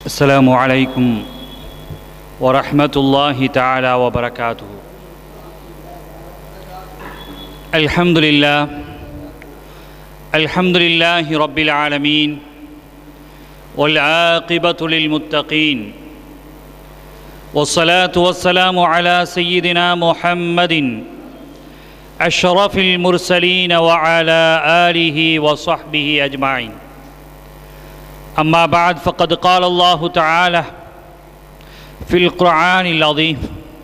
السلام عليكم ورحمة الله تعالى وبركاته الحمد لله الحمد لله رب العالمين والعاقبة للمتقين والصلاة والسلام على سيدنا محمد أشرف المرسلين وعلى آله وصحبه أجمعين أما بعد فقد قال الله تعالى في القرآن العظيم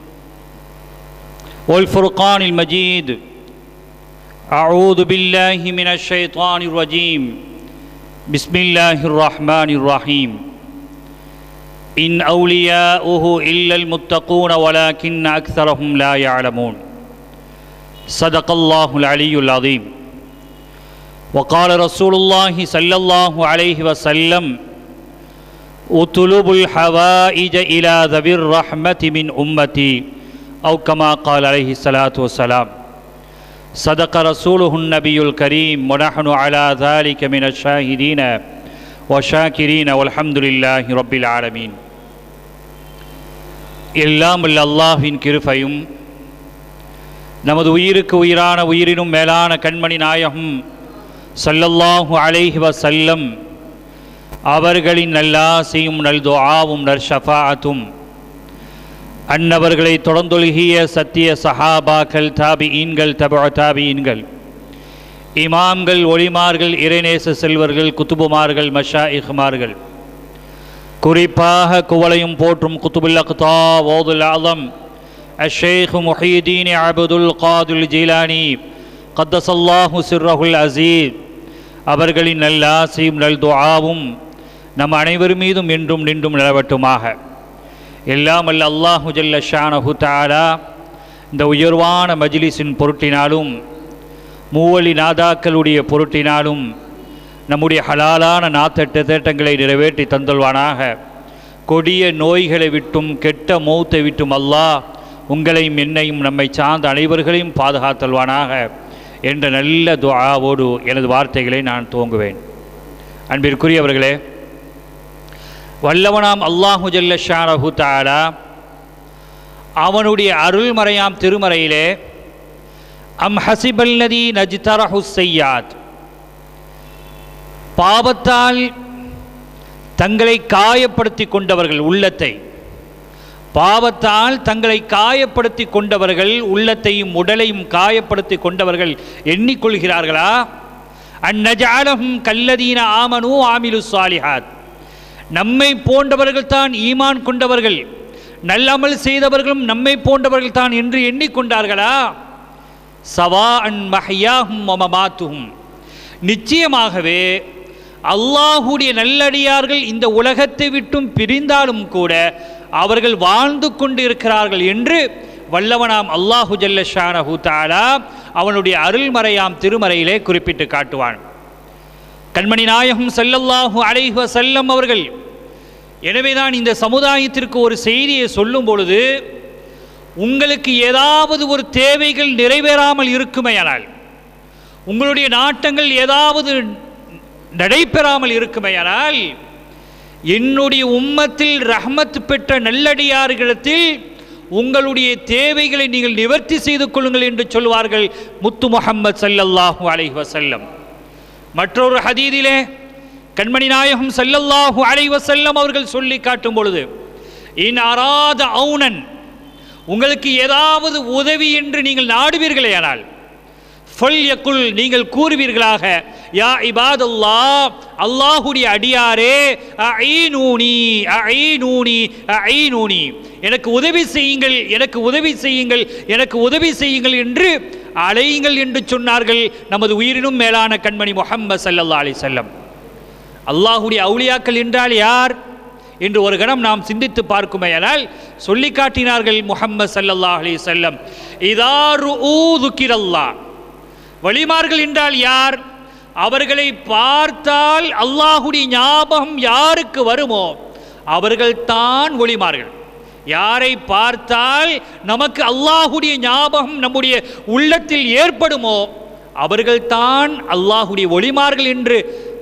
والفرقان المجيد أعوذ بالله من الشيطان الرجيم بسم الله الرحمن الرحيم إن أولياؤه إلا المتقون ولكن أكثرهم لا يعلمون صدق الله العلي العظيم وقال رسول الله صلى الله عليه وسلم اطلبوا الحوائج إلى ذوي الرحمة من أمتي أو كما قال عليه الصلاة والسلام صدق رسوله النبي الكريم ونحن على ذلك من الشاهدين وشاكرين والحمد لله رب العالمين எல்லாம் உள்ள அல்லாஹ்வின் கிருபையும் நமது உயிருக்கு உயிரான உயிரினும் மேலான கண்மணி நாயகம் சல்லல்லாஹு அலைஹி வசல்லம் அவர்களின் நல்லாசையும் நல் துஆவும் நற்ஷஃபாஅத்தும் அன்னவர்களை தொடர்ந்தொழுகிய சத்திய சஹாபாக்கள் தாபிஈன்கள் தபு தாபிஈன்கள் இமாம்கள் ஒளிமார்கள் இறைநேச செல்வர்கள் குத்துபுமார்கள் மஷா இஹ்மார்கள் குறிப்பாக குவளையும் போற்றும் குத்துபுல் அக்தா ஓதுல் ஆலம் அஷேக் முஹீதீன் அபுதுல் காதுல் ஜீலானி கத்தசல்லாஹு சிர்ரஹுல் அசீத் அவர்களின் நல்ல ஆசையும் நல் துஆவும் நம் அனைவர் மீதும் என்றும் நின்றும் நிலவட்டுமாக எல்லாம் அல்ல அல்லாஹு ஜல்ல ஷானஹு தாலா இந்த உயர்வான மஜ்லிஸின் பொருட்டினாலும் மூவழி நாதாக்களுடைய பொருட்டினாலும் நம்முடைய ஹலாலான நாத்தட்ட தேட்டங்களை நிறைவேற்றி தந்தல்வானாக கொடிய நோய்களை விட்டும் கெட்ட மௌத்தை விட்டும் அல்லாஹ் உங்களையும் என்னையும் நம்மை சார்ந்த அனைவர்களையும் பாதுகாத்தல்வானாக என்ற நல்ல துஆவோடு எனது வார்த்தைகளை நான் துவங்குவேன் அன்பிற்குரியவர்களே வல்லவனாம் அல்லாஹு ஜல்ல ஷானஹு தாலா அவனுடைய அருள்மறையாம் திருமறையிலே அம் ஹசிபல்லதி நஜ்தரஹு செய்யாத் பாவத்தால் தங்களை காயப்படுத்தி கொண்டவர்கள் உள்ளத்தை பாவத்தால் தங்களை காயப்படுத்தி கொண்டவர்கள் உள்ளத்தையும் உடலையும் காயப்படுத்தி கொண்டவர்கள் எண்ணிக்கொள்கிறார்களா அந்நஜாலகும் கல்லதீன ஆமனு ஆமிலு சாலிஹாத் நம்மை போன்றவர்கள் தான் ஈமான் கொண்டவர்கள் நல்லமல் செய்தவர்களும் நம்மை போன்றவர்கள் தான் என்று எண்ணிக்கொண்டார்களா சவா அன் மஹியாகும் மமமாத்துகும் நிச்சயமாகவே அல்லாஹுடைய நல்லடியார்கள் இந்த உலகத்தை விட்டும் பிரிந்தாலும் கூட அவர்கள் வாழ்ந்து கொண்டு இருக்கிறார்கள் என்று வல்லவனாம் அல்லாஹு ஜல்ல ஷானஹு தாலா அவனுடைய அருள்மறையாம் திருமறையிலே குறிப்பிட்டு காட்டுவான் கண்மணி நாயகம் செல்லல்லாஹு அலைஹ செல்லம் அவர்கள் எனவேதான் இந்த சமுதாயத்திற்கு ஒரு செய்தியை சொல்லும் பொழுது உங்களுக்கு ஏதாவது ஒரு தேவைகள் நிறைவேறாமல் இருக்குமையானால் உங்களுடைய நாட்டங்கள் ஏதாவது நடைபெறாமல் இருக்குமையானால் என்னுடைய உம்மத்தில் ரஹ்மத் பெற்ற நல்லடியார்களிடத்தில் உங்களுடைய தேவைகளை நீங்கள் நிவர்த்தி செய்து கொள்ளுங்கள் என்று சொல்வார்கள் முத்து முகம்மது சல்லல்லாஹூ அலைஹி வசல்லம் மற்றொரு ஹதீதிலே கண்மணி நாயகம் சல்லல்லாஹூ அலைஹி வசல்லம் அவர்கள் சொல்லி காட்டும் பொழுது இன் அராத அவுனன் உங்களுக்கு ஏதாவது உதவி என்று நீங்கள் நாடுவீர்களே ஆனால் ஃபல்யக்குல் நீங்கள் கூறுவீர்களாக யா இபாதல்லா அல்லாஹுடைய அடியாரே ஐநூனி ஐநூனி ஐநூனி எனக்கு உதவி செய்யுங்கள் எனக்கு உதவி செய்யுங்கள் எனக்கு உதவி செய்யுங்கள் என்று அலையுங்கள் என்று சொன்னார்கள் நமது உயிரினும் மேலான கண்மணி முஹம்மது சல்லல்லா அலி செல்லம் அல்லாஹுடைய அவுளியாக்கள் என்றால் யார் என்று ஒரு கணம் நாம் சிந்தித்து பார்க்குமையானால் சொல்லி காட்டினார்கள் முஹம்மது சல்லல்லா அலி செல்லம் இதாரு ஊதுக்கிரல்லா வழிமார்கள் என்றால் யார் அவர்களை பார்த்தால் அல்லாஹுடைய ஞாபகம் யாருக்கு வருமோ அவர்கள் தான் ஒளிமார்கள் யாரை பார்த்தால் நமக்கு அல்லாஹுடைய ஞாபகம் நம்முடைய உள்ளத்தில் ஏற்படுமோ அவர்கள்தான் அல்லாஹுடைய ஒளிமார்கள் என்று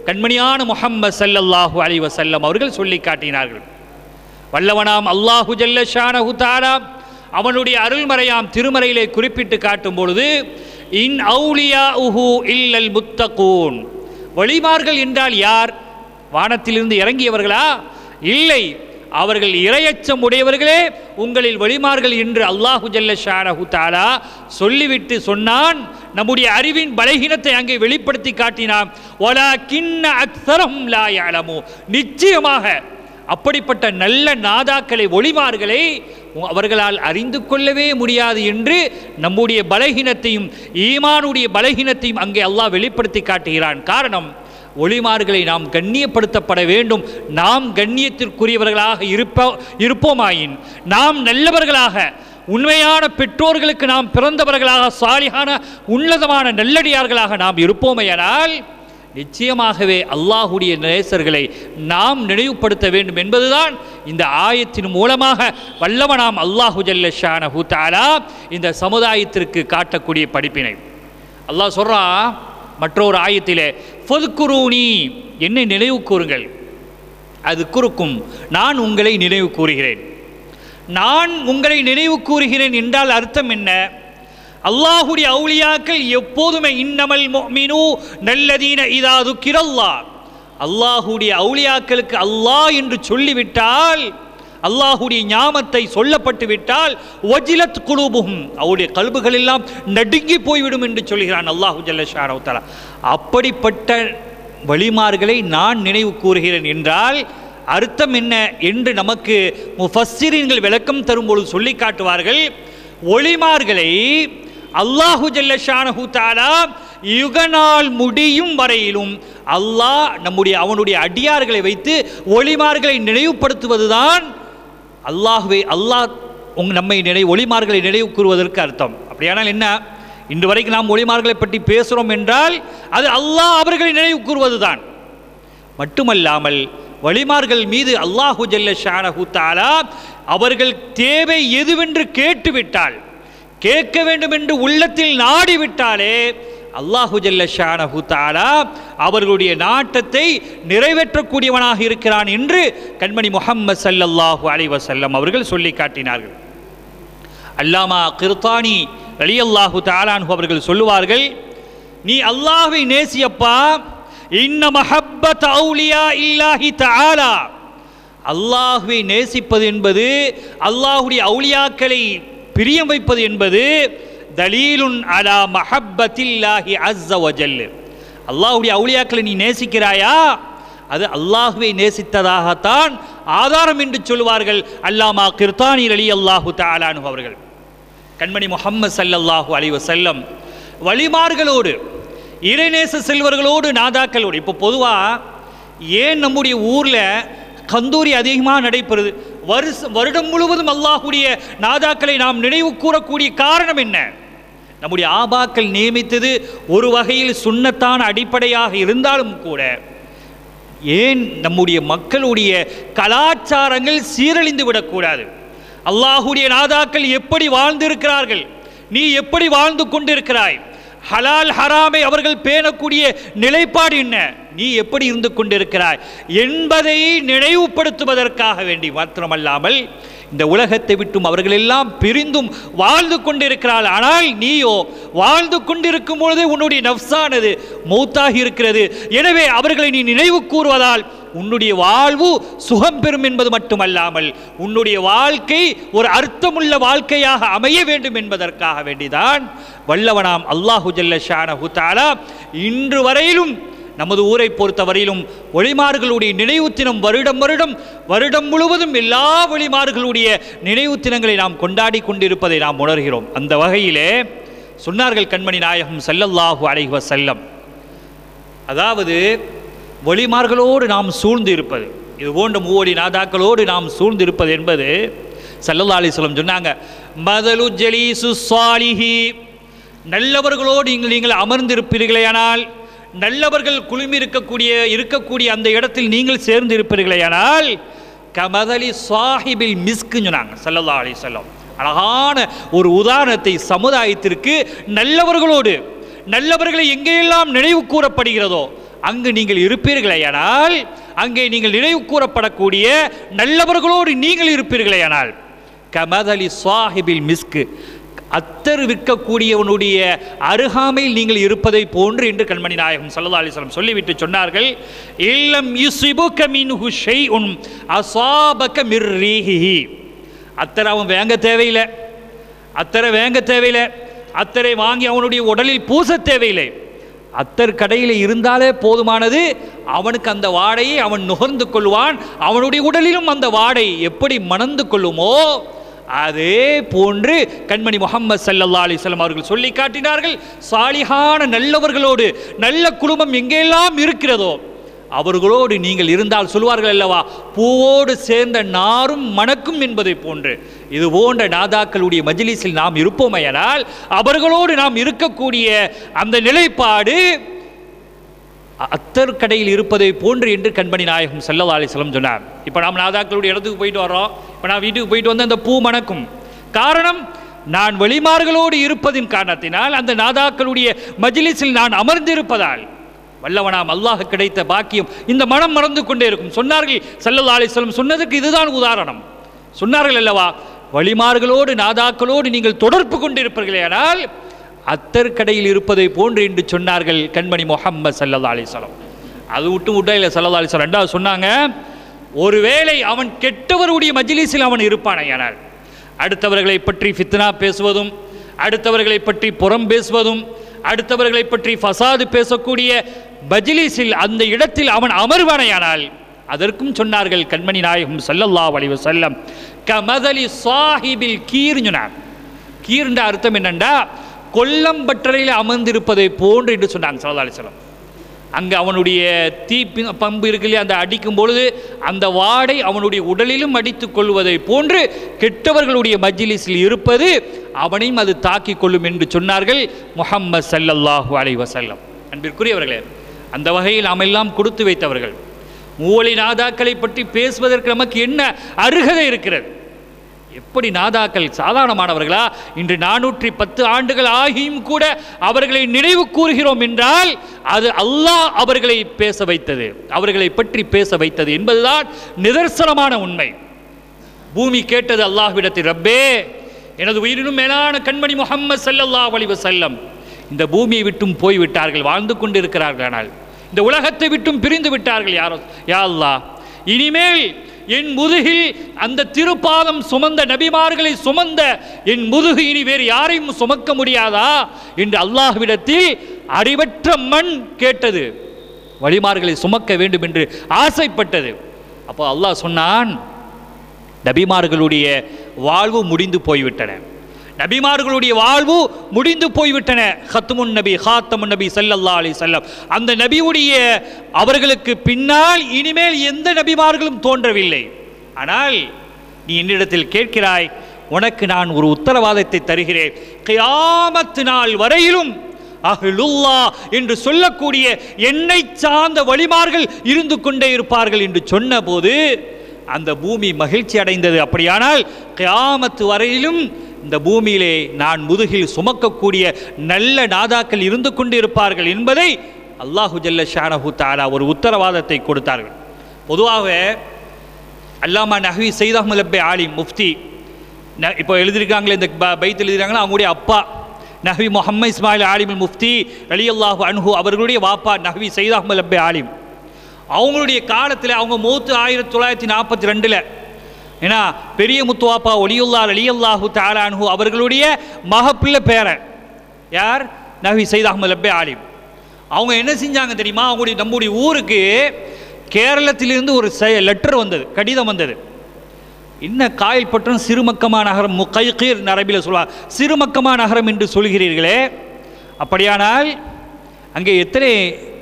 கண்மணியான முஹம்மது ஸல்லல்லாஹு அலைஹி வஸல்லம் அவர்கள் சொல்லி காட்டினார்கள் வல்லவனாம் அல்லாஹு ஜல்ல ஷானஹு தஆலா அவனுடைய அருள்மறையாம் திருமறையிலே குறிப்பிட்டு காட்டும் பொழுது இன் அவுலியா உஹு இல்லல் முத்தகூன் வழிமார்கள் என்றால் யார் வானத்திலிருந்து இறங்கியவர்களா இல்லை அவர்கள் இரையச்சம் உடையவர்களே உங்களில் வழிமார்கள் என்று அல்லாஹு ஜல்ல ஷானஹு தஆலா சொல்லிவிட்டு சொன்னான் நம்முடைய அறிவின் பலகீனத்தை அங்கே வெளிப்படுத்தி காட்டினான் ஒலா கிண்ண அக்ஸரம் லா யஅலமு நிச்சயமாக அப்படிப்பட்ட நல்ல நாதாக்களை ஒளிமார்களை அவர்களால் அறிந்து கொள்ளவே முடியாது என்று நம்முடைய பலகீனத்தையும் ஈமானுடைய பலகீனத்தையும் அங்கே அல்லாஹ் வெளிப்படுத்தி காட்டுகிறான் காரணம் ஒளிமார்களை நாம் கண்ணியப்படுத்தப்பட வேண்டும் நாம் கண்ணியத்திற்குரியவர்களாக இருப்ப இருப்போமாயின் நாம் நல்லவர்களாக உண்மையான பெற்றோர்களுக்கு நாம் பிறந்தவர்களாக சாலிகான உன்னதமான நல்லடியார்களாக நாம் இருப்போமையானால் நிச்சயமாகவே அல்லாஹுடைய நேசர்களை நாம் நினைவுபடுத்த வேண்டும் என்பதுதான் இந்த ஆயத்தின் மூலமாக வல்லவனாம் அல்லாஹு ஜல்ல ஷானஹு தஆலா இந்த சமுதாயத்திற்கு காட்டக்கூடிய படிப்பினை அல்லாஹ் சொல்றான் மற்றொரு ஆயத்திலே ஃபதுக்குரூனி என்னை நினைவு கூறுங்கள் அது குறுக்கும் நான் உங்களை நினைவு கூறுகிறேன் நான் உங்களை நினைவு கூறுகிறேன் என்றால் அர்த்தம் என்ன அல்லாஹுடைய அவுலியாக்கள் எப்போதுமே இன்னமல் முஃமினு நல்லதீன இதா துக்கிரல்லா அல்லாஹுடைய அவுலியாக்களுக்கு அல்லாஹ் என்று சொல்லிவிட்டால் அல்லாஹுடைய ஞாமத்தை சொல்லப்பட்டு விட்டால் ஒஜிலத் குலூபுகும் அவருடைய கல்புகள் எல்லாம் நடுங்கி போய்விடும் என்று சொல்கிறான் அல்லாஹு ஜல்ல ஷாரவுத்தலா அப்படிப்பட்ட வழிமார்களை நான் நினைவு கூறுகிறேன் என்றால் அர்த்தம் என்ன என்று நமக்கு முஃபஸ்ஸிரீன்கள் விளக்கம் தரும்பொழுது சொல்லி காட்டுவார்கள் ஒளிமார்களை அல்லாஹு ஜல்ல ஷானஹு தஆலா யுகநாள் முடியும் வரையிலும் அல்லாஹ் நம்முடைய அவனுடைய அடியார்களை வைத்து ஒளிமார்களை நினைவுபடுத்துவதுதான் அல்லாஹ்வை அல்லாஹ் உங் நம்மை நினை ஒளிமார்களை நினைவு கூறுவதற்கு அர்த்தம் அப்படியானால் என்ன இன்று வரைக்கும் நாம் ஒளிமார்களை பற்றி பேசுகிறோம் என்றால் அது அல்லாஹ் அவர்களை நினைவு கூறுவதுதான் மட்டுமல்லாமல் வழிமார்கள் மீது அல்லாஹு ஜல்ல ஷானஹு தஆலா அவர்கள் தேவை எதுவென்று கேட்டுவிட்டால் கேட்க வேண்டும் என்று உள்ளத்தில் நாடிவிட்டாலே அல்லாஹு ஜல்ல ஷானஹு தஆலா அவர்களுடைய நாட்டத்தை நிறைவேற்றக்கூடியவனாக இருக்கிறான் என்று கண்மணி முஹம்மது ஸல்லல்லாஹு அலைஹி வஸல்லம் அவர்கள் சொல்லி காட்டினார்கள் அல்லாமா கிர்தானி ரலியல்லாஹு தஆலான்ஹு அவர்கள் சொல்லுவார்கள் நீ அல்லாஹ்வை நேசியப்பா இன்ன மஹப்பத் அவுலியா இல்லாஹி தஆலா அல்லாஹ்வை நேசிப்பது என்பது அல்லாஹ்வுடைய அவுலியாக்களை பிரியம் வைப்பது என்பது தலீலுன் அலா மஹப்பத்தில்லாஹி அஸ்ஸ வஜல் அல்லாஹ்வுடைய அவுலியாக்களை நீ நேசிக்கிறாயா அது அல்லாஹ்வை நேசித்ததாகத்தான் ஆதாரம் என்று சொல்லுவார்கள் அல்லாமா கிர்தானி அலி அல்லாஹு தாலானு அவர்கள் கண்மணி முஹம்மது ஸல்லல்லாஹு அலைஹி வஸல்லம் வழிமார்களோடு இறைநேச செல்வர்களோடு நாதாக்களோடு இப்போ பொதுவாக ஏன் நம்முடைய ஊரில் கந்தூரி அதிகமாக நடைபெறுது வருஷ வருடம் முழுவதும் அல்லாஹுடைய நாதாக்களை நாம் நினைவு கூறக்கூடிய காரணம் என்ன நம்முடைய ஆபாக்கள் நியமித்தது ஒரு வகையில் சுண்ணத்தான அடிப்படையாக இருந்தாலும் கூட ஏன் நம்முடைய மக்களுடைய கலாச்சாரங்கள் சீரழிந்து விடக்கூடாது அல்லாஹுடைய நாதாக்கள் எப்படி வாழ்ந்திருக்கிறார்கள் நீ எப்படி வாழ்ந்து கொண்டிருக்கிறாய் ஹலால் ஹராமை அவர்கள் பேணக்கூடிய நிலைப்பாடு என்ன நீ எப்படி இருந்து கொண்டிருக்கிறாய் என்பதை நினைவுபடுத்துவதற்காக வேண்டி மாத்திரமல்லாமல் இந்த உலகத்தை விட்டும் அவர்கள் எல்லாம் பிரிந்தும் வாழ்ந்து கொண்டிருக்கிறாள் ஆனால் நீயோ வாழ்ந்து கொண்டிருக்கும் பொழுதே உன்னுடைய நப்சானது மௌத்தாகி இருக்கிறது எனவே அவர்களை நீ நினைவு கூறுவதால் உன்னுடைய வாழ்வு சுகம் பெறும் என்பது மட்டுமல்லாமல் உன்னுடைய வாழ்க்கை ஒரு அர்த்தமுள்ள வாழ்க்கையாக அமைய வேண்டும் என்பதற்காக வேண்டிதான் வல்லவனாம் அல்லாஹு ஜல்ல ஷானஹு தஆலா இன்று வரையிலும் நமது ஊரை பொறுத்தவரையிலும் ஒளிமார்களுடைய நினைவு தினம் வருடம் வருடம் வருடம் முழுவதும் எல்லா ஒளிமார்களுடைய நினைவு தினங்களை நாம் கொண்டாடி கொண்டிருப்பதை நாம் உணர்கிறோம் அந்த வகையிலே சொன்னார்கள் கண்மணி நாயகம் ஸல்லல்லாஹு அலைஹி வஸல்லம் அதாவது ஒளிமார்களோடு நாம் சூழ்ந்து இருப்பது இது போன்ற மூவடி நாதாக்களோடு நாம் சூழ்ந்து இருப்பது என்பது சல்லல்லா அலிஸ்லம் சொன்னாங்க மதலு ஜலீசு சாலிஹி நல்லவர்களோடு நீங்கள் நீங்கள் அமர்ந்திருப்பீர்களேயானால் நல்லவர்கள் குழுமி இருக்கக்கூடிய இருக்கக்கூடிய அந்த இடத்தில் நீங்கள் சேர்ந்து இருப்பீர்களேயானால் கமதலி சாஹிபில் மிஸ்க்குன்னு சொன்னாங்க சல்லல்லா அலிஸ்லம் அழகான ஒரு உதாரணத்தை சமுதாயத்திற்கு நல்லவர்களோடு நல்லவர்களை எங்கெல்லாம் நினைவு கூறப்படுகிறதோ அங்கு நீங்கள் இருப்பீர்களேயானால் அங்கே நீங்கள் நினைவு கூறப்படக்கூடிய நல்லவர்களோடு நீங்கள் இருப்பீர்களேயானால் கமதலி சாஹிபில் மிஸ்கு அத்தர் விற்கக்கூடியவனுடைய அருகாமையில் நீங்கள் இருப்பதை போன்று என்று கண்மணி நாயகம் சல்லா அலிஸ்லாம் சொல்லிவிட்டு சொன்னார்கள் இல்லம் யுசிபுக மின்ஹு ஷைஉன் அசாபக மிர்ரீஹிஹி அத்தரை அவன் வேங்க தேவையில்லை அத்தரை வேங்க தேவையில்லை அத்தரை வாங்கி அவனுடைய உடலில் பூச தேவையில்லை அத்தர் கடையில் இருந்தாலே போதுமானது அவனுக்கு அந்த வாடையை அவன் நுகர்ந்து கொள்வான் அவனுடைய உடலிலும் அந்த வாடை எப்படி மணந்து கொள்ளுமோ அதே போன்று கண்மணி முகமது சல்லல்லா அலிஸ்லாம் அவர்கள் சொல்லி காட்டினார்கள் சாலிகான நல்லவர்களோடு நல்ல குடும்பம் எங்கெல்லாம் இருக்கிறதோ அவர்களோடு நீங்கள் இருந்தால் சொல்வார்கள் அல்லவா பூவோடு சேர்ந்த நாரும் மணக்கும் என்பதை போன்று இது போன்ற நாதாக்களுடைய மஜ்லிஸில் நாம் இருப்போமையானால் அவர்களோடு நாம் இருக்கக்கூடிய அந்த நிலைப்பாடு அத்தர் கடையில் இருப்பதை போன்று என்று கண்மணி நாயகம் சல்லல்லா அலிஸ்லம் சொன்னார் இப்போ நாம் நாதாக்களுடைய இடத்துக்கு போயிட்டு வரோம் இப்போ நான் வீட்டுக்கு போயிட்டு வந்து அந்த பூ மணக்கும் காரணம் நான் வெளிமார்களோடு இருப்பதின் காரணத்தினால் அந்த நாதாக்களுடைய மஜ்லிஸில் நான் அமர்ந்திருப்பதால் வல்லவனாம் அல்லாஹ் கிடைத்த பாக்கியம் இந்த மனம் மறந்து கொண்டே இருக்கும் சொன்னார்கள் சல்லல்லா அலிஸ்லம் சொன்னதுக்கு இதுதான் உதாரணம் சொன்னார்கள் அல்லவா வழிமார்களோடு நாதாக்களோடு நீங்கள் தொடர்பு கொண்டிருப்பீர்களே ஆனால் அத்தர் கடையில் இருப்பதை போன்று என்று சொன்னார்கள் கண்மணி முகம்மது சல்லல்லா அலிஸ்லாம் அது விட்டு விட்டா இல்லை சல்லல்லா அலிஸ்லாம் ரெண்டாவது சொன்னாங்க ஒருவேளை அவன் கெட்டவருடைய மஜ்லிஸில் அவன் இருப்பானையானால் அடுத்தவர்களை பற்றி ஃபித்னா பேசுவதும் அடுத்தவர்களை பற்றி புறம் பேசுவதும் அடுத்தவர்களை பற்றி ஃபசாது பேசக்கூடிய பஜ்லிஸில் அந்த இடத்தில் அவன் அமர்வானையானால் அதற்கும் சொன்னார்கள் கண்மணி நாயகம் ஸல்லல்லாஹு அலைஹி வஸல்லம் கமதலி சாஹிபில் கீர் சொன்னார் கீர்ன்ற அர்த்தம் என்னண்டா கொல்லம்பட்டறையில் அமர்ந்திருப்பதை போன்று என்று சொன்னாங்க சல்லா அலிஸ்லாம் அங்கே அவனுடைய தீ பி- பம்பு இருக்கு இல்லையா அந்த அடிக்கும் பொழுது அந்த வாடை அவனுடைய உடலிலும் அடித்துக் கொள்வதை போன்று கெட்டவர்களுடைய மஜ்லிஸில் இருப்பது அவனையும் அது தாக்கிக் கொள்ளும் என்று சொன்னார்கள் முஹம்மது ஸல்லல்லாஹு அலைஹி வஸல்லம் அன்பிற்குரியவர்களே அந்த வகையில் நாம் எல்லாம் கொடுத்து வைத்தவர்கள் மூவழி நாதாக்களை பற்றி பேசுவதற்கு நமக்கு என்ன அருகதை இருக்கிறது எப்படி நாதாக்கள் சாதாரணமானவர்களா இன்று நானூற்றி பத்து ஆண்டுகள் ஆகியும் கூட அவர்களை நினைவு கூறுகிறோம் என்றால் அது அல்லாஹ் அவர்களை பேச வைத்தது அவர்களை பற்றி பேச வைத்தது என்பதுதான் நிதர்சனமான உண்மை பூமி கேட்டது அல்லாஹ்விடத்தில் ரப்பே எனது உயிரினும் மேலான கண்மணி முஹம்மது ஸல்லல்லாஹு அலைஹி வஸல்லம் இந்த பூமியை விட்டும் போய் விட்டார்கள் வாழ்ந்து கொண்டிருக்கிறார்கள் ஆனால் இந்த உலகத்தை விட்டும் பிரிந்து விட்டார்கள் யாரோ யா அல்லாஹ் இனிமேல் என் முதுகில் அந்த திருப்பாதம் சுமந்த நபிமார்களை சுமந்த என் முதுகு இனி வேறு யாரையும் சுமக்க முடியாதா என்று அல்லாஹ்விடத்தில் அறிவற்ற மண் கேட்டது வழிமார்களை சுமக்க வேண்டும் என்று ஆசைப்பட்டது அப்போ அல்லாஹ் சொன்னான் நபிமார்களுடைய வாழ்வு முடிந்து போய்விட்டன நபிமார்களுடைய வாழ்வு முடிந்து போய்விட்டன ஹத்துமுன் நபி ஹாத்தமுன் நபி ஸல்லல்லாஹு அலைஹி வஸல்லம் அந்த நபியுடைய அவர்களுக்கு பின்னால் இனிமேல் எந்த நபிமார்களும் தோன்றவில்லை ஆனால் நீ என்னிடத்தில் கேட்கிறாய் உனக்கு நான் ஒரு உத்தரவாதத்தை தருகிறேன் கியாமத்து நாள் வரையிலும் அஹ்லுல்லா என்று சொல்லக்கூடிய என்னை சார்ந்த வழிமார்கள் இருந்து கொண்டே இருப்பார்கள் என்று சொன்னபோது அந்த பூமி மகிழ்ச்சி அடைந்தது அப்படியானால் கியாமத்து வரையிலும் இந்த பூமியிலே நான் முதுகில் சுமக்கக்கூடிய நல்ல நாதாக்கள் இருந்து கொண்டு இருப்பார்கள் என்பதை அல்லாஹு ஜல்ல ஷானஹு தாலா ஒரு உத்தரவாதத்தை கொடுத்தார்கள் பொதுவாக அல்லாமா நஹ்வி சைத் அஹ்மத் அப்பே ஆலிம் முஃப்தி ந- இப்போ எழுதியிருக்காங்களே இந்த ப- பைத் எழுதியிருக்காங்களா அவங்களுடைய அப்பா நஹ்வி முஹம்மது இஸ்மாயில் ஆலிம் முஃப்தி அலி அல்லாஹு அன்ஹு அவர்களுடைய வாப்பா நஹ்வி சைத் அஹ்மத் அப்பே ஆலிம் அவங்களுடைய காலத்தில் அவங்க மூத்து ஆயிரத்தி தொள்ளாயிரத்தி நாற்பத்தி ரெண்டில் ஏன்னா பெரிய முத்துவாப்பா ஒலியுல்லா அலியல்லாஹு தாலான்ஹு அவர்களுடைய மகப்பிள்ளை பேரன் யார் நஹ்வி சைத் அஹ்மத் அப்பே ஆலிம் அவங்க என்ன செஞ்சாங்க தெரியுமா அவங்களுடைய நம்முடைய ஊருக்கு கேரளத்திலிருந்து ஒரு லெட்டர் வந்தது கடிதம் வந்தது என்ன காயல்பட்டம் சிறுமக்கமா நகரம் முக்கைகீர் நரபில் சொல்லுவாங்க சிறுமக்கமா நகரம் என்று சொல்கிறீர்களே அப்படியானால் அங்கே எத்தனை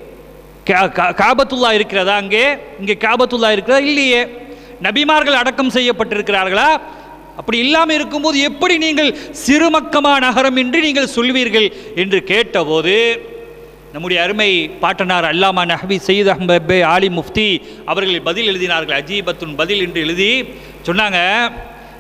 கா- கா- காபத்துல்லா இருக்கிறதா அங்கே இங்கே காபத்துல்லா இருக்கிறதா இல்லையே நபிமார்கள் அடக்கம் செய்யப்பட்டிருக்கிறார்களா அப்படி இல்லாமல் இருக்கும்போது எப்படி நீங்கள் சிறுமக்கமா நகரம் என்று நீங்கள் சொல்வீர்கள் என்று கேட்டபோது நம்முடைய அருமை பாட்டனார் அல்லாமா நஹ்வி சையத் அஹ்மத் பே ஆலி முஃப்தி அவர்கள் பதில் எழுதினார்கள் அஜீபத்துன் பதில் என்று எழுதி சொன்னாங்க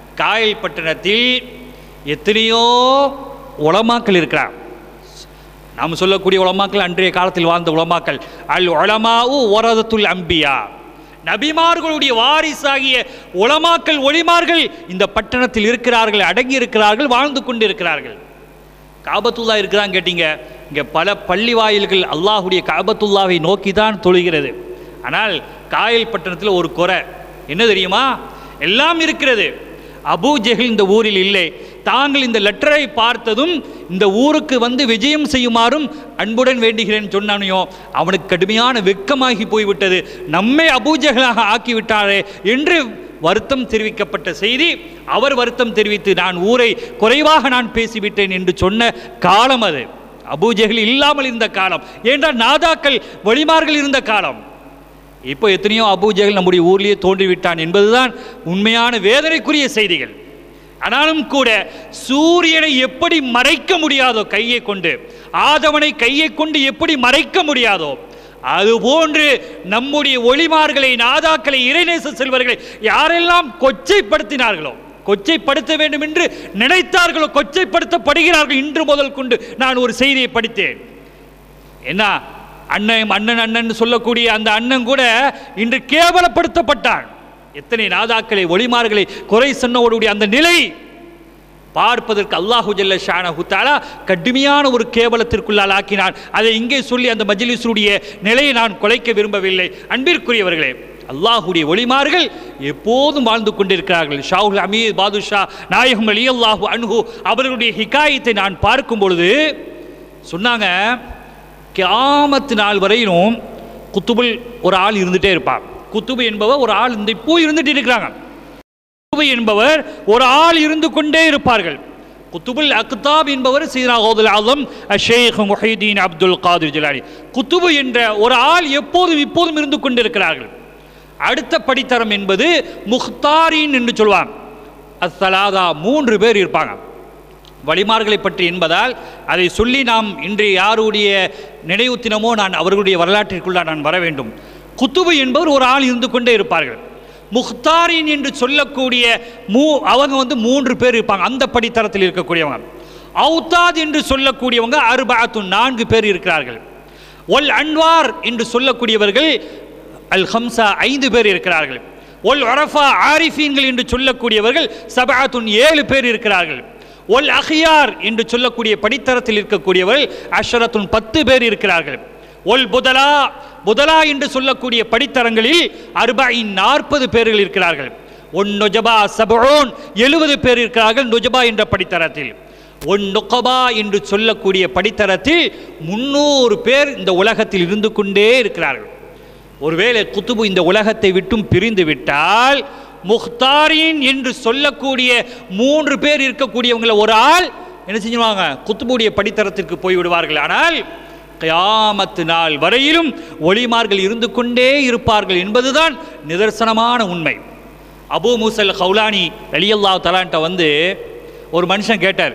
காயல் பட்டணத்தில் எத்தனையோ உலமாக்கள் இருக்கிறார் நாம் சொல்லக்கூடிய உலமாக்கள் அன்றைய காலத்தில் வாழ்ந்த உலமாக்கள் அல் உலமாவு ஒரதத்துல் அம்பியா நபிமார்களுடைய வாரிசாகிய உலமாக்கள் ஒளிமார்கள் இந்த பட்டணத்தில் இருக்கிறார்கள் அடங்கி இருக்கிறார்கள் வாழ்ந்து கொண்டு இருக்கிறார்கள் காபத்துல்லா இருக்கிறான்னு கேட்டீங்க இங்கே பல பள்ளி வாயில்கள் அல்லாஹுடைய காபத்துல்லாவை நோக்கி தான் தொழுகிறது ஆனால் காயல் பட்டணத்தில் ஒரு குறை என்ன தெரியுமா எல்லாம் இருக்கிறது அபூ ஜெஹில் இந்த ஊரில் இல்லை தாங்கள் இந்த லெட்டரை பார்த்ததும் இந்த ஊருக்கு வந்து விஜயம் செய்யுமாறும் அன்புடன் வேண்டுகிறேன் சொன்னானையோ அவனுக்கு கடுமையான வெட்கமாகி போய்விட்டது நம்மை அபூஜகலாக ஆக்கிவிட்டாரே என்று வருத்தம் தெரிவிக்கப்பட்ட செய்தி அவர் வருத்தம் தெரிவித்து நான் ஊரை குறைவாக நான் பேசிவிட்டேன் என்று சொன்ன காலம் அது அபூஜெகல் இல்லாமல் இருந்த காலம் ஏனென்றால் நாதாக்கள் வழிமார்கள் இருந்த காலம் இப்போ எத்தனையோ அபூஜெகல் நம்முடைய ஊர்லேயே தோன்றிவிட்டான் என்பதுதான் உண்மையான வேதனைக்குரிய செய்திகள் ஆனாலும் கூட சூரியனை எப்படி மறைக்க முடியாதோ கையை கொண்டு ஆதவனை கையை கொண்டு எப்படி மறைக்க முடியாதோ அதுபோன்று நம்முடைய ஒளிமார்களை நாதாக்களை இறைநேச செல்வர்களை யாரெல்லாம் கொச்சைப்படுத்தினார்களோ கொச்சைப்படுத்த வேண்டும் என்று நினைத்தார்களோ கொச்சைப்படுத்தப்படுகிறார்கள் இன்று முதல் கொண்டு நான் ஒரு செய்தியை படித்தேன் என்ன அண்ணன் அண்ணன் அண்ணன் சொல்லக்கூடிய அந்த அண்ணன் கூட இன்று கேவலப்படுத்தப்பட்டான் எத்தனை நாதாக்களை ஒளிமார்களை குறை சொன்னவருடைய அந்த நிலை பார்ப்பதற்கு அல்லாஹு ஜல்ல ஷானஹு தாலா கடுமையான ஒரு கேவலத்திற்குள்ளால் ஆக்கினான் அதை இங்கே சொல்லி அந்த மஜ்லிஸுடைய நிலையை நான் குலைக்க விரும்பவில்லை அன்பிற்குரியவர்களே அல்லாஹுடைய ஒளிமார்கள் எப்போதும் வாழ்ந்து கொண்டிருக்கிறார்கள் ஷாவுல் அமீர் பாதுஷா நாயகம் அலி அல்லாஹு அன்ஹு அவர்களுடைய ஹிகாயத்தை நான் பார்க்கும் பொழுது சொன்னாங்க கியாமத்து நாள் வரையிலும் குத்துபுல் ஒரு ஆள் இருந்துகிட்டே இருப்பான் குத்துபு என்பவர் ஒரு ஆள் இந்த இப்போ இருந்துட்டு இருக்கிறாங்க குத்துபு என்பவர் ஒரு ஆள் இருந்து கொண்டே இருப்பார்கள் குத்துபுல் அக்தாப் என்பவர் சீனா ஹோதுல் ஆலம் ஷேக் முஹீதீன் அப்துல் காதிர் ஜிலானி குத்துபு என்ற ஒரு ஆள் எப்போதும் இப்போதும் இருந்து கொண்டிருக்கிறார்கள் அடுத்த படித்தரம் என்பது முக்தாரின் என்று சொல்லுவாங்க அஸ்ஸலாதா மூன்று பேர் இருப்பாங்க வழிமார்களை பற்றி என்பதால் அதை சொல்லி நாம் இன்று யாருடைய நினைவு தினமோ நான் அவர்களுடைய வரலாற்றிற்குள்ளா நான் வர வேண்டும் குத்துபு என்பவர் ஒரு ஆள் இருந்து கொண்டே இருப்பார்கள் முக்தாரின் என்று சொல்லக்கூடிய மூ அவங்க வந்து மூன்று பேர் இருப்பாங்க அந்த படித்தரத்தில் இருக்கக்கூடியவங்க அவுத்தாத் என்று சொல்லக்கூடியவங்க அருபாத்து நான்கு பேர் இருக்கிறார்கள் ஒல் அன்வார் என்று சொல்லக்கூடியவர்கள் அல் ஹம்சா ஐந்து பேர் இருக்கிறார்கள் ஒல் அரஃபா ஆரிஃபீன்கள் என்று சொல்லக்கூடியவர்கள் சபாத்துன் ஏழு பேர் இருக்கிறார்கள் ஒல் அஹியார் என்று சொல்லக்கூடிய படித்தரத்தில் இருக்கக்கூடியவர்கள் அஷரத்துன் பத்து பேர் இருக்கிறார்கள் ஒல் புதலா புதலா என்று சொல்லக்கூடிய படித்தரங்களில் அர்பாயின் நாற்பது பேர்கள் இருக்கிறார்கள் ஒன் நொஜபா சபோன் எழுபது பேர் இருக்கிறார்கள் நொஜபா என்ற படித்தரத்தில் ஒன் நொக்கபா என்று சொல்லக்கூடிய படித்தரத்தில் முன்னூறு பேர் இந்த உலகத்தில் இருந்து கொண்டே இருக்கிறார்கள் ஒருவேளை குத்துபு இந்த உலகத்தை விட்டும் பிரிந்து விட்டால் முக்தாரின் என்று சொல்லக்கூடிய மூன்று பேர் இருக்கக்கூடியவங்கள ஒரு ஆள் என்ன செஞ்சுருவாங்க குத்துபுடைய படித்தரத்திற்கு போய் விடுவார்கள் ஆனால் கயாமத்து நாள் வரையிலும் ஒளிமார்கள் இருந்து கொண்டே இருப்பார்கள் என்பதுதான் நிதர்சனமான உண்மை அபு மூசல் ஹவுலானி அலியல்லா தலான்ட்ட வந்து ஒரு மனுஷன் கேட்டார்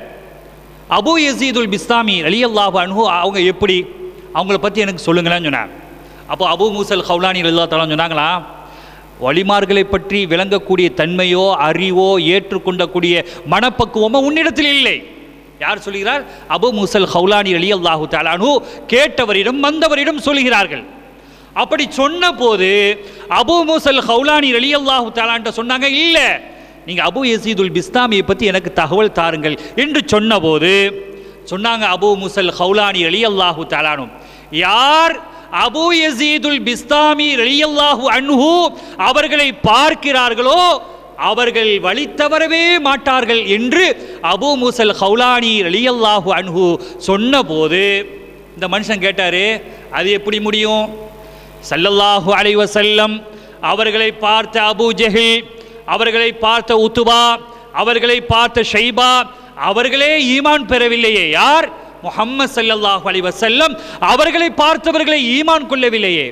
அபு யசீதுல் பிஸ்தாமி அலியல்லாஹு அன்ஹு அவங்க எப்படி அவங்கள பற்றி எனக்கு சொல்லுங்களேன்னு சொன்னார் அப்போ அபு மூசல் ஹவுலானி அல்லா தலான் சொன்னாங்களா வழிமார்களை பற்றி விளங்கக்கூடிய தன்மையோ அறிவோ ஏற்றுக்கொண்டக்கூடிய மனப்பக்குவமோ உன்னிடத்தில் இல்லை யார் சொல்கிறார் அபு மூசல் ஹவுலானி அலி அல்லாஹு தாலானு கேட்டவரிடம் வந்தவரிடம் சொல்கிறார்கள் அப்படி சொன்ன போது அபு மூசல் ஹவுலானி அலி அல்லாஹு தாலான்ட்ட சொன்னாங்க இல்லை நீங்கள் அபு யசீதுல் பிஸ்தாமியை பற்றி எனக்கு தகவல் தாருங்கள் என்று சொன்னபோது சொன்னாங்க அபு முசல் ஹவுலானி அலி அல்லாஹு தாலானு யார் அபு யசீதுல் பிஸ்தாமி ரலியல்லாஹு அன்ஹு அவர்களை பார்க்கிறார்களோ அவர்கள் வழி தவறவே மாட்டார்கள் என்று அபு முசல் ஹவுலானி ரலியல்லாஹு அன்ஹு சொன்னபோது இந்த மனுஷன் கேட்டாரு அது எப்படி முடியும் சல்லல்லாஹு அலைஹி வஸல்லம் அவர்களை பார்த்த அபு ஜஹில் அவர்களை பார்த்த உத்துபா அவர்களை பார்த்த ஷைபா அவர்களே ஈமான் பெறவில்லையே யார் முஹம்மது ஸல்லல்லாஹு அலைஹி வஸல்லம் அவர்களை பார்த்தவர்களை ஈமான் கொள்ளவில்லையே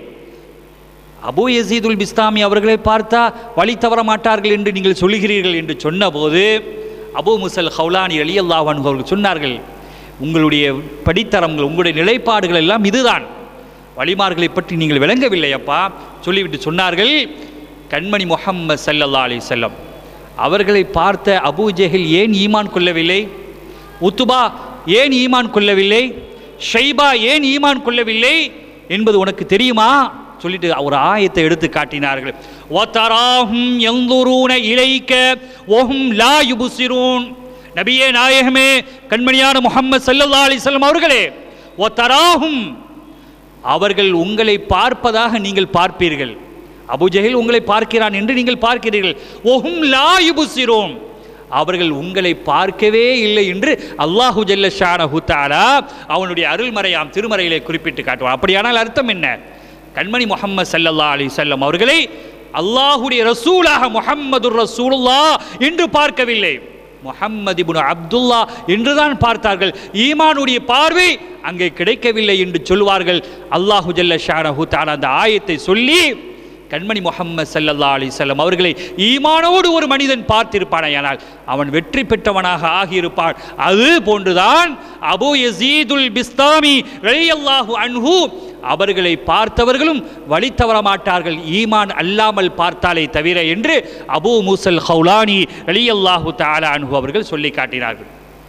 அபு யசீதுல் பிஸ்தாமி அவர்களை பார்த்தா வழி தவற மாட்டார்கள் என்று நீங்கள் சொல்லுகிறீர்கள் என்று சொன்னபோது அபு முசல் ஹவுலானி அலி அல்லாஹ் அவர்கள் சொன்னார்கள் உங்களுடைய படித்தரங்கள் உங்களுடைய நிலைப்பாடுகள் எல்லாம் இதுதான் வழிமார்களை பற்றி நீங்கள் விளங்கவில்லை அப்பா சொல்லிவிட்டு சொன்னார்கள் கண்மணி முஹம்மது ஸல்லல்லாஹு அலைஹி வஸல்லம் அவர்களை பார்த்த அபூ ஜெஹில் ஏன் ஈமான் கொள்ளவில்லை உத்துபா ஏன் ஈமான் கொள்ளவில்லை ஷைபா ஏன் ஈமான் கொள்ளவில்லை என்பது உனக்கு தெரியுமா சொல்லிட்டு ஒரு ஆயத்தை எடுத்து காட்டினார்கள் ஒத்தராஹும் எந்தூரூன இலைக்க ஓஹும் லா யுபுசிரூன் நபியே நாயகமே கண்மணியான முகம்மது சல்லல்லா அலிஸ்லாம் அவர்களே ஒத்தராஹும் அவர்கள் உங்களை பார்ப்பதாக நீங்கள் பார்ப்பீர்கள் அபுஜஹில் உங்களை பார்க்கிறான் என்று நீங்கள் பார்க்கிறீர்கள் ஒஹும் லா யுபுசிரோம் அவர்கள் உங்களை பார்க்கவே இல்லை என்று அல்லாஹு ஜல்ல ஷானஹு தஆலா அவனுடைய அருள்மறையாம் திருமறையிலே குறிப்பிட்டு காட்டுவான் அப்படியானால் அர்த்தம் என்ன கண்மணி முஹம்மது ஸல்லல்லாஹு அலைஹி வஸல்லம் அவர்களை அல்லாஹுடைய ரசூலாக முஹம்மது ரசூலுல்லா என்று பார்க்கவில்லை முஹம்மது இப்னு அப்துல்லா என்றுதான் பார்த்தார்கள் ஈமானுடைய பார்வை அங்கே கிடைக்கவில்லை என்று சொல்வார்கள் அல்லாஹு ஜல்ல ஷானஹு தஆலா அந்த ஆயத்தை சொல்லி கண்மணி முஹம்மது ஸல்லல்லாஹு அலைஹி வஸல்லம் அவர்களை ஈமானோடு ஒரு மனிதன் பார்த்திருப்பானேயானால் அவன் வெற்றி பெற்றவனாக ஆகியிருப்பான் அது போன்றுதான் அபு யசீதுல் பிஸ்தாமி ரலியல்லாஹு அன்ஹு அவர்களை பார்த்தவர்களும் வழி தவற மாட்டார்கள் ஈமான் அல்லாமல் பார்த்தாலே தவிர என்று அபு மூசல் ஹவுலானி ரலியல்லாஹு தஆலா அன்ஹு அவர்கள் சொல்லி காட்டினார்கள்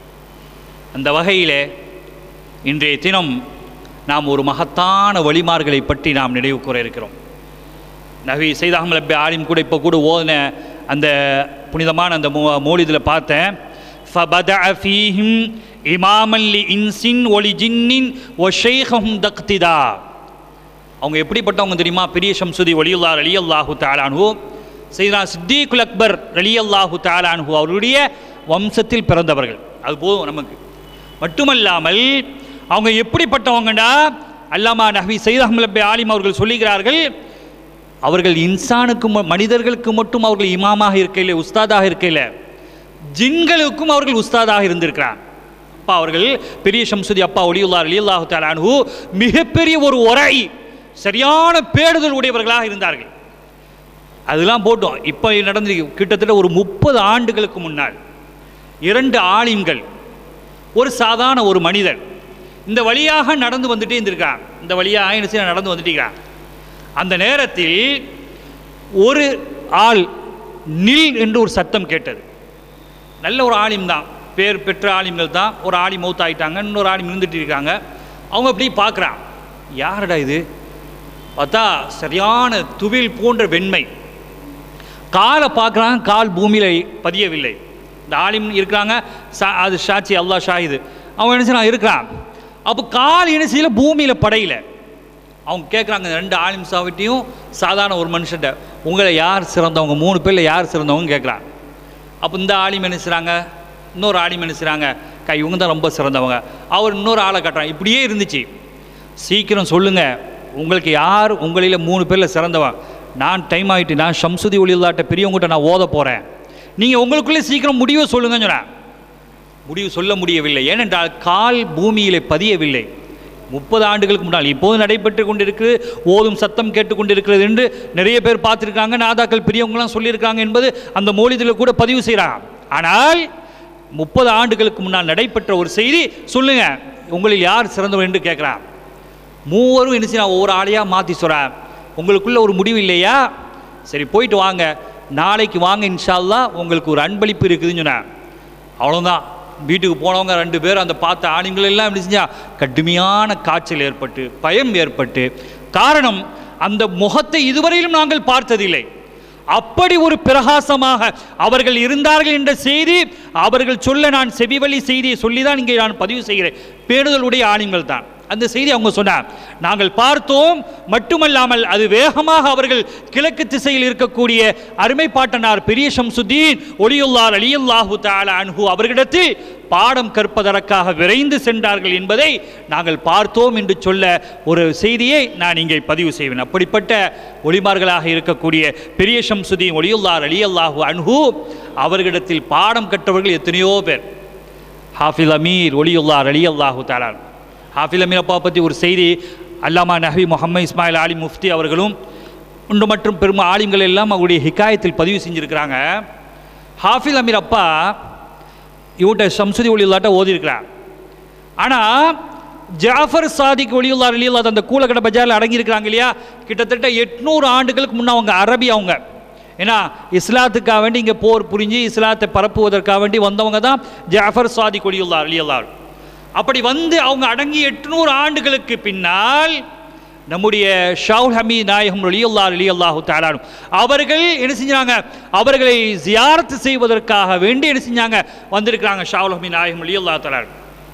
அந்த வகையிலே இன்றைய தினம் நாம் ஒரு மகத்தான வழிமார்களை பற்றி நாம் நினைவு கூற இருக்கிறோம் நபி சைத் அஹமது அப்பி ஆலிம் கூட இப்போ கூட ஓதின அந்த புனிதமான அந்த மோ மோலிதில் பார்த்தேன் فَبَدَعَ فِيهِمْ إِمَامًا لِإِنسٍ وَلِجِنٍّ وَشَيْخَهُمْ دَقْتِدَا அவங்க எப்படிப்பட்டவங்க தெரியுமா பெரிய ஷம்சுதி ஒலியுல்லா அலி அல்லாஹு தாலானு செய்தா சித்திகுல் அக்பர் அலி அல்லாஹு தாலானு அவருடைய வம்சத்தில் பிறந்தவர்கள் அது போதும் நமக்கு மட்டுமல்லாமல் அவங்க எப்படிப்பட்டவங்கடா அல்லாமா நஹவி சைத் அஹமது அப்பி ஆலிம் அவர்கள் சொல்லுகிறார்கள் அவர்கள் இன்சானுக்கு ம- மனிதர்களுக்கு மட்டும் அவர்கள் இமாமாக இருக்கையில் உஸ்தாதாக இருக்கையில் ஜின்களுக்கும் அவர்கள் உஸ்தாதாக இருந்திருக்கிறார் அப்பா அவர்கள் பெரிய ஷம்சுதி அப்பா ஒலியுல்லா அலியுல்லாஹு தாலானு மிகப்பெரிய ஒரு உரை சரியான பேடுதல் உடையவர்களாக இருந்தார்கள் அதெல்லாம் போட்டோம் இப்போ நடந்து கிட்டத்தட்ட ஒரு முப்பது ஆண்டுகளுக்கு முன்னால் இரண்டு ஆலிம்கள் ஒரு சாதாரண ஒரு மனிதர் இந்த வழியாக நடந்து வந்துட்டே இருந்திருக்கான் இந்த வழியாக என்ன செய்ய நடந்து வந்துட்டே இருக்கிறான் அந்த நேரத்தில் ஒரு ஆள் நில் என்று ஒரு சத்தம் கேட்டது நல்ல ஒரு ஆலிம் தான் பேர் பெற்ற ஆலிம்கள் தான் ஒரு ஆலிம் மௌத் ஆயிட்டாங்க இன்னொரு ஆலிம் இருந்துட்டு இருக்காங்க அவங்க அப்படி பார்க்குறான் யாரடா இது பார்த்தா சரியான துவில் போன்ற வெண்மை காலை பார்க்குறாங்க கால் பூமியில் பதியவில்லை இந்த ஆலிம் இருக்கிறாங்க சா அது ஷாச்சி அல்லாஹ் ஷாஹிது அவன் என்ன செய்யறான் இருக்கிறான் அப்போ கால் என்ன செய்யல பூமியில் படையில அவங்க கேட்குறாங்க இந்த ரெண்டு ஆலிம் சாவிட்டையும் சாதாரண ஒரு மனுஷன்ட்ட உங்களை யார் சிறந்தவங்க மூணு பேரில் யார் சிறந்தவங்க கேட்குறாங்க அப்போ இந்த ஆலிம் என்ன செய்கிறாங்க இன்னொரு ஆலிம் என்ன செய்கிறாங்க கை இவங்க தான் ரொம்ப சிறந்தவங்க அவர் இன்னொரு ஆளை காட்டுறாங்க இப்படியே இருந்துச்சு சீக்கிரம் சொல்லுங்கள் உங்களுக்கு யார் உங்களில் மூணு பேரில் சிறந்தவன் நான் டைம் ஆகிட்டு நான் ஷம்சுதி ஒளியில்லாட்ட பெரியவங்ககிட்ட நான் ஓத போகிறேன் நீங்கள் உங்களுக்குள்ளே சீக்கிரம் முடிவை சொல்லுங்கன்னு சொன்னேன் முடிவு சொல்ல முடியவில்லை ஏனென்றால் கால் பூமியிலே பதியவில்லை முப்பது ஆண்டுகளுக்கு முன்னால் இப்போது நடைபெற்று கொண்டிருக்கிறது ஓதும் சத்தம் கேட்டுக்கொண்டிருக்கிறது என்று நிறைய பேர் பார்த்துருக்காங்க நாதாக்கள் பெரியவங்களாம் சொல்லியிருக்காங்க என்பது அந்த மொழிதில் கூட பதிவு செய்கிறாங்க ஆனால் முப்பது ஆண்டுகளுக்கு முன்னால் நடைபெற்ற ஒரு செய்தி சொல்லுங்க உங்களில் யார் சிறந்தவர் என்று கேட்குறான் மூவரும் என்ன செய்யலாம் ஒவ்வொரு ஆளையாக மாற்றி சொல்கிறேன் உங்களுக்குள்ள ஒரு முடிவு இல்லையா சரி போயிட்டு வாங்க நாளைக்கு வாங்க இன்ஷா அல்லாஹ் உங்களுக்கு ஒரு அன்பளிப்பு இருக்குதுன்னு சொன்னேன் அவ்வளோதான் வீட்டுக்கு போனவங்க ரெண்டு பேர் அந்த பார்த்த ஆணிங்கள் எல்லாம் எப்படி செஞ்சா கடுமையான காய்ச்சல் ஏற்பட்டு பயம் ஏற்பட்டு காரணம் அந்த முகத்தை இதுவரையிலும் நாங்கள் பார்த்ததில்லை அப்படி ஒரு பிரகாசமாக அவர்கள் இருந்தார்கள் என்ற செய்தி அவர்கள் சொல்ல நான் செவிவழி செய்தியை சொல்லி தான் இங்கே நான் பதிவு செய்கிறேன் பேணுதலுடைய ஆணிங்கள் தான் அந்த செய்தி அவங்க சொன்னார் நாங்கள் பார்த்தோம் மட்டுமல்லாமல் அது வேகமாக அவர்கள் கிழக்கு திசையில் இருக்கக்கூடிய அருமை பாட்டனார் பெரிய ஷம்சுத்தீன் ஒளியுல்லார் அலியுல்லாஹு தாலா அன்ஹு அவர்களிடத்தில் பாடம் கற்பதற்காக விரைந்து சென்றார்கள் என்பதை நாங்கள் பார்த்தோம் என்று சொல்ல ஒரு செய்தியை நான் இங்கே பதிவு செய்வேன் அப்படிப்பட்ட ஒளிமார்களாக இருக்கக்கூடிய பெரிய ஷம்சுதீன் ஒளியுல்லார் அலியல்லாஹு அன்ஹு அவர்களிடத்தில் பாடம் கற்றவர்கள் எத்தனையோ பேர் ஹாஃபில் அமீர் ஒளியுல்லார் அலியல்லாஹு தாலா ஹாஃபில் அமீர் அப்பா பற்றி ஒரு செய்தி அல்லாமா நஹவி முகமது இஸ்மாயில் ஆலி முஃப்தி அவர்களும் உண்டு மற்றும் பெரும் ஆலிம்கள் எல்லாம் அவருடைய ஹிகாயத்தில் பதிவு செஞ்சுருக்கிறாங்க ஹாஃபில் அமீர் அப்பா இவட்ட சம்சுதி ஒளியுல்லாட்ட ஓதியிருக்கிறார் ஆனால் ஜாஃபர் சாதிக் ஒளியுல்லார் அலியுல்லாத் அந்த கூலக்கடை பஜாரில் அடங்கியிருக்கிறாங்க இல்லையா கிட்டத்தட்ட எட்நூறு ஆண்டுகளுக்கு முன்னே அவங்க அரபி அவங்க ஏன்னா இஸ்லாத்துக்காக வேண்டி இங்கே போர் புரிஞ்சு இஸ்லாத்தை பரப்புவதற்காக வேண்டி வந்தவங்க தான் ஜாஃபர் சாதிக் ஒளியுல்லார் அலியுல்லார் அப்படி வந்து அவங்க அடங்கி எட்நூறு ஆண்டுகளுக்கு பின்னால் நம்முடைய ஷவுல் ஹமீத் நாயகம் அலியுல்லா அலி அல்லாஹு தாலானு அவர்கள் என்ன செஞ்சாங்க அவர்களை ஜியாரத்து செய்வதற்காக வேண்டி என்ன செஞ்சாங்க வந்திருக்கிறாங்க ஷவுல் ஹமீத் நாயகம் அலி அல்லா தாலானு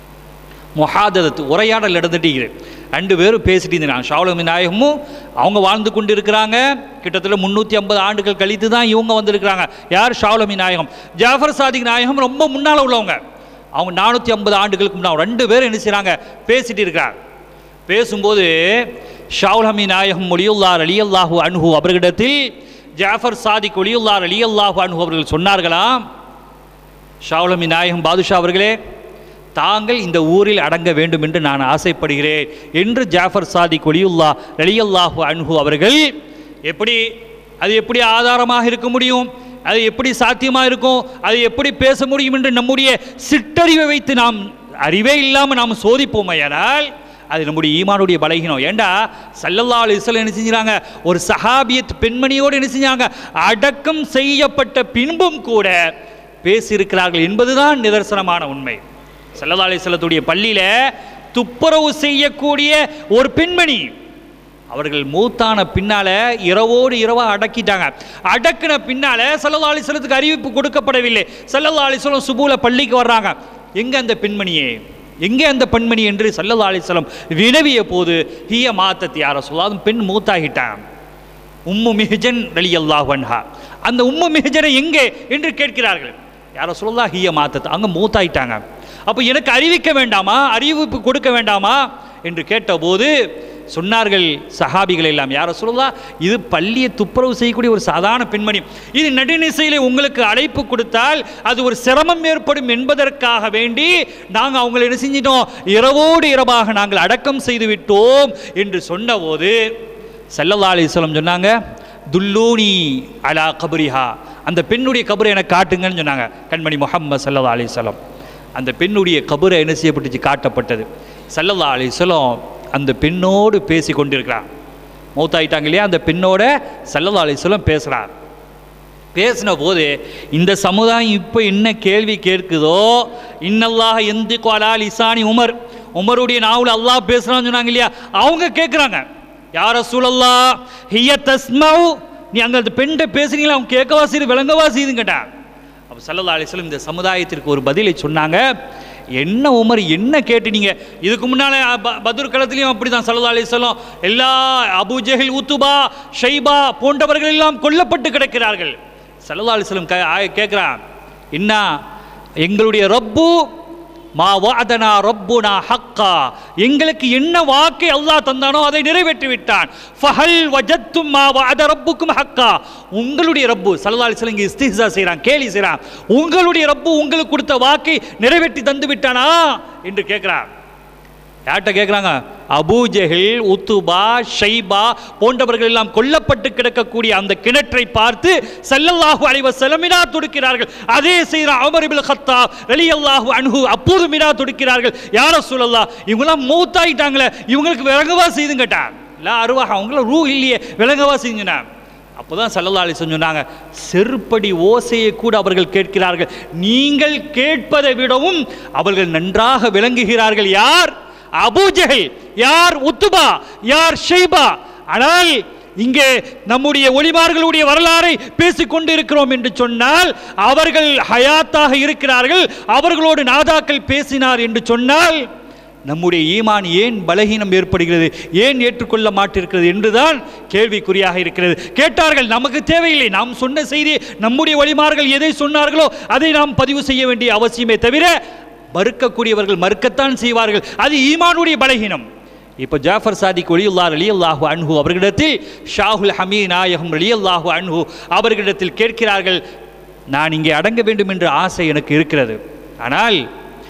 முஹாதரத்து உரையாடல் நடந்துட்டு ரெண்டு பேரும் பேசிட்டு இருந்தாங்க ஷாவுலமி நாயகமும் அவங்க வாழ்ந்து கொண்டு இருக்கிறாங்க கிட்டத்தட்ட முந்நூற்றி ஐம்பது ஆண்டுகள் கழித்து தான் இவங்க வந்திருக்கிறாங்க யார் ஷாவுலமி நாயகம் ஜாஃபர் சாதிக் நாயகம் ரொம்ப முன்னால் உள்ளவங்க அவங்க நானூற்றி ஐம்பது ஆண்டுகளுக்கு முன்னால் ரெண்டு பேரும் என்ன செய்கிறாங்க பேசிட்டு இருக்கிறாங்க பேசும்போது ஷாவுலமி நாயகம் ஒளியுல்லார் அலி அல்லாஹு அன்ஹு அவர்களிடத்தில் ஜாஃபர் சாதிக் ஒளியுல்லார் அலி அல்லாஹு அன்ஹு அவர்கள் சொன்னார்களாம் ஷாவுலமி நாயகம் பாதுஷா அவர்களே தாங்கள் இந்த ஊரில் அடங்க வேண்டும் என்று நான் ஆசைப்படுகிறேன் என்று ஜாஃபர் சாதிக் ஒலியுல்லா ரலியல்லாஹு அன்ஹு அவர்கள் எப்படி அது எப்படி ஆதாரமாக இருக்க முடியும் அது எப்படி சாத்தியமாக இருக்கும் அது எப்படி பேச முடியும் என்று நம்முடைய சிற்றறிவை வைத்து நாம் அறிவே இல்லாமல் நாம் சோதிப்போமையானால் அது நம்முடைய ஈமானுடைய பலகீனம் ஏண்டா சல்லல்லா அலிஸ்வல் என்ன செஞ்சாங்க ஒரு சஹாபியத் பெண்மணியோடு என்ன செஞ்சாங்க அடக்கம் செய்யப்பட்ட பின்பும் கூட பேசியிருக்கிறார்கள் என்பதுதான் நிதர்சனமான உண்மை சல்லல்லா அலிஸ்வலத்துடைய பள்ளியில் துப்புரவு செய்யக்கூடிய ஒரு பெண்மணி அவர்கள் மூத்தான பின்னால இரவோடு இரவா அடக்கிட்டாங்க அடக்கின பின்னால சல்லல்லா அலிஸ்வலத்துக்கு அறிவிப்பு கொடுக்கப்படவில்லை சல்லல்லா அலிஸ்வலம் சுபூல பள்ளிக்கு வர்றாங்க எங்க அந்த பெண்மணியே எங்கே அந்த பெண்மணி என்று சல்லல்லா அலிஸ்வலம் வினவிய போது ஹிய மாத்தத் யார சொல்லாதும் பெண் மூத்தாகிட்டான் உம்மு மிஹஜன் ரலி அல்லாஹன்ஹா அந்த உம்மு மிஹஜனை எங்கே என்று கேட்கிறார்கள் யார சொல்லலா ஹிய மாத்தத் அங்கே மூத்தாயிட்டாங்க அப்போ எனக்கு அறிவிக்க வேண்டாமா அறிவிப்பு கொடுக்க வேண்டாமா என்று கேட்டபோது சொன்னார்கள் சஹாபிகள் எல்லாம் யார சொல்லலாம் இது பள்ளியை துப்புரவு செய்யக்கூடிய ஒரு சாதாரண பெண்மணி இது நடுநிசையில் உங்களுக்கு அழைப்பு கொடுத்தால் அது ஒரு சிரமம் ஏற்படும் என்பதற்காக வேண்டி நாங்கள் அவங்களை என்ன செஞ்சிட்டோம் இரவோடு இரவாக நாங்கள் அடக்கம் செய்து விட்டோம் என்று சொன்னபோது சல்லல்லா அலிஸ்லம் சொன்னாங்க துல்லூனி அலா கபரிஹா அந்த பெண்ணுடைய கபரை எனக்கு காட்டுங்கன்னு சொன்னாங்க கண்மணி முகம்மது சல்லல்லா அலிஸ்லம் அந்த பெண்ணுடைய கபரை என்ன செய்யப்பட்டுச்சு காட்டப்பட்டது சல்லல்லா அலிஸ்லம் அந்த பெண்ணோடு பேசி கொண்டிருக்கிறார் மௌத்தாயிட்டாங்க இல்லையா அந்த பெண்ணோட சல்லல்லா அலிஸ்லம் பேசுகிறார் பேசின போது இந்த சமுதாயம் இப்போ என்ன கேள்வி கேட்குதோ இன்னல்லாக எந்த குவாலா லிசானி உமர் உமருடைய நாவல் அல்லாஹ் பேசுகிறான்னு சொன்னாங்க இல்லையா அவங்க கேட்குறாங்க யார சூழல்லா ஹிய தஸ்மவ் நீ அங்கே அந்த பெண்கிட்ட பேசுறீங்களா அவங்க கேட்கவா செய்யுது விளங்கவா செய்யுதுன்னு கேட்டான் அப்போ சல்லல்லா அலிஸ்லம் இந்த சமுதாயத்திற்கு ஒரு பதிலை சொன்னாங்க என்ன உமர் என்ன கேட்டுனீங்க இதுக்கு முன்னாலே ப- பத்ர் களத்திலையும் அப்படி தான் சல்லா அலிஸ்லம் எல்லா அபு ஜெஹில் உத்துபா ஷைபா போன்றவர்கள் எல்லாம் கொல்லப்பட்டு கிடக்கிறார்கள் சல்லா அலிஸ்லம் கேட்குறான் என்ன எங்களுடைய ரப்பு மா வாதனா ரப்புனா ஹக்கா எங்களுக்கு என்ன வாக்கை அல்லாஹ் தந்தானோ அதை நிறைவேற்றி விட்டான் ஃபஹல் வஜத்தும் மா வாத ரப்புக்கும் ஹக்கா உங்களுடைய ரப்பு சல்லல்லாஹு அலைஹி வஸல்லம் இங்கே இஸ்திஹ்ஸா செய்றான் கேலி செய்றான் உங்களுடைய ரப்பு உங்களுக்கு கொடுத்த வாக்கை நிறைவேற்றி தந்து விட்டானா என்று கேட்கிறான் யார்கிட்ட கேட்குறாங்க அபூ ஜெஹில் உத்துபா ஷைபா போன்றவர்கள் எல்லாம் கொல்லப்பட்டு கிடக்கக்கூடிய அந்த கிணற்றை பார்த்து சல்லல்லாஹு அலைஹி வஸல்லம் மினா துடிக்கிறார்கள் அதே செய்கிற அமர் இப்னு கத்தாப் ரலியல்லாஹு அன்ஹு அப்போது மினா துடிக்கிறார்கள் யார சொல்லலாம் இவங்களாம் மூத்தாயிட்டாங்களே இவங்களுக்கு விளங்கவா செய்துங்க கேட்டான் இல்லை அருவாக அவங்கள ரூ இல்லையே விளங்கவா செஞ்சுனா அப்போதான் சல்லல்லா அலிஸ்லம் சொன்னாங்க செருப்படி ஓசையை கூட அவர்கள் கேட்கிறார்கள் நீங்கள் கேட்பதை விடவும் அவர்கள் நன்றாக விளங்குகிறார்கள் யார் அபூஜஹல் யார் உத்துபா யார் ஷைபா ஆனால் இங்கே நம்முடைய ஒளிமார்களுடைய வரலாறை பேசிக் கொண்டிருக்கிறோம் என்று சொன்னால் அவர்கள் ஹயாத்தாக இருக்கிறார்கள் அவர்களோடு நாதாக்கள் பேசினார் என்று சொன்னால் நம்முடைய ஈமான் ஏன் பலகீனம் ஏற்படுகிறது ஏன் ஏற்றுக்கொள்ள மாட்டிருக்கிறது என்றுதான் கேள்விக்குறியாக இருக்கிறது கேட்டார்கள் நமக்கு தேவையில்லை நாம் சொன்ன செய்தி நம்முடைய வழிமார்கள் எதை சொன்னார்களோ அதை நாம் பதிவு செய்ய வேண்டிய அவசியமே தவிர மறுக்கக்கூடியவர்கள் மறுக்கத்தான் செய்வார்கள் அது ஈமானுடைய பலகீனம் இப்போ ஜாஃபர் சாதிக் ஒளியுல்லார் அலி அல்லாஹு அன்ஹு அவர்களிடத்தில் ஷாஹுல் ஹமீ நாயகம் அலி அல்லாஹு அன்ஹு அவர்களிடத்தில் கேட்கிறார்கள் நான் இங்கே அடங்க வேண்டும் என்ற ஆசை எனக்கு இருக்கிறது ஆனால்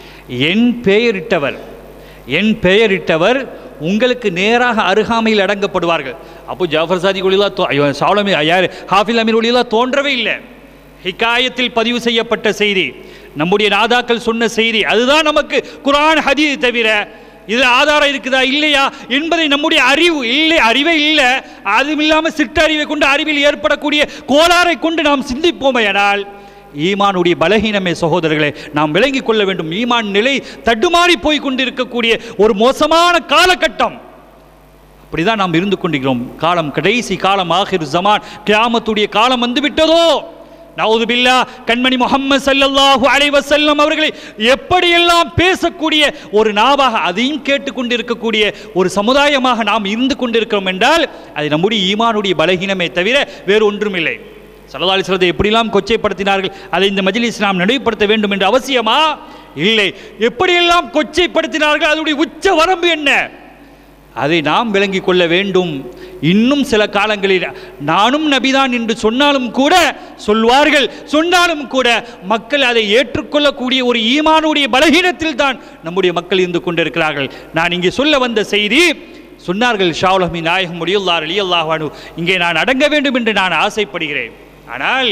என் பெயரிட்டவர் என் பெயரிட்டவர் உங்களுக்கு நேராக அருகாமையில் அடங்கப்படுவார்கள் அப்போ ஜாஃபர் சாதி ஒளிலா தோ ஐயோ, சாலமி யார் ஹாஃபில் அமீர் ஒளிலா தோன்றவே இல்லை ஹிகாயத்தில் பதிவு செய்யப்பட்ட செய்தி நம்முடைய நாதாக்கள் சொன்ன செய்தி அதுதான் நமக்கு குர்ஆன் ஹதீஸ் தவிர இது ஆதாரம் இருக்குதா இல்லையா என்பதை நம்முடைய அறிவு இல்லை அறிவே இல்லை அதுவும் இல்லாமல் சிற்றறிவை கொண்டு அறிவில் ஏற்படக்கூடிய கோளாறை கொண்டு நாம் சிந்திப்போமையானால் ஈமானுடைய பலகீனமே சகோதரர்களே நாம் விளங்கிக் கொள்ள வேண்டும் ஈமான் நிலை தடுமாறி போய் கொண்டிருக்கக்கூடிய ஒரு மோசமான காலகட்டம் அப்படிதான் நாம் இருந்து கொண்டிருக்கிறோம் காலம் கடைசி காலம் ஆகிர் ஜமான் கியாமத்துடைய காலம் வந்து விட்டதோ நவுது பில்லா கண்மணி முகம்மது ஸல்லல்லாஹு அலைஹி வஸல்லம் அவர்களை எப்படியெல்லாம் பேசக்கூடிய ஒரு நாவாக அதையும் கேட்டுக்கொண்டிருக்கக்கூடிய ஒரு சமுதாயமாக நாம் இருந்து கொண்டிருக்கிறோம் என்றால் அது நம்முடைய ஈமானுடைய பலகீனமே தவிர வேறு ஒன்றுமில்லை சல்லல்லாஹு அலைஹி வஸல்லத்தை எப்படியெல்லாம் கொச்சைப்படுத்தினார்கள் அதை இந்த மஜ்லிஸ் நாம் நடைபெறுத்த வேண்டும் என்று அவசியமா இல்லை எப்படியெல்லாம் கொச்சைப்படுத்தினார்கள் அதனுடைய உச்ச வரம்பு என்ன அதை நாம் விளங்கிக் கொள்ள வேண்டும் இன்னும் சில காலங்களில் நானும் நபிதான் என்று சொன்னாலும் கூட சொல்வார்கள் சொன்னாலும் கூட மக்கள் அதை ஏற்றுக்கொள்ளக்கூடிய ஒரு ஈமானுடைய பலகீனத்தில் தான் நம்முடைய மக்கள் இருந்து கொண்டிருக்கிறார்கள் நான் இங்கே சொல்ல வந்த செய்தி சொன்னார்கள் ஷாவுலமி நாயகம் முடியுள்ளார் அலி அல்லாஹானு இங்கே நான் அடங்க வேண்டும் என்று நான் ஆசைப்படுகிறேன் ஆனால்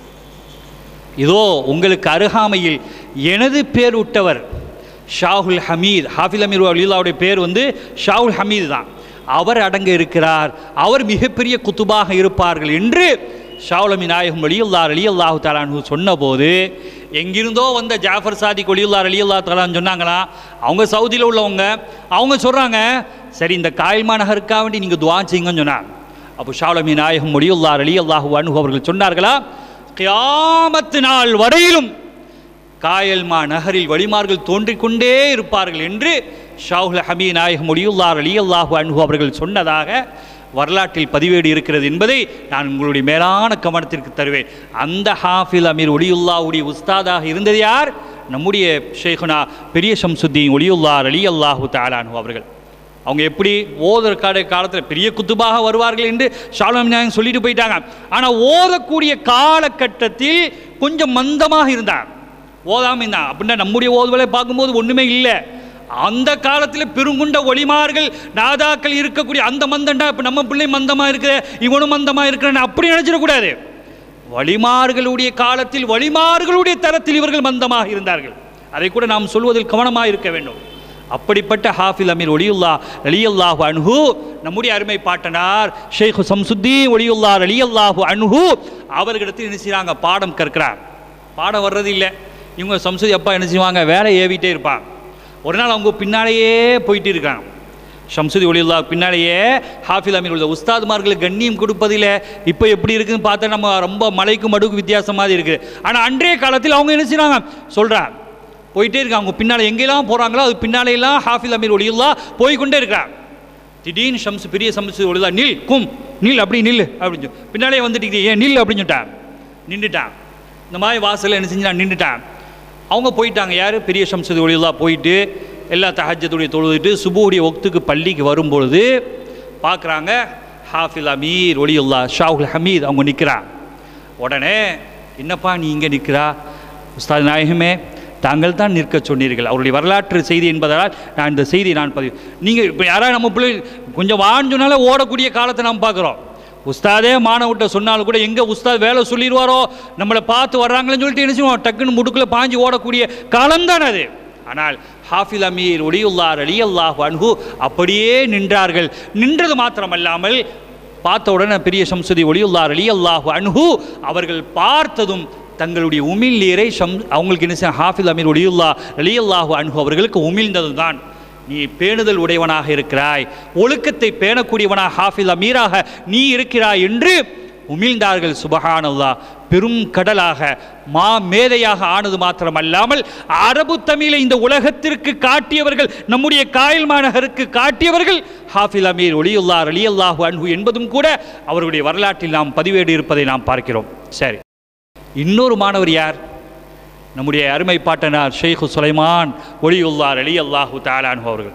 இதோ உங்களுக்கு அருகாமையில் எனது பேர் விட்டவர் ஷாகுல் ஹமீத் ஹாஃபில் அமீர் அலிலாவுடைய பேர் வந்து ஷாகுல் ஹமீத் தான் அவர் அடங்க இருக்கிறார் அவர் மிகப்பெரிய குத்துபாக இருப்பார்கள் என்று ஷாவுலமி நாயகம் அலியுல்லார் அலி அல்லாஹு தாலானு சொன்னபோது எங்கிருந்தோ வந்த ஜாஃபர் சாதிக் ஒலியுல்லார் அலி அல்லா தாலான்னு சொன்னாங்களா அவங்க சவுதியில் உள்ளவங்க அவங்க சொல்கிறாங்க சரி இந்த காயல்மா நகருக்காக வேண்டி நீங்கள் துவா செய்யுங்கன்னு சொன்னாங்க அப்போ ஷாவுலமி நாயகம் ஒலியுல்லார் அலி அல்லாஹு அனு அவர்கள் சொன்னார்களா கியாமத்து நாள் வரையிலும் காயல்மா நகரில் வழிமார்கள் தோன்றிக் கொண்டே இருப்பார்கள் என்று ஷாஹுல் ஹமீ நாயகம் ஒளியுல்லார் அலி அல்லாஹு அன்ஹு அவர்கள் சொன்னதாக வரலாற்றில் பதிவேடு இருக்கிறது என்பதை நான் உங்களுடைய மேலான கவனத்திற்கு தருவேன் அந்த ஹாஃபில் அமீர் ஒளியுல்லாவுடைய உஸ்தாதாக இருந்தது யார் நம்முடைய ஷேகுனா பெரிய ஷம்சுத்தீன் ஒளியுல்லார் அலி அல்லாஹு தாலானு அவர்கள் அவங்க எப்படி ஓதற்கான காலத்தில் பெரிய குத்துபாக வருவார்கள் என்று ஷாலம் நாயகம் சொல்லிட்டு போயிட்டாங்க ஆனால் ஓதக்கூடிய காலகட்டத்தில் கொஞ்சம் மந்தமாக இருந்தார் ஓதாமல் இருந்தான் அப்படின்னா நம்முடைய ஓதுவலை பார்க்கும்போது ஒன்றுமே இல்லை அந்த காலத்தில் பெருங்குண்ட ஒளிமார்கள் நாதாக்கள் இருக்கக்கூடிய அந்த மந்தண்டா இப்போ நம்ம பிள்ளை மந்தமாக இருக்கிற இவனும் மந்தமாக இருக்கிறான்னு அப்படி நினச்சிடக்கூடாது வழிமார்களுடைய காலத்தில் வழிமார்களுடைய தரத்தில் இவர்கள் மந்தமாக இருந்தார்கள் அதை கூட நாம் சொல்வதில் கவனமாக இருக்க வேண்டும் அப்படிப்பட்ட ஹாஃபில் அமீர் ஒலியுல்லா அலியல்லாஹு அன்ஹு நம்முடைய அருமை பாட்டனார் ஷேக் சம்சுத்தீன் ஒலியுல்லா அலியல்லாஹு அன்ஹு அவர்களிடத்தில் என்ன செய்கிறாங்க பாடம் கற்கிறார் பாடம் வர்றது இல்லை இவங்க சம்சுதி அப்பா என்ன செய்வாங்க வேலை ஏவிட்டே இருப்பாங்க ஒரு நாள் அவங்க பின்னாலேயே போயிட்டு இருக்காங்க ஷம்சுதி ஒளியுல்லா பின்னாலேயே ஹாஃபில் அமீர் உள்ள உஸ்தாதுமார்களுக்கு கண்ணியம் கொடுப்பதில் இப்போ எப்படி இருக்குன்னு பார்த்தா நம்ம ரொம்ப மலைக்கும் மடுக்கு வித்தியாசம் மாதிரி இருக்குது ஆனால் அன்றைய காலத்தில் அவங்க என்ன செய்கிறாங்க சொல்கிறாங்க போயிட்டே இருக்காங்க அவங்க பின்னால் எங்கெல்லாம் போகிறாங்களோ அது பின்னாலையெல்லாம் ஹாஃபில் அமீர் ஒளியுல்லா போய்கொண்டே இருக்கிறாங்க திடீர்னு ஷம்சு பெரிய சம்சு ஒளிதா நில் கும் நில் அப்படி நில் அப்படின்னு சொல்லி பின்னாலே வந்துட்டு ஏன் நில் அப்படின்னு சொல்லிட்டான் நின்றுட்டான் இந்த மாதிரி வாசலில் என்ன செஞ்சான் நின்றுட்டான் அவங்க போயிட்டாங்க யார் பெரிய சம்சது ஒளியுல்லா போயிட்டு எல்லா தஹஜத்துடைய தொழுதுட்டு சுபுடைய ஒக்துக்கு பள்ளிக்கு வரும்பொழுது பார்க்குறாங்க ஹாஃபில் அமீர் ஒளியுல்லா ஷாஹுல் ஹமீத் அவங்க நிற்கிறாங்க உடனே என்னப்பா நீ இங்கே நிற்கிறா உஸ்தாத் நாயகமே தாங்கள் தான் நிற்க சொன்னீர்கள் அவருடைய வரலாற்று செய்தி என்பதால் நான் இந்த செய்தியை நான் பதிவு நீங்கள் இப்போ யாராவது நம்ம பிள்ளை கொஞ்சம் வான்னு சொன்னாலே ஓடக்கூடிய காலத்தை நாம் பார்க்குறோம் உஸ்தாதே மாணவர்கிட்ட சொன்னாலும் கூட எங்கே உஸ்தாத் வேலை சொல்லிடுவாரோ நம்மளை பார்த்து வர்றாங்களேன்னு சொல்லிட்டு என்ன செய்வோம் டக்குன்னு முடுக்கில் பாஞ்சு ஓடக்கூடிய காலம்தான் அது ஆனால் ஹாஃபில் அமீர் ஒளியுல்லார் அலி அல்லாஹ் அன்ஹு அப்படியே நின்றார்கள் நின்றது மாத்திரமல்லாமல் பார்த்த உடனே பெரிய சம்சதி ஒளியுல்லார் அலி அல்லாஹு அன்ஹு அவர்கள் பார்த்ததும் தங்களுடைய உமிழ் நீரை ஷம் அவங்களுக்கு என்ன செய்ய ஹாஃபில் அமீர் ஒளியுல்லா அலி அல்லாஹு அன்ஹு அவர்களுக்கு உமிழ்ந்தது தான் நீ பேணுதல் உடையவனாக இருக்கிறாய் ஒழுக்கத்தை பேணக்கூடியவனாக ஹாஃபில் அமீராக நீ இருக்கிறாய் என்று உமிழ்ந்தார்கள் சுபஹானல்லா பெரும் கடலாக மா மேதையாக ஆனது மாத்திரமல்லாமல் அரபு தமிழை இந்த உலகத்திற்கு காட்டியவர்கள் நம்முடைய காயல் மாநகருக்கு காட்டியவர்கள் ஹாஃபில் அமீர் ஒளியுல்லார் அலி அல்லாஹு அன்ஹு என்பதும் கூட அவருடைய வரலாற்றில் நாம் பதிவேடு இருப்பதை நாம் பார்க்கிறோம் சரி இன்னொரு மாணவர் யார் நம்முடைய அருமை பாட்டனார் ஷெய்ഖு சுலைமான் ஒளியுல்லார் அலி அல்லாஹு தாலானு அவர்கள்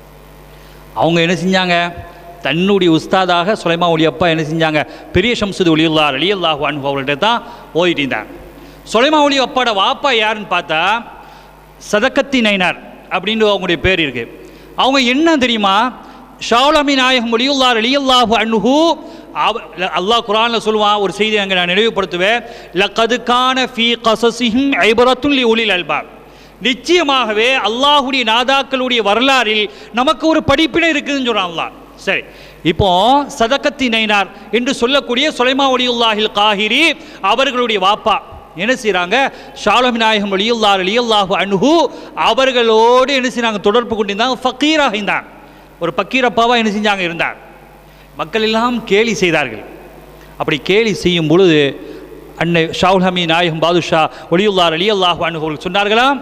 அவங்க என்ன செஞ்சாங்க தன்னுடைய உஸ்தாதாக சுலைமா ஒளி அப்பா என்ன செஞ்சாங்க பெரிய ஷம்சுது ஒளியுல்லார் அலி அல்லாஹு அன்ஹு அவர்கள்ட்ட தான் ஓதிட்டு இருந்தாங்க சுலைமா ஒளி அப்பாட வாப்பா யாருன்னு பார்த்தா சதக்கத்தி நைனார் அப்படின்னு அவங்களுடைய பேர் இருக்கு அவங்க என்ன தெரியுமா ஷாவுலமி நாயகம் ஒளியுல்லார் அலி அல்லாஹு அன்ஹு அவ அல்லாஹ் குரானில் சொல்லுவான் ஒரு செய்தி அங்கே நான் நினைவுபடுத்துவேன் லக்கது கான ஃபி கசசிஹிம் ஐபரத்துல் உலில் அல்பாப் நிச்சயமாகவே அல்லாஹுடைய நாதாக்களுடைய வரலாறில் நமக்கு ஒரு படிப்பினை இருக்குதுன்னு சொல்கிறான் அல்லாஹ் சரி இப்போ சதக்கத்தி நைனார் என்று சொல்லக்கூடிய சுலைமா ஒலியுல்லாஹில் காஹிரி அவர்களுடைய வாப்பா என்ன செய்கிறாங்க ஷாலமி நாயகம் அலியுல்லார் அலியல்லாஹு அன்ஹு அவர்களோடு என்ன செய்றாங்க தொடர்பு கொண்டிருந்தாங்க ஃபக்கீராக இருந்தாங்க ஒரு பக்கீரப்பாவாக என்ன செஞ்சாங்க இருந்தார் மக்கள் எல்லாம் கேலி செய்தார்கள் அப்படி கேலி செய்யும் பொழுது அன்னை ஷாவுல் ஹமி நாயகம் பாதுஷா ஒலியுல்லார் அலி அல்லாஹ் அவர்கள் சொன்னார்களாம்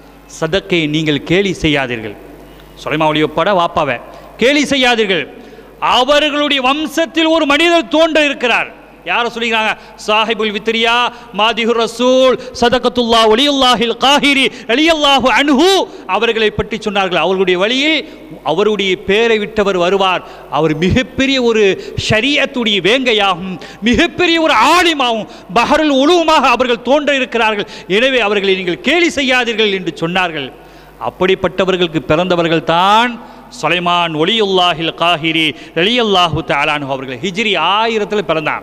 சதக்கை நீங்கள் கேலி செய்யாதீர்கள் சுலைமா ஒளியப்பட வாப்பாவை கேலி செய்யாதீர்கள் அவர்களுடைய வம்சத்தில் ஒரு மனிதர் தோன்ற இருக்கிறார் யாரை சொல்லிக்கிறாங்க சாஹிபுல் வித்ரியா மாதிஹுர் ரசூல் சதகத்துல்லா ஒலியுல்லாஹில் காஹிரி அலியல்லாஹு அன்ஹு அவர்களை பற்றி சொன்னார்கள் அவர்களுடைய வழியில் அவருடைய பேரை விட்டவர் வருவார் அவர் மிகப்பெரிய ஒரு ஷரியத்துடைய வேங்கையாகும் மிகப்பெரிய ஒரு ஆலிமாகும் பஹருல் உழுவுமாக அவர்கள் தோன்ற இருக்கிறார்கள் எனவே அவர்களை நீங்கள் கேலி செய்யாதீர்கள் என்று சொன்னார்கள் அப்படிப்பட்டவர்களுக்கு பிறந்தவர்கள் தான் சுலைமான் ஒலியுல்லாஹில் காஹிரி அலியல்லாஹு தாலானு அவர்கள் ஹிஜ்ரி ஆயிரத்தில் பிறந்தான்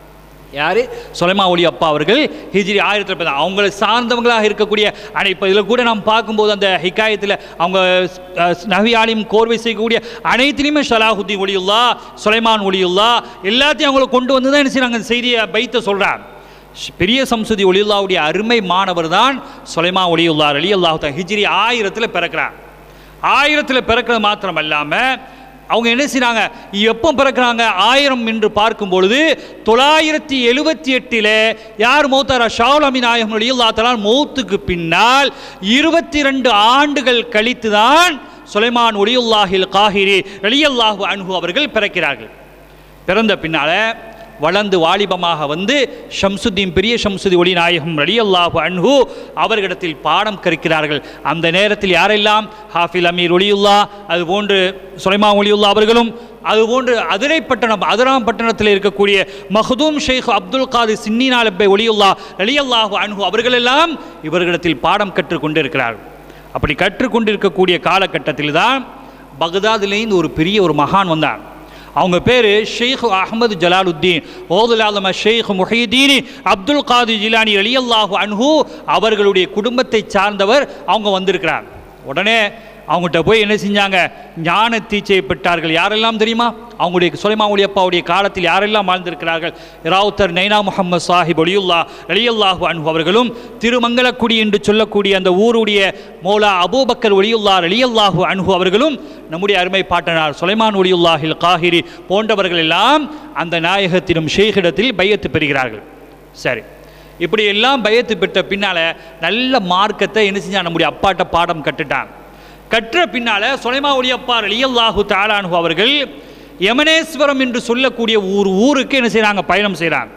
யார் சுலைமா ஒளி அப்பா அவர்கள் ஹிஜ்ரி ஆயிரத்தில் பிறந்தாங்க அவங்களை சார்ந்தவங்களாக இருக்கக்கூடிய ஆனால் இப்போ இதில் கூட நாம் பார்க்கும்போது அந்த ஹிக்காயத்தில் அவங்க அஹ், நபி ஆலிம் கோர்வை செய்யக்கூடிய அனைத்திலையுமே ஷலாஹுத்தீன் ஒளியுல்லா சுலைமான் ஒளியுல்லா எல்லாத்தையும் அவங்கள கொண்டு வந்து தான் என்ன செய்றாங்க அந்த செய்தியை பைத்த சொல்கிறார் பெரிய சம்சுதி ஒளியுல்லாவுடைய அருமை மாணவர் தான் சுலைமா ஒளியுல்லார் அலி அல்லாஹு ஹிஜ்ரி ஆயிரத்தில் பிறக்கிறார் ஆயிரத்தில் பிறக்கிறது மாத்திரம் அல்லாமல் அவங்க என்ன செய்றாங்க எப்போ பிறக்கிறாங்க ஆயிரம் என்று பார்க்கும் பொழுது தொள்ளாயிரத்தி எழுபத்தி எட்டில் யார் மௌத்தாரா ஷாவுல் அமி நாயகம் அலியுல்லா தலான் மௌத்துக்கு பின்னால் இருபத்தி ரெண்டு ஆண்டுகள் கழித்து தான் சுலைமான் ஒலியுல்லாஹில் காஹிரி அலியல்லாஹு அன்ஹு அவர்கள் பிறக்கிறார்கள் பிறந்த பின்னால வளர்ந்து வாலிபமாக வந்து ஷம்சுத்தீன் பெரிய ஷம்சுதி ஒளி நாயகம் ரலியல்லாஹு அன்ஹு அவர்களிடத்தில் பாடம் கற்கிறார்கள் அந்த நேரத்தில் யாரெல்லாம் ஹாஃபில் அமீர் ஒளியுல்லா அதுபோன்று சுலைமா ஒளியுல்லா அவர்களும் அதுபோன்று அதிரைப்பட்டணம் அதிராம் பட்டணத்தில் இருக்கக்கூடிய மஹதூம் ஷேக் அப்துல் காதிர் சின்னினாலப்பை ஒளியுல்லா ரலியல்லாஹு அன்ஹு அவர்களெல்லாம் இவர்களிடத்தில் பாடம் கற்றுக்கொண்டு இருக்கிறார்கள் அப்படி கற்றுக்கொண்டிருக்கக்கூடிய காலகட்டத்தில் தான் பக்தாதிலேருந்து ஒரு பெரிய ஒரு மகான் வந்தார் அவங்க பேர் ஷேக் அஹமது ஜலாலுத்தீன் ஓதுல் ஆலம ஷேக் முஹீதீன் அப்துல் காதி ஜிலானி அலியல்லாஹு அன்ஹு அவர்களுடைய குடும்பத்தை சார்ந்தவர் அவங்க வந்திருக்கிறார் உடனே அவங்ககிட்ட போய் என்ன செஞ்சாங்க ஞான தீச்சை பெற்றார்கள் யாரெல்லாம் தெரியுமா அவங்களுடைய சுலைமாவுலி அப்பாவுடைய காலத்தில் யாரெல்லாம் வாழ்ந்திருக்கிறார்கள் ராவுத்தர் நைனா முகமது சாஹிப் ஒலியுல்லா அலியல்லாஹு அன்ஹு அவர்களும் திருமங்கலக்குடி என்று சொல்லக்கூடிய அந்த ஊருடைய மௌலா அபூபக்கர் ஒலியுல்லா அலியல்லாஹு அன்ஹு அவர்களும் நம்முடைய அருமை பாட்டனார் சுலைமான் ஒலியுல்லாஹில் காஹிரி போன்றவர்கள் எல்லாம் அந்த நாயகத்திலும் ஷேഖிடத்தில் பையத்து பெறுகிறார்கள் சரி இப்படி எல்லாம் பயத்து பெற்ற பின்னால நல்ல மார்க்கத்தை என்ன செஞ்சா நம்முடைய அப்பாட்ட பாடம் கட்டுட்டான் கற்ற பின்னால சுலைமா ஒளியப்பா அலியல்லாஹு தாலானு அவர்கள் யமனேஸ்வரம் என்று சொல்லக்கூடிய ஒரு ஊருக்கு என்ன செய்றாங்க பயணம் செய்கிறாங்க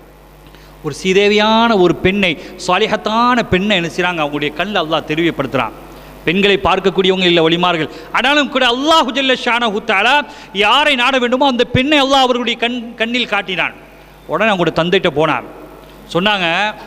ஒரு சீதேவியான ஒரு பெண்ணை சாலிஹத்தான பெண்ணை என்ன செய்றாங்க அவங்களுடைய கண்ணில் அல்லாஹ் தெளிவுபடுத்துகிறான் பெண்களை பார்க்கக்கூடியவங்க இல்லை ஒளிமார்கள் ஆனாலும் கூட அல்லாஹு ஜல்ல ஷானஹு தஆலா யாரை நாட வேண்டுமோ அந்த பெண்ணை அல்லாஹ் அவர்களுடைய கண் கண்ணில் காட்டினான் உடனே அவங்களுடைய தந்தைட்ட போனார் சொன்னாங்க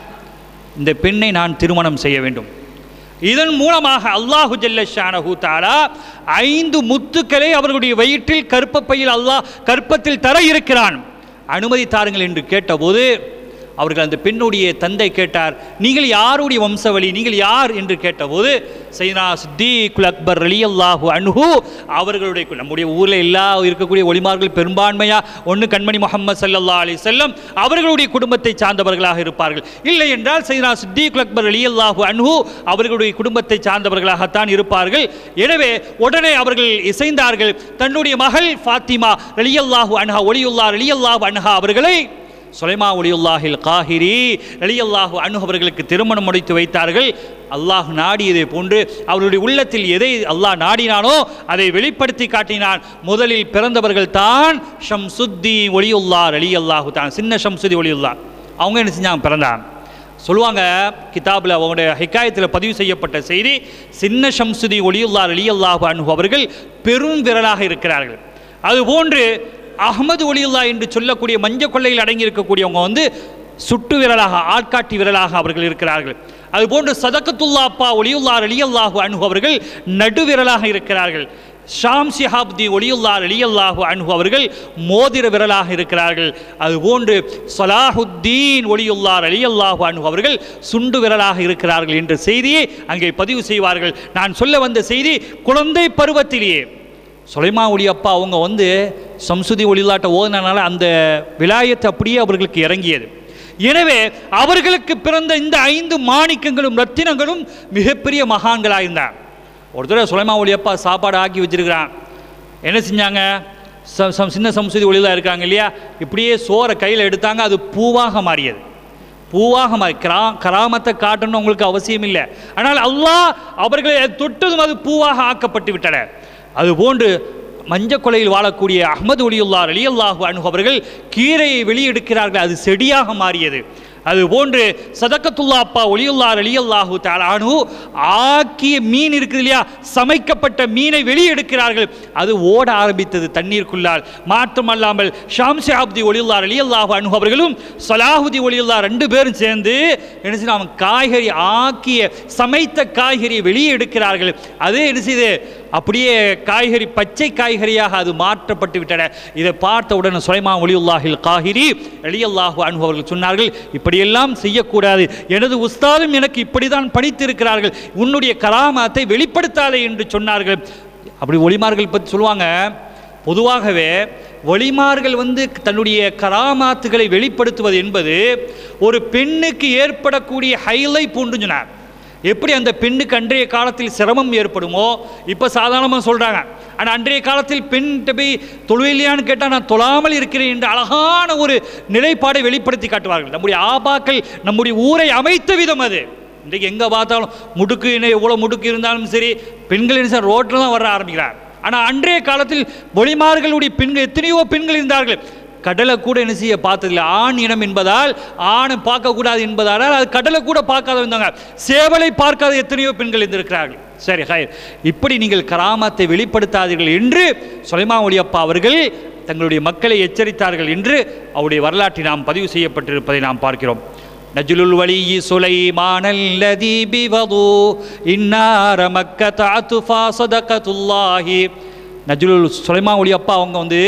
இந்த பெண்ணை நான் திருமணம் செய்ய வேண்டும் இதன் மூலமாக அல்லாஹு ஜல்ல ஷானஹு தஆலா ஐந்து முத்துக்களை அவர்களுடைய வயிற்றில் கற்பப்பையில் அல்லாஹ் கற்பத்தில் தர இருக்கிறான் அனுமதி தாருங்கள் என்று கேட்டபோது அவர்கள் அந்த பெண்ணுடைய தந்தை கேட்டார் நீங்கள் யாருடைய வம்சவழி நீங்கள் யார் என்று கேட்டபோது சைனா சித்திகுல் அக்பர் அலி அல்லாஹு அன்ஹு அவர்களுடைய நம்முடைய ஊரில் எல்லா இருக்கக்கூடிய ஒளிமார்கள் பெரும்பான்மையா ஒன்று கண்மணி முகமது சல்லல்லா அலி செல்லம் அவர்களுடைய குடும்பத்தை சார்ந்தவர்களாக இருப்பார்கள் இல்லை என்றால் சைனா சித்திகுல் அக்பர் அலி அல்லாஹு அன்ஹு அவர்களுடைய குடும்பத்தை சார்ந்தவர்களாகத்தான் இருப்பார்கள் எனவே உடனே அவர்கள் இசைந்தார்கள் தன்னுடைய மகள் ஃபாத்திமா ரலியல்லாஹு அன்ஹா ஒலியுல்லா ரலியல்லாஹு அன்ஹா அவர்களை சுலைமா ஒலியுல்லாஹில் காஹிரி ரலியல்லாஹு அன்ஹு அவர்களுக்கு திருமணம் முடித்து வைத்தார்கள் அல்லாஹ் நாடியதை போன்று அவர்களுடைய உள்ளத்தில் எதை அல்லாஹ் நாடினானோ அதை வெளிப்படுத்தி காட்டினான் முதலில் பிறந்தவர்கள் தான் ஷம்சுத்தி ஒலியுல்லா ரலியல்லாஹு தான் சின்ன ஷம்சுதி ஒலியுல்லா அவங்க என்ன செஞ்சாங்க பிறந்தாங்க சொல்லுவாங்க கிதாபில் அவங்களுடைய ஹிக்காயத்தில் பதிவு செய்யப்பட்ட செய்தி சின்ன ஷம்சுதி ஒலியுல்லா அலியல்லாஹு அன்ஹு அவர்கள் பெரும் விரலாக இருக்கிறார்கள் அதுபோன்று அகமது ஒலியுல்லா என்று சொல்லக்கூடிய மஞ்ச கொள்ளையில் அடங்கி இருக்கக்கூடியவங்க வந்து சுட்டு விரலாக ஆட்காட்டி விரலாக அவர்கள் இருக்கிறார்கள் அதுபோன்று சதக்கத்துல்லா அப்பா ஒலியுல்லா அலியல்லாஹு அன்ஹு அவர்கள் நடுவிரலாக இருக்கிறார்கள் ஷாம் ஷிஹாப்தி ஒலியுல்லார் அலியல்லாஹு அன்ஹு அவர்கள் மோதிர விரலாக இருக்கிறார்கள் அதுபோன்று சலாஹுத்தீன் ஒலியுல்லார் அலியல்லாஹு அன்ஹு அவர்கள் சுண்டு விரலாக இருக்கிறார்கள் என்ற செய்தியை அங்கே பதிவு செய்வார்கள் நான் சொல்ல வந்த செய்தி குழந்தை பருவத்திலேயே சுலைமா ஒளி அப்பா அவங்க வந்து சம்சுதி ஒளிலாட்ட ஓதுனனால அந்த விலாயத்தை அப்படியே அவர்களுக்கு இறங்கியது எனவே அவர்களுக்கு பிறந்த இந்த ஐந்து மாணிக்கங்களும் ரத்தினங்களும் மிகப்பெரிய மகான்களாக இருந்தார் ஒரு தடவை சுலைமா ஒளியப்பா சாப்பாடு ஆக்கி வச்சிருக்கிறான் என்ன செஞ்சாங்க ச- சம் சின்ன சம்ஸ்கிருதி ஒளியில் இருக்காங்க இல்லையா இப்படியே சோறை கையில் எடுத்தாங்க அது பூவாக மாறியது பூவாக மாறி கிரா கராமத்தை காட்டணும் உங்களுக்கு அவசியம் இல்லை ஆனால் அல்லாஹ் அவர்களை தொட்டதும் அது பூவாக ஆக்கப்பட்டு விட்டன அதுபோன்று மஞ்சள் கொலையில் வாழக்கூடிய அஹ்மது ஒலியுல்லா அலி அல்லாஹு அன்ஹு அவர்கள் கீரையை வெளியெடுக்கிறார்கள் அது செடியாக மாறியது அதுபோன்று சதக்கத்துல்லா அப்பா ஒலியுல்லா அலி அல்லாஹு தாலானு ஆக்கிய மீன் இருக்குது இல்லையா சமைக்கப்பட்ட மீனை வெளியெடுக்கிறார்கள் அது ஓட ஆரம்பித்தது தண்ணீருக்குள்ளால் மாற்றமல்லாமல் ஷாம்சி ஆப்தி ஒலியுல்லா அலி அல்லாஹு அன்ஹு அவர்களும் சலாஹுதி ஒலியுல்லா ரெண்டு பேரும் சேர்ந்து என்ன செய்யணும் அவன் காய்கறி ஆக்கிய சமைத்த காய்கறியை வெளியே எடுக்கிறார்கள் அது என்ன செய்யுது அப்படியே காய்கறி பச்சை காய்கறியாக அது மாற்றப்பட்டு விட்டன இதை பார்த்த உடனே சுலைமா ஒலியுல்லாஹில் காஹிரி அலியல்லாஹு அன்ஹு அவர்கள் சொன்னார்கள் இப்படியெல்லாம் செய்யக்கூடாது எனது உஸ்தாதும் எனக்கு இப்படிதான் பணித்திருக்கிறார்கள் உன்னுடைய கராமாத்தை வெளிப்படுத்தாதே என்று சொன்னார்கள் அப்படி ஒளிமார்கள் பற்றி சொல்லுவாங்க பொதுவாகவே ஒளிமார்கள் வந்து தன்னுடைய கராமாத்துகளை வெளிப்படுத்துவது என்பது ஒரு பெண்ணுக்கு ஏற்படக்கூடிய ஹைலை போன்று சொன்னார் எப்படி அந்த பெண்ணுக்கு அன்றைய காலத்தில் சிரமம் ஏற்படுமோ இப்போ சாதாரணமாக சொல்கிறாங்க ஆனால் அன்றைய காலத்தில் பெண்கிட்ட போய் தொழுவில்லையான்னு கேட்டால் நான் தொழாமல் இருக்கிறேன் என்று அழகான ஒரு நிலைப்பாடை வெளிப்படுத்தி காட்டுவார்கள் நம்முடைய ஆபாக்கள் நம்முடைய ஊரை அமைத்த விதம் அது இன்றைக்கு எங்கே பார்த்தாலும் முடுக்கு என்ன எவ்வளோ முடுக்கு இருந்தாலும் சரி பெண்கள் என்ன ரோட்டில் தான் வர ஆரம்பிக்கிறார் ஆனால் அன்றைய காலத்தில் மொழிமார்களுடைய பெண்கள் எத்தனையோ பெண்கள் இருந்தார்கள் கடலை கூட என்ன செய்ய பார்த்ததில்லை ஆண் இனம் என்பதால் ஆணை பார்க்கக்கூடாது என்பதால் அது கடலை கூட பார்க்காத இருந்தாங்க சேவலை பார்க்காத எத்தனையோ பெண்கள் இருந்திருக்கிறார்கள் சரி ஹாய் இப்படி நீங்கள் கராமத்தை வெளிப்படுத்தாதீர்கள் என்று சுலைமா ஒளியப்பா அவர்கள் தங்களுடைய மக்களை எச்சரித்தார்கள் என்று அவருடைய வரலாற்றில் நாம் பதிவு செய்யப்பட்டிருப்பதை நாம் பார்க்கிறோம் நஜுலுல் வலி சுலைமானல்லதி பிவது இன்னார மக்கத் அத்துஃபா சதகத்துல்லாஹி நஜுலுல் சுலைமா ஒளி அப்பா அவங்க வந்து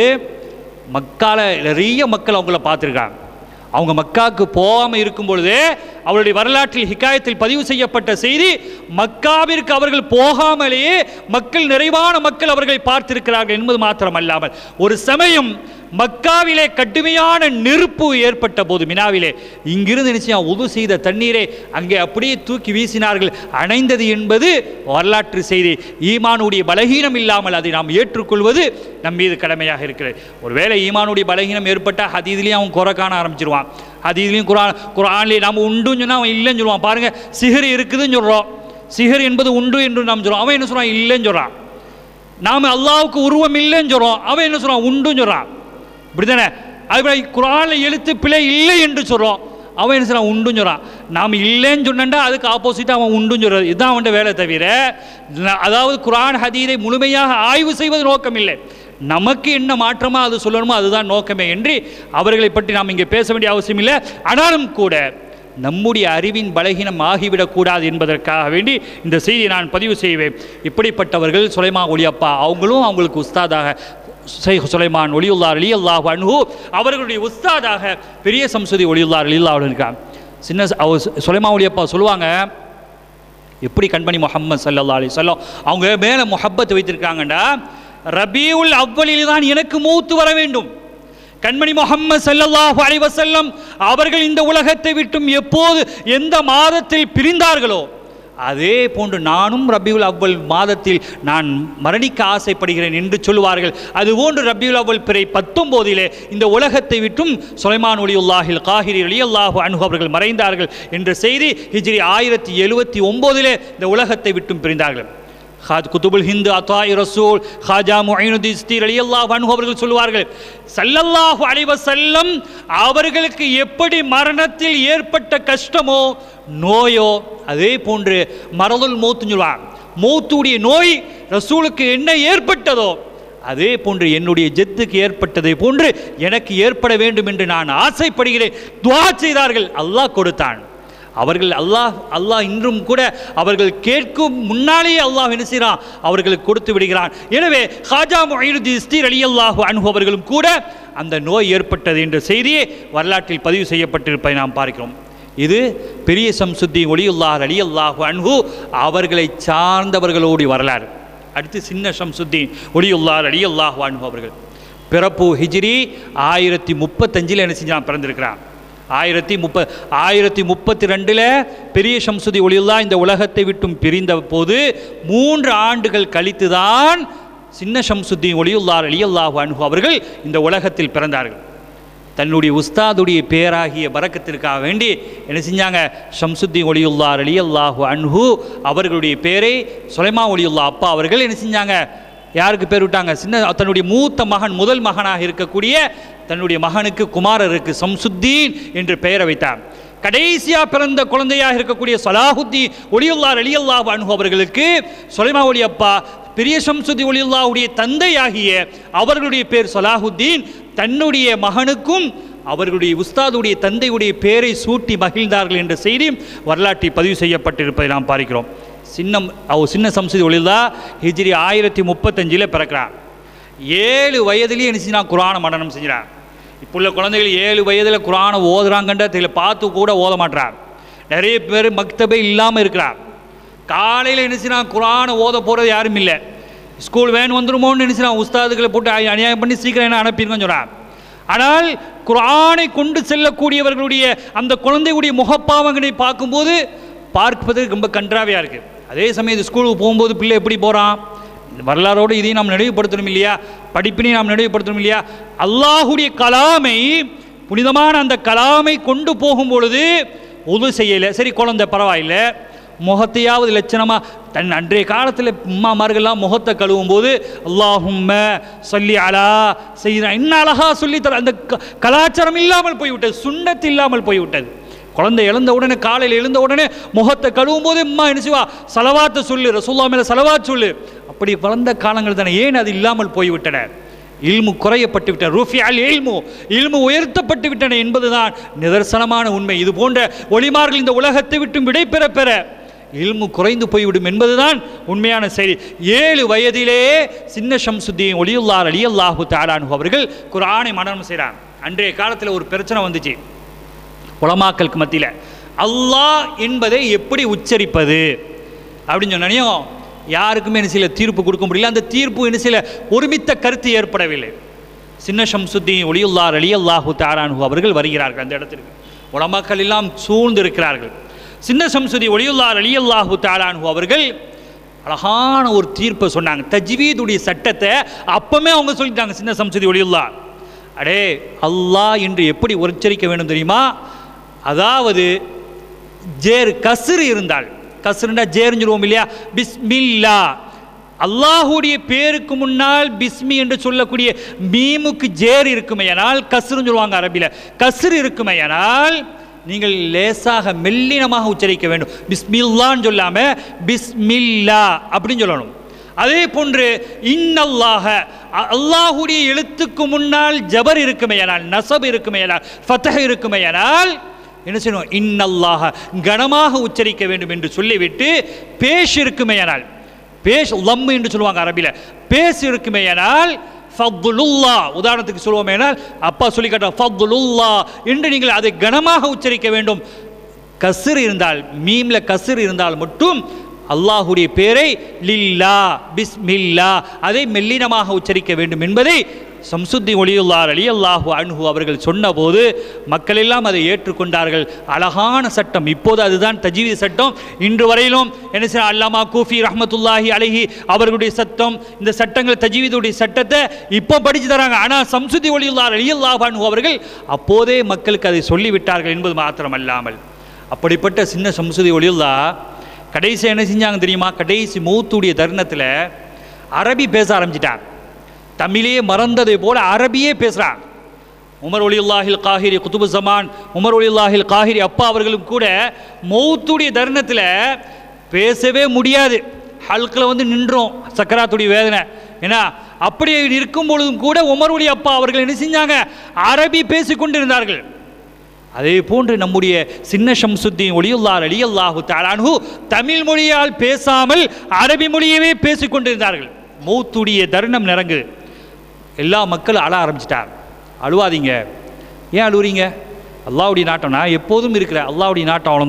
மக்கால நிறைய மக்கள் அவங்கள பார்த்துருக்காங்க அவங்க மக்காவுக்கு போகாமல் இருக்கும் பொழுது அவருடைய வரலாற்றில் ஹிகாயத்தில் பதிவு செய்யப்பட்ட செய்தி மக்காவிற்கு அவர்கள் போகாமலேயே மக்கள் நிறைவான மக்கள் அவர்களை பார்த்திருக்கிறார்கள் என்பது மாத்திரமல்லாமல் ஒரு சமயம் மக்காவிலே கடுமையான நெருப்பு ஏற்பட்ட போது மினாவிலே இங்கிருந்து நிச்சயம் உது செய்த தண்ணீரை அங்கே அப்படியே தூக்கி வீசினார்கள் அணைந்தது என்பது வரலாற்று செய்தி ஈமானுடைய பலகீனம் இல்லாமல் அதை நாம் ஏற்றுக்கொள்வது நம் மீது கடமையாக இருக்கிறது ஒருவேளை ஈமானுடைய பலகீனம் ஏற்பட்டால் ஹதீதிலையும் அவன் குறை காண ஆரம்பிச்சிருவான் ஹதீதிலையும் குரான் குரான்லேயே நம்ம உண்டுன்னு சொன்னால் அவன் இல்லைன்னு சொல்லுவான் பாருங்கள் சிஹர் இருக்குதுன்னு சொல்கிறோம் சிஹர் என்பது உண்டு என்று நாம் சொல்கிறோம் அவன் என்ன சொல்கிறான் இல்லைன்னு சொல்கிறான் நாம் அல்லாவுக்கு உருவம் இல்லைன்னு சொல்கிறோம் அவன் என்ன சொல்கிறான் உண்டுன்னு சொல்கிறான் இப்படிதானே அதுபோல் குரானில் எழுத்து பிழை இல்லை என்று சொல்கிறோம் அவன் என்ன சொல்கிறான் உண்டுன்னு சொல்கிறான் நாம் இல்லைன்னு சொன்னா அதுக்கு ஆப்போசிட்டாக அவன் உண்டுன்னு சொல்கிறது இதுதான் அவன்கிட்ட வேலை தவிர ந- அதாவது குரான் ஹதீதை முழுமையாக ஆய்வு செய்வது நோக்கம் இல்லை நமக்கு என்ன மாற்றமா அது சொல்லணுமோ அதுதான் நோக்கமே என்று அவர்களை பற்றி நாம் இங்கே பேச வேண்டிய அவசியம் இல்லை ஆனாலும் கூட நம்முடைய அறிவின் பலகீனம் ஆகிவிடக்கூடாது என்பதற்காக வேண்டி இந்த செய்தியை நான் பதிவு செய்வேன் இப்படிப்பட்டவர்கள் சுலைமா ஒளியப்பா அவங்களும் அவங்களுக்கு உஸ்தாதாக ஷைக் சுலைமான் ஒளியுல்லார் அலி அல்லாஹ் அன்ஹு அவர்களுடைய உஸ்தாதாக பெரிய சம்சதி ஒளியுல்லார் அலி அல்லாஹ் இருக்காங்க சின்ன ச- அவர் சு- சுலைமா ஒளியப்பா சொல்லுவாங்க எப்படி கண்மணி முஹம்மது சல்லல்லா அலி சொல்லம் அவங்க மேலே முஹப்பத் வைத்திருக்காங்கண்டா ரபியுல் அவ்வளில் தான் எனக்கு மூத்து வர வேண்டும் கண்மணி முஹம்மது ஸல்லல்லாஹு அலைஹி வஸல்லம் அவர்கள் இந்த உலகத்தை விட்டும் எப்போது எந்த மாதத்தில் பிரிந்தார்களோ அதே போன்று நானும் ரபியுல் அவ்வல் மாதத்தில் நான் மரணிக்க ஆசைப்படுகிறேன் என்று சொல்லுவார்கள் அதுபோன்று ரபியுல் அவ்வல் பிறை பத்தொம்போதிலே இந்த உலகத்தை விட்டும் சுலைமான் ஒலியுல்லாஹில் காஹிரி அலியல்லாஹு அன்ஹு அவர்கள் மறைந்தார்கள் என்ற செய்தி ஹிஜ்ரி ஆயிரத்தி எழுவத்தி ஒம்போதிலே இந்த உலகத்தை விட்டும் பிரிந்தார்கள் ஹாத் குத்துபுல் ஹிந்து அத்தாய் ரசூல் ஹாஜா முஹைனுddin ஸ்தீர் அலியல்லாஹு அன்ஹு அவர்கள் சொல்வார்கள் ஸல்லல்லாஹு அலைஹி வஸல்லம் அவர்களுக்கு எப்படி மரணத்தில் ஏற்பட்ட கஷ்டமோ நோயோ அதே போன்று மரதுல் மௌத்துன்னு சொல்லுவாங்க மௌத்துடைய நோய் ரசூலுக்கு என்ன ஏற்பட்டதோ அதே போன்று என்னுடைய ஜெத்துக்கு ஏற்பட்டதை போன்று எனக்கு ஏற்பட வேண்டும் என்று நான் ஆசைப்படுகிறேன் துஆ செய்தார்கள் அல்லாஹ் கொடுத்தான் அவர்கள் அல்லாஹ் அல்லாஹ் இன்றும் கூட அவர்கள் கேட்கும் முன்னாலேயே அல்லாஹ் என்ன செய்கிறான் அவர்களுக்கு கொடுத்து விடுகிறான் எனவே ஹாஜா மொஹினுদ্দিন இஸ்தீர் அலி அல்லாஹு அன்ஹு அவர்களும் கூட அந்த நோய் ஏற்பட்டது என்ற செய்தியே வரலாற்றில் பதிவு செய்யப்பட்டிருப்பதை நாம் பார்க்கிறோம் இது பெரிய சம்சுத்தி ஒளியுல்லாஹ் அலி அல்லாஹு அன்ஹு அவர்களை சார்ந்தவர்களோடு வரலாறு அடுத்து சின்ன சம்சுத்தீன் ஒளியுல்லாஹ் அலி அல்லாஹு அன்ஹு அவர்கள் பிறப்பு ஹிஜ்ரி ஆயிரத்தி முப்பத்தஞ்சில் என்ன செஞ்சான் பிறந்திருக்கிறான் ஆயிரத்தி முப்ப ஆயிரத்தி முப்பத்தி ரெண்டில் பெரிய ஷம்சுதி ஒளியுல்லா இந்த உலகத்தை விட்டும் பிரிந்த போது மூன்று ஆண்டுகள் கழித்து தான் சின்ன ஷம்சுத்தீன் ஒளியுல்லார் அலியல்லாஹு அன்ஹு அவர்கள் இந்த உலகத்தில் பிறந்தார்கள் தன்னுடைய உஸ்தாதுடைய பேராகிய பறக்கத்திற்காக வேண்டி என்ன செஞ்சாங்க ஷம்சுத்தீன் ஒளியுல்லார் அலியல்லாஹு அன்ஹு அவர்களுடைய பேரை சுலைமா ஒளியுல்லா அப்பா அவர்கள் என்ன செஞ்சாங்க யாருக்கு பேர் விட்டாங்க சின்ன தன்னுடைய மூத்த மகன் முதல் மகனாக இருக்கக்கூடிய தன்னுடைய மகனுக்கு குமாரருக்கு சம்சுத்தீன் என்று பெயரை வைத்தார் கடைசியா பிறந்த குழந்தையாக இருக்கக்கூடிய சலாஹுத்தீன் ஒளியுல்லார் அலியல்லாஹு அன்ஹு அவர்களுக்கு சுலைமா ஒளி அப்பா பெரிய ஷம்சுதி ஒளியுல்லாவுடைய தந்தையாகிய அவர்களுடைய பேர் சலாஹுத்தீன் தன்னுடைய மகனுக்கும் அவர்களுடைய உஸ்தாதுடைய தந்தையுடைய பேரை சூட்டி மகிழ்ந்தார்கள் என்ற செய்தி வரலாற்றில் பதிவு செய்யப்பட்டிருப்பதை நாம் பார்க்கிறோம் சின்னம் அவர் சின்ன சம்சுதி ஒளியுல்லா ஹிஜ்ரி ஆயிரத்தி முப்பத்தஞ்சில் பிறக்கிறார் ஏழு வயதிலேயே என்ன செஞ்சான் குரானை மனனம் செஞ்சினார் இப்போ உள்ள குழந்தைகள் ஏழு வயதில் குரானை ஓதுறாங்கன்ற தெரியல பார்த்து கூட ஓத மாட்டார் நிறைய பேர் மக்தபே இல்லாமல் இருக்கிறார் காலையில் நினைச்சுனா குரானை ஓத போகிறது யாரும் இல்லை ஸ்கூல் வேன் வந்துருமோன்னு நினைச்சுனா உஸ்தாதுகளை போட்டு அ- அநியாயம் பண்ணி சீக்கிரம் என்ன அனுப்பிடுங்கன்னு சொல்கிறான் ஆனால் குரானை கொண்டு செல்லக்கூடியவர்களுடைய அந்த குழந்தையுடைய முகப்பாவங்களை பார்க்கும்போது பார்ப்பதற்கு ரொம்ப கன்றாவையாக இருக்குது அதே சமயம் இது ஸ்கூலுக்கு போகும்போது பிள்ளை எப்படி போகிறான் வரலாறோடு இதையும் நாம் நினைவுபடுத்தணும் இல்லையா படிப்பினையும் நாம் நினைவுபடுத்தணும் இல்லையா அல்லாஹுடைய கலாமை புனிதமான அந்த கலாமை கொண்டு போகும் பொழுது உது செய்யலை சரி குழந்தை பரவாயில்லை முகத்தையாவது லட்சணமாக தன் அன்றைய காலத்தில் அம்மாமார்கள்லாம் முகத்தை கழுவும் போது அல்லாஹும்ம சொல்லி அலா செய்ய இன்னும் அழகா சொல்லி தர அந்த க- கலாச்சாரம் இல்லாமல் போய்விட்டது சுண்ணத்து இல்லாமல் போய்விட்டது குழந்தை எழுந்த உடனே காலையில் எழுந்த உடனே முகத்தை கழுவும் போது அம்மா என்ன செய்வா சலவாத்தை சொல்லு ரசூல்லா மேலே சலவாத் சொல்லு அப்படி வளர்ந்த காலங்கள் தானே ஏன் அது இல்லாமல் போய்விட்டன இல்மு குறையப்பட்டு விட்டன ரூஃபி அல் இல்மு இல்மு உயர்த்தப்பட்டு விட்டன என்பதுதான் நிதர்சனமான உண்மை இது போன்ற ஒளிமார்கள் இந்த உலகத்தை விட்டும் விடை பெற பெற இல்மு குறைந்து போய்விடும் என்பதுதான் உண்மையான செய்தி ஏழு வயதிலே சின்ன ஷம்சுத்தீன் ஒளியுல்லார் அலி அல்லாஹு தாலானு அவர்கள் குரானை மனனம் செய்கிறார் அன்றைய காலத்தில் ஒரு பிரச்சனை வந்துச்சு உலமாக்களுக்கு மத்தியில் அல்லாஹ் என்பதை எப்படி உச்சரிப்பது அப்படின்னு சொன்னையும் யாருக்குமே என்ன செய்யல தீர்ப்பு கொடுக்க முடியல அந்த தீர்ப்பு என்ன செய்யல ஒருமித்த கருத்து ஏற்படவில்லை சின்ன ஷம்சுத்தீன் ஒளியுல்லார் அலி அல்லாஹு தாரானு அவர்கள் வருகிறார்கள் அந்த இடத்திற்கு உலமாக்கள் எல்லாம் சூழ்ந்து இருக்கிறார்கள் சின்ன சம்சுதி ஒளியுல்லார் அலி அல்லாஹு தாரானு அவர்கள் அழகான ஒரு தீர்ப்பை சொன்னாங்க தஜ்வீதுடைய சட்டத்தை அப்பமே அவங்க சொல்லிட்டாங்க சின்ன சம்சுதி ஒளியுல்லார் அடே அல்லாஹ் என்று எப்படி உச்சரிக்க வேண்டும் தெரியுமா அதாவது ஜேர் கசுறு இருந்தால் கசுருண்டா ஜேர்னு சொல்லுவோம் இல்லையா பிஸ்மில்லா அல்லாஹுடைய பேருக்கு முன்னால் பிஸ்மி என்று சொல்லக்கூடிய மீமுக்கு ஜேர் இருக்குமையானால் கசுருன்னு சொல்லுவாங்க அரபியில் கசுறு இருக்குமையானால் நீங்கள் லேசாக மெல்லினமாக உச்சரிக்க வேண்டும் பிஸ்மில்லான்னு சொல்லாம பிஸ்மில்லா அப்படின்னு சொல்லணும் அதே போன்று இன்னல்லாஹ அ- அல்லாஹுடைய எழுத்துக்கு முன்னால் ஜபர் இருக்குமையானால் நசப் இருக்குமையானால் ஃபத்தஹ் இருக்குமையானால் என்ன செய்யணும் இன்னல்லாஹ கனமாக உச்சரிக்க வேண்டும் என்று சொல்லிவிட்டு பேஷ் இருக்குமையானால் பேஷ் லம்மு என்று சொல்லுவாங்க அரபியில் பேஸ் இருக்குமேயானால் ஃபத்துலுல்லா உதாரணத்துக்கு சொல்லுவோமேனால் அப்பா சொல்லி காட்ட ஃபத்துலுல்லா என்று நீங்கள் அதை கனமாக உச்சரிக்க வேண்டும் கஸ்ர் இருந்தால் மீம்ல கஸ்ர் இருந்தால் மட்டும் அல்லாஹுடைய பேரை லில்லா பிஸ்மில்லா அதை மெல்லினமாக உச்சரிக்க வேண்டும் என்பதை சம்சுத்தி ஒளியுல்லார் அலி அல்லாஹு அன்ஹு அவர்கள் சொன்னபோது மக்கள் எல்லாம் அதை ஏற்றுக்கொண்டார்கள் அழகான சட்டம் இப்போது அதுதான் தஜீவி சட்டம் இன்று வரையிலும் என்ன செய்ய அல்லாமா கூஃபி ரஹ்மத்துல்லாஹி அலைஹி அவர்களுடைய சட்டம் இந்த சட்டங்கள் தஜீவிதுடைய சட்டத்தை இப்போ படிச்சு தராங்க ஆனால் சம்சுத்தி ஒளியுல்லார் அலி அல்லாஹு அன்ஹு அவர்கள் அப்போதே மக்களுக்கு அதை சொல்லிவிட்டார்கள் என்பது மாத்திரமல்லாமல் அப்படிப்பட்ட சின்ன சம்சுதி ஒளியுல்லா கடைசி என்ன செஞ்சாங்க தெரியுமா கடைசி மௌத்துடைய தருணத்தில் அரபி பேச ஆரம்பிச்சிட்டார் தமிழையே மறந்ததை போல அரபியே பேசுகிறார் உமர் ஒலியுல்லாஹில் காஹிரி குத்துபு ஜமான் உமர் ஒலியுல்லாஹில் காஹிரி அப்பா அவர்களும் கூட மௌத்துடைய தருணத்தில் பேசவே முடியாது ஹல்கில் வந்து நின்றோம் சக்கராத்துடைய வேதனை ஏன்னா அப்படி இருக்கும் பொழுதும் கூட உமர் ஒலி அப்பா அவர்கள் என்ன செஞ்சாங்க அரபி பேசிக்கொண்டிருந்தார்கள் அதே போன்று நம்முடைய சின்ன ஷம்சுத்தீன் ஒளியுல்லார் அலி அல்லாஹு தாலான்ஹு தமிழ் மொழியால் பேசாமல் அரபி மொழியவே பேசிக்கொண்டிருந்தார்கள் மௌத்துடைய தருணம் நிறங்கு எல்லா மக்களும் அழ ஆரம்பிச்சிட்டார் அழுவாதீங்க ஏன் அழுவுறீங்க அல்லாவுடைய நாட்டம் நான் எப்போதும் இருக்கிற அல்லாவுடைய நாட்டம் அவ்வளோதான்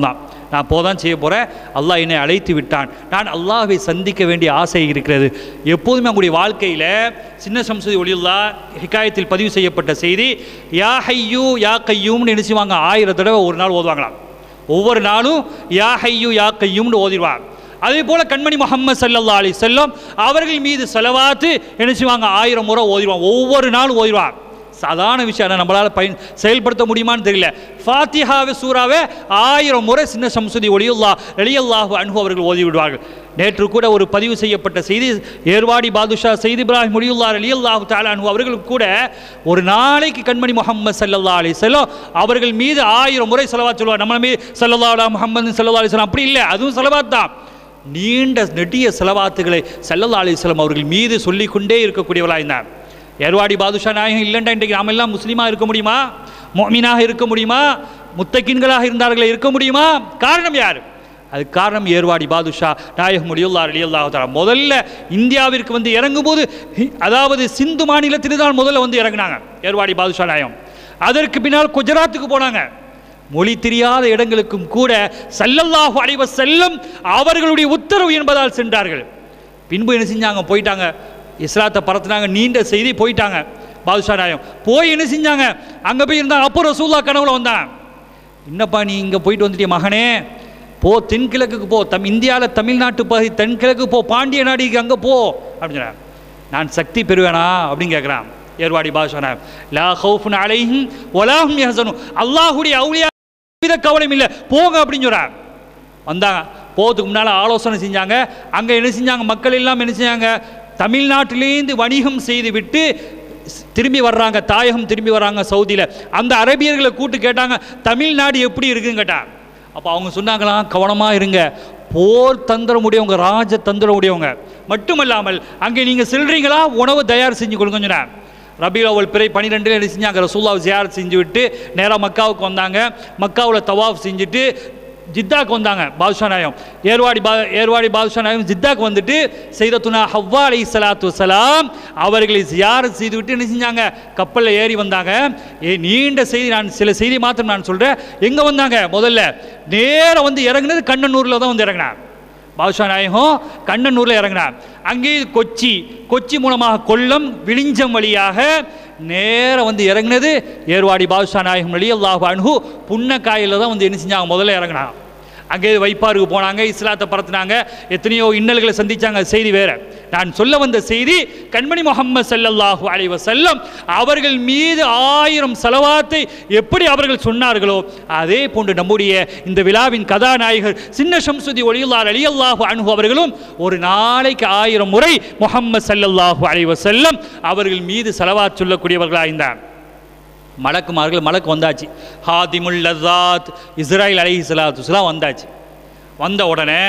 நான் போதான் செய்ய போகிறேன் அல்லாஹ் என்னை அழைத்து விட்டான் நான் அல்லாஹ்வை சந்திக்க வேண்டிய ஆசை இருக்கிறது எப்போதுமே அவங்களுடைய வாழ்க்கையில் சின்ன சம்சதி ஒளியுல்லா ஹிகாயத்தில் பதிவு செய்யப்பட்ட செய்தி யா ஹையூ யா கையூம்னு நினைச்சுவாங்க ஆயிரம் தடவை ஒரு நாள் ஓதுவாங்களாம் ஒவ்வொரு நாளும் யா ஹையூ யா கையூம்னு ஓதிடுவாங்க அதே போல கண்மணி முகமது சல்லல்லா அலி செல்லம் அவர்கள் மீது செலவாத்து என்ன செய்வாங்க ஆயிரம் முறை ஓதிடுவாங்க ஒவ்வொரு நாளும் ஓதிடுவாங்க சாதாரண விஷயம் ஆனா நம்மளால பயன் செயல்படுத்த முடியுமான்னு தெரியல ஃபாத்திஹாவே சூறாவே ஆயிரம் முறை சின்ன சம்சுதி ஒளியுல்லா எளியல்லாஹு அன்பு அவர்கள் ஓதி விடுவார்கள் நேற்று கூட ஒரு பதிவு செய்யப்பட்ட செய்தி ஏர்வாடி பாதுஷா செய்தி இப்ராஹிம் ஒளியுல்லா அலியல்லாஹு தாலா அன்பு அவர்களுக்கு கூட ஒரு நாளைக்கு கண்மணி முகமது சல்லல்லா அலி செல்லம் அவர்கள் மீது ஆயிரம் முறை செலவாத் சொல்லுவார் நம்ம மீது சல்லல்லா அலா முகமது சல்லா அலி அப்படி இல்லை அதுவும் செலவாத் தான் நீண்ட நெடிய செலவாத்துகளை சல்லல்லா அலிஸ்லாம் அவர்கள் மீது சொல்லிக்கொண்டே இருக்கக்கூடியவர்களாக இருந்தார் ஏர்வாடி பாதுஷா நாயகம் இல்லைண்டா இன்றைக்கு நாம எல்லாம் முஸ்லீமாக இருக்க முடியுமா மொமீனாக இருக்க முடியுமா முத்தக்கின்களாக இருந்தார்களே இருக்க முடியுமா காரணம் யார் அது காரணம் ஏர்வாடி பாதுஷா நாயகம் முடியுல்லா அலியல்லா தாலா முதல்ல இந்தியாவிற்கு வந்து இறங்கும்போது ஹி- அதாவது சிந்து மாநிலத்தில் தான் முதல்ல வந்து இறங்குனாங்க ஏர்வாடி பாதுஷா நாயகம் அதற்கு பின்னால் குஜராத்துக்கு போனாங்க மொழி தெரியாத இடங்களுக்கும் கூட சல்லல்லாஹு அலைஹி வஸல்லம் அவர்களுடைய உத்தரவு என்பதால் சென்றார்கள் பின்பு என்ன செஞ்சாங்க போயிட்டாங்க இஸ்லாத்தை பரத்துனாங்க நீண்ட செய்தி போயிட்டாங்க பாதுஷா நாயம் போய் என்ன செஞ்சாங்க அங்கே போய் இருந்தாங்க அப்போ ரசூல்லா கனவுல வந்தாங்க என்னப்பா நீ இங்கே போயிட்டு வந்துட்டிய மகனே போ தென்கிழக்குக்கு போ தம் இந்தியாவில் தமிழ்நாட்டு பகுதி தென்கிழக்கு போ பாண்டிய நாடிக்கு அங்கே போ அப்படின்னு சொன்னாங்க நான் சக்தி பெறுவேனா அப்படின்னு கேட்குறான் ஏர்வாடி பாதுஷா நாயம் லா ஹவுஃபுன் அலைஹிம் வலாஹும் யஹ்சனுன் அல்லாஹ்வுடைய அவுலியா வித கவலையும் இல்லை போங்க அப்படின்னு சொல்கிறார் வந்தாங்க போகிறதுக்கு முன்னால் ஆலோசனை செஞ்சாங்க அங்கே என்ன செஞ்சாங்க மக்கள் எல்லாம் என்ன செஞ்சாங்க தமிழ்நாட்டிலேருந்து வணிகம் செய்து விட்டு ஸ்- திரும்பி வர்றாங்க தாயகம் திரும்பி வர்றாங்க சவுதியில் அந்த அரபியர்களை கூட்டு கேட்டாங்க தமிழ்நாடு எப்படி இருக்குன்னு கேட்டாங்க அப்போ அவங்க சொன்னாங்களாம் கவனமாக இருங்க போர் தந்திரம் உடையவங்க ராஜ தந்திரம் உடையவங்க மட்டுமல்லாமல் அங்கே நீங்கள் செல்றீங்களா உணவு தயார் செஞ்சு கொடுங்கன்னு சொன்னாங்க ரபியுல் அவல் பிறை பன்னிரெண்டில் என்ன செஞ்சாங்க ரசூல்லாவை ஜியாரத் செஞ்சு விட்டு நேராக மக்காவுக்கு வந்தாங்க மக்காவில் தவாஃப் செஞ்சுட்டு ஜித்தாக்கு வந்தாங்க பாதுஷா நாயம் ஏர்வாடி பா ஏர்வாடி பாதுஷா நாயம் ஜித்தாக்கு வந்துட்டு செய்தத்துனா ஹவ்வா அலை சலாத்து வசலாம் அவர்களை ஜியாரத் செய்து விட்டு என்ன செஞ்சாங்க கப்பலில் ஏறி வந்தாங்க ஏ நீண்ட செய்தி நான் சில செய்தி மாத்திரம் நான் சொல்கிறேன் எங்கே வந்தாங்க முதல்ல நேரா வந்து இறங்குனது கண்ணனூரில் தான் வந்து இறங்கினார் பாதுஷா நாயகம் கண்ணனூரில் இறங்கினார் அங்கே கொச்சி கொச்சி மூலமாக கொல்லம் விழிஞ்சம் வழியாக நேரா வந்து இறங்குனது ஏர்வாடி பாதுஷா நாயகம் வழி அல்லாஹு அன்ஹு புன்னக்காயில் தான் வந்து என்ன செஞ்சாங்க முதல்ல இறங்கினாங்க அங்கே வைப்பாருக்கு போனாங்க இஸ்லாத்தை பரத்துனாங்க எத்தனையோ இன்னல்களை சந்திச்சாங்க அது செய்தி வேற நான் சொல்ல வந்த செய்தி கண்மணி முகம்மது ஸல்லல்லாஹு அலைஹி வஸல்லம் அவர்கள் மீது ஆயிரம் செலவாத்தை எப்படி அவர்கள் சொன்னார்களோ அதே போன்று நம்முடைய இந்த விழாவின் கதாநாயகர் சின்ன ஷம்சுதி ஒளியுல்லார் அலியல்லாஹு அன்ஹு அவர்களும் ஒரு நாளைக்கு ஆயிரம் முறை முகம்மது ஸல்லல்லாஹு அலைஹி வஸல்லம் அவர்கள் மீது செலவாத் சொல்லக்கூடியவர்களாக இருந்தார் மலக்குமார்கள் மலக்கு வந்தாச்சு ஹாதிமுல் லஸாத் இஸ்ராயில் அலைஹி ஸலாத்து வஸலாம் வந்தாச்சு வந்த உடனே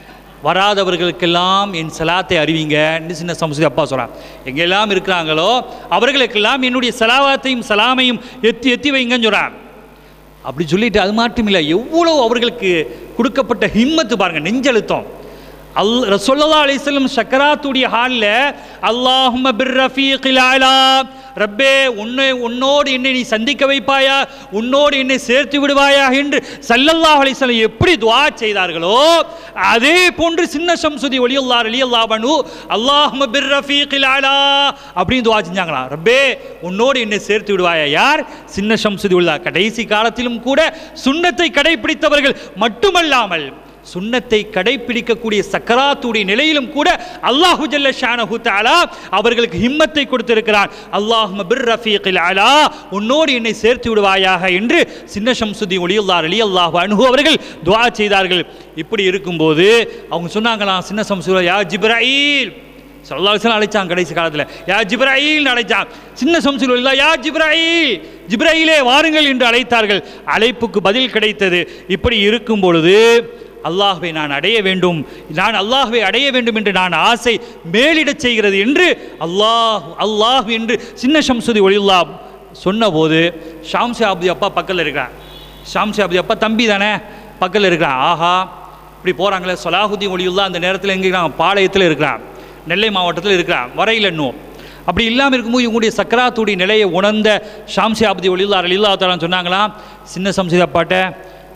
வராதவர்களுக்கெல்லாம் என் சலாத்தை அறிவிங்கன்னு சின்ன சமஸ்தி அப்பா சொல்கிறான் எங்கெல்லாம் இருக்கிறாங்களோ அவர்களுக்கெல்லாம் என்னுடைய சலாவாத்தையும் சலாமையும் எத்தி எத்தி வைங்கன்னு சொல்கிறான் அப்படி சொல்லிட்டு அது மட்டும் இல்லை எவ்வளோ அவர்களுக்கு கொடுக்கப்பட்ட ஹிம்மத்து பாருங்க நெஞ்செழுத்தம் அல் ரசோல்லா அலிஸ்லம் சக்கராத்துடைய ஹாலில் அல்லாஹும்ம பிர் ரஃபீகில் அலா ரப்பே உன்னை உன்னோடு என்னை நீ சந்திக்க வைப்பாயா உன்னோடு என்னை சேர்த்து விடுவாயா என்று சல்லல்லாஹு அலைஹி வஸல்லம் எப்படி துஆ செய்தார்களோ அதே போன்று சின்ன ஷம்சுதி ஒலியுல்லாஹ் ரலியல்லாஹு அன்ஹு அல்லாஹும்ம பிர் ரஃபீகில் அலா அப்படின்னு துஆ செஞ்சாங்களாம் ரப்பே உன்னோடு என்னை சேர்த்து விடுவாயா யார் சின்ன ஷம்சுதி உல்லா கடைசி காலத்திலும் கூட சுன்னத்தை கடைபிடித்தவர்கள் மட்டுமல்லாமல் சுன்னத்தை கடைபிடிக்கக்கூடிய சக்கராத்துடைய நிலையிலும் கூட அல்லாஹு ஜல்ல ஷானஹு தஆலா அவர்களுக்கு ஹிம்மத்தை கொடுத்திருக்கிறான் அல்லாஹும்ம பிர் ரஃபீகில் அலா உன்னோடு என்னை சேர்த்து விடுவாயாக என்று சின்ன ஷம்சுதி ஒளியுல்லார் அலி அல்லாஹு அன்ஹு அவர்கள் துஆ செய்தார்கள் இப்படி இருக்கும்போது அவங்க சொன்னாங்களாம் சின்ன சம்சுல யா ஜிப்ராயில் சல்லாஹ் அழைச்சான் கடைசி காலத்தில் யா ஜிப்ராயில் அழைச்சான் சின்ன சம்சுல் இல்லா யா ஜிப்ராயில் ஜிப்ராயிலே வாருங்கள் என்று அழைத்தார்கள் அழைப்புக்கு பதில் கிடைத்தது இப்படி இருக்கும் பொழுது அல்லாஹ்வை நான் அடைய வேண்டும் நான் அல்லாஹ்வை அடைய வேண்டும் என்று நான் ஆசை மேலிடச் செய்கிறது என்று அல்லாஹ் அல்லாஹ் என்று சின்ன ஷம்சுதி ஒளியுல்லா சொன்னபோது ஷாம்சி அப்தி அப்பா பக்கத்தில் இருக்கிறான் ஷாம்சி அப்தி அப்பா தம்பி தானே பக்கத்தில் இருக்கிறான் ஆஹா இப்படி போகிறாங்களே சொலாஹுதீன் ஒளியுல்லா அந்த நேரத்தில் எங்கே இருக்கிறான் பாளையத்தில் இருக்கிறான் நெல்லை மாவட்டத்தில் இருக்கிறான் வரையில் இன்னும் அப்படி இல்லாமல் இருக்கும்போது இவங்களுடைய சக்கராத்துடைய நிலையை உணர்ந்த ஷாம்சி அப்தி ஒளியுல்லா அலில்லா தாலான்னு சொன்னாங்களாம் சின்ன சம்சி அப்பாட்ட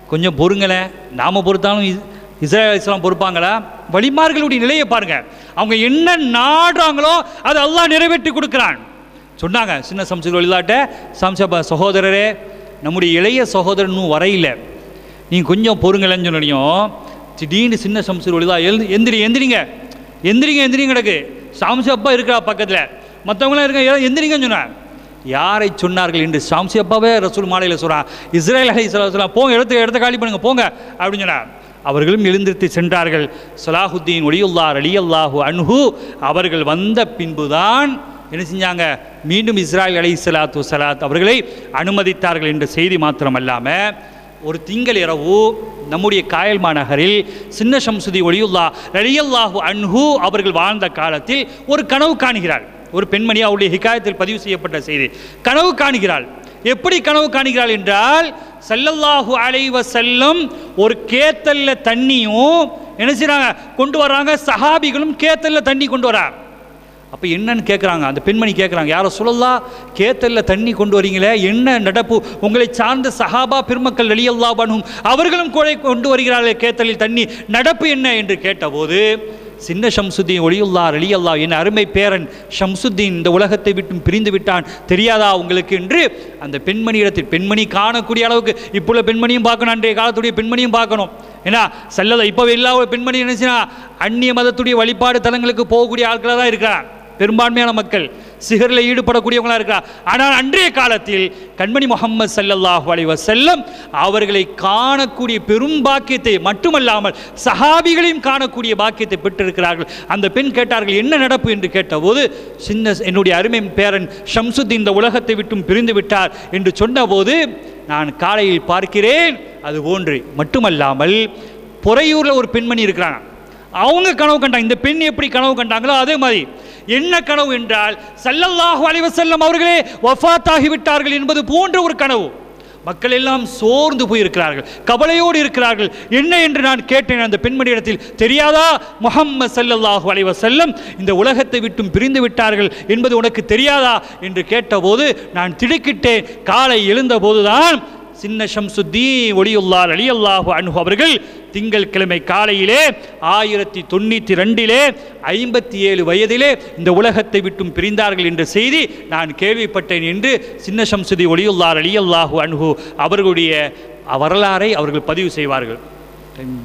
கொஞ்சம் பொறுங்களேன் நாம் பொறுத்தாலும் இஸ்- இஸ்ராயல் இஸ்லாம் பொறுப்பாங்களா வழிமார்களுடைய நிலையை பாருங்க அவங்க என்ன நாடுறாங்களோ அதை அல்லாஹ் நிறைவேற்றி கொடுக்குறான் சொன்னாங்க சின்ன சம்சர் வழிதாட்ட சம்சப சகோதரரே நம்முடைய இளைய சகோதரன் இன்னும் வரையில நீங்கள் கொஞ்சம் பொறுங்களேன்னு சொன்னனையும் திடீர்னு சின்ன சம்சர் வழிதா எழுந்து எந்திரி எந்திரிங்க எந்திரிங்க எந்திரிங்க கிடக்கு சாம்சி அப்பா இருக்கிறா பக்கத்தில் மற்றவங்களாம் இருக்க "ஏ, எந்திரிங்கன்னு சொன்னார் யாரை சொன்னார்கள் என்று சாம்சி அப்பாவே ரசூல் மாலையில் சொல்கிறான் இஸ்ரேல் அலி சொல்லலாம் போங்க இடத்த இடத்த காலி பண்ணுங்க போங்க அப்படின்னு சொன்னார் அவர்களும் எழுந்திருத்து சென்றார்கள் சலாஹுத்தீன் ஒளியுல்லார் அலி அல்லாஹு அன்ஹு அவர்கள் வந்த பின்புதான் என்ன செஞ்சாங்க மீண்டும் இஸ்ராயல் அலி சலாத்து சலாத் அவர்களை அனுமதித்தார்கள் என்ற செய்தி மாத்திரமல்லாமல் ஒரு திங்கள் இரவு நம்முடைய காயல் மாநகரில் சின்ன ஷம்சுதி ஒளியுல்லா ரலியல்லாஹு அன்ஹு அவர்கள் வாழ்ந்த காலத்தில் ஒரு கனவு காணுகிறாள் ஒரு பெண்மணி அவருடைய ஹிகாயத்தில் பதிவு செய்யப்பட்ட செய்தி கனவு காணுகிறாள் எப்படி கனவு காணுகிறாள் என்றால் ஸல்லல்லாஹு அலைஹி வஸல்லம் ஒரு கேத்தல்ல தண்ணியும் என்ன செய்றாங்க கொண்டு வர்றாங்க சஹாபிகளும் கேத்தல்ல தண்ணி கொண்டு வராங்க அப்போ என்னன்னு கேட்குறாங்க அந்த பெண்மணி கேட்குறாங்க யாரோ சொல்லலாம் கேத்தல்ல தண்ணி கொண்டு வரீங்களே என்ன நடப்பு உங்களை சார்ந்த சஹாபா பெருமக்கள் வெளியல்லா பண்ணும் அவர்களும் கூட கொண்டு வருகிறார்களே கேத்தலில் தண்ணி நடப்பு என்ன என்று கேட்டபோது சின்ன ஷம்சுத்தீன் ஒளியுல்லார் அலியல்லா என் அருமை பேரன் ஷம்சுத்தீன் இந்த உலகத்தை விட்டும் பிரிந்து விட்டான் தெரியாதா உங்களுக்கு என்று அந்த பெண்மணியிடத்தில் பெண்மணி காணக்கூடிய அளவுக்கு இப்போ உள்ள பெண்மணியும் பார்க்கணும் அன்றைய காலத்துடைய பெண்மணியும் பார்க்கணும் ஏன்னா செல்லலை இப்போ எல்லா பெண்மணி நினைச்சுன்னா அந்நிய மதத்துடைய வழிபாடு தலங்களுக்கு போகக்கூடிய ஆட்களாக தான் இருக்கிறான் பெரும்பான்மையான மக்கள் சிகரில் ஈடுபடக்கூடியவங்களா இருக்கிறார் ஆனால் அன்றைய காலத்தில் கண்மணி முகம்மது ஸல்லல்லாஹு அலைஹி வஸல்லம் அவர்களை காணக்கூடிய பெரும் பாக்கியத்தை மட்டுமல்லாமல் சஹாபிகளையும் காணக்கூடிய பாக்கியத்தை பெற்றிருக்கிறார்கள் அந்த பெண் கேட்டார்கள் என்ன நடப்பு என்று கேட்டபோது சின்ன என்னுடைய அருமை பேரன் ஷம்சுத்தீன் இந்த உலகத்தை விட்டும் பிரிந்து விட்டார் என்று சொன்னபோது நான் காலையில் பார்க்கிறேன் அது போன்று மட்டுமல்லாமல் பொறையூரில் ஒரு பெண்மணி இருக்கிறாங்க அவங்க கனவு கண்டாங்க இந்த பெண் எப்படி கனவு கண்டாங்களோ அதே மாதிரி என்ன கனவு என்றால் ஸல்லல்லாஹு அலைஹி வஸல்லம் அவர்களே வஃபாத்தாகி விட்டார்கள் என்பது போன்ற ஒரு கனவு மக்கள் எல்லாம் சோர்ந்து போயிருக்கிறார்கள் கவலையோடு இருக்கிறார்கள் என்ன என்று நான் கேட்டேன் அந்த பெண்மணியிடத்தில் தெரியாதா முஹம்மது ஸல்லல்லாஹு அலைஹி வஸல்லம் இந்த உலகத்தை விட்டும் பிரிந்து விட்டார்கள் என்பது உனக்கு தெரியாதா என்று கேட்டபோது நான் திடுக்கிட்டேன் காலை எழுந்தபோதுதான் சின்ன ஷம்சுத்தீ ஒளியுல்லார் அலி அல்லாஹு அன்ஹு அவர்கள் திங்கள் கிழமை காலையிலே ஆயிரத்தி தொண்ணூற்றி ரெண்டிலே ஐம்பத்தி ஏழு வயதிலே இந்த உலகத்தை விட்டும் பிரிந்தார்கள் என்ற செய்தி நான் கேள்விப்பட்டேன் என்று சின்ன ஷம்சுதி ஒளியுல்லார் அலி அல்லாஹு அன்ஹு அவர்களுடைய வரலாறை அவர்கள் பதிவு செய்வார்கள் டைம்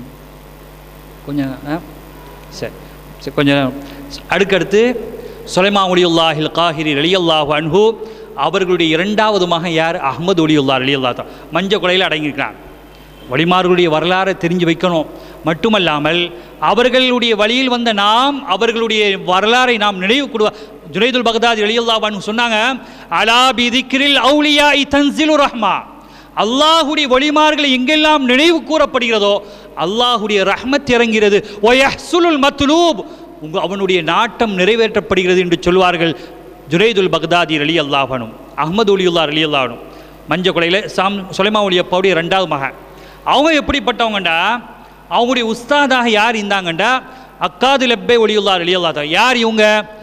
கொஞ்சம் ஆ? சரி சரி கொஞ்சம் அடுக்கடுத்து சுலைமா ஒளியுல்லாஹில் காஹிரி அலியல்லாஹு அன்ஹு அவர்களுடைய இரண்டாவது மகன் யார் அஹ்மது ஒளியுல்லா அலியல்லா தான் மஞ்ச குலையில் அடங்கியிருக்கிறான் வழிமார்களுடைய வரலாறை தெரிஞ்சு வைக்கணும் மட்டுமல்லாமல் அவர்களுடைய வழியில் வந்த நாம் அவர்களுடைய வரலாறை நாம் நினைவு கூடுவ ஜுனைதுல் பகதாத் அலியல்லாஹு சொன்னாங்க அலா பிதிக்கிரில் அவுலியா இ தன்சிலு ரஹ்மா அல்லாஹுடைய வழிமார்களை எங்கெல்லாம் நினைவு கூறப்படுகிறதோ அல்லாஹுடைய ரஹ்மத் இறங்கிறது ஒயஹ்சுலுல் மத்லூப் உங்க அவனுடைய நாட்டம் நிறைவேற்றப்படுகிறது என்று சொல்வார்கள் ஜுரைதுல் பக்தாதி அலி அல்லாஹனும் அஹ்மது ஒலியுல்லா அலி அல்லாஹனும் மஞ்ச கொலையில் சாம் சுலைமா ஒலி அப்பாவுடைய ரெண்டாவது மகன் அவங்க எப்படிப்பட்டவங்கண்டா அவங்களுடைய உஸ்தாதாக யார் இருந்தாங்கண்டா அக்காது லெப்பே ஒலியுல்லா அலி அல்லா யார் இவங்க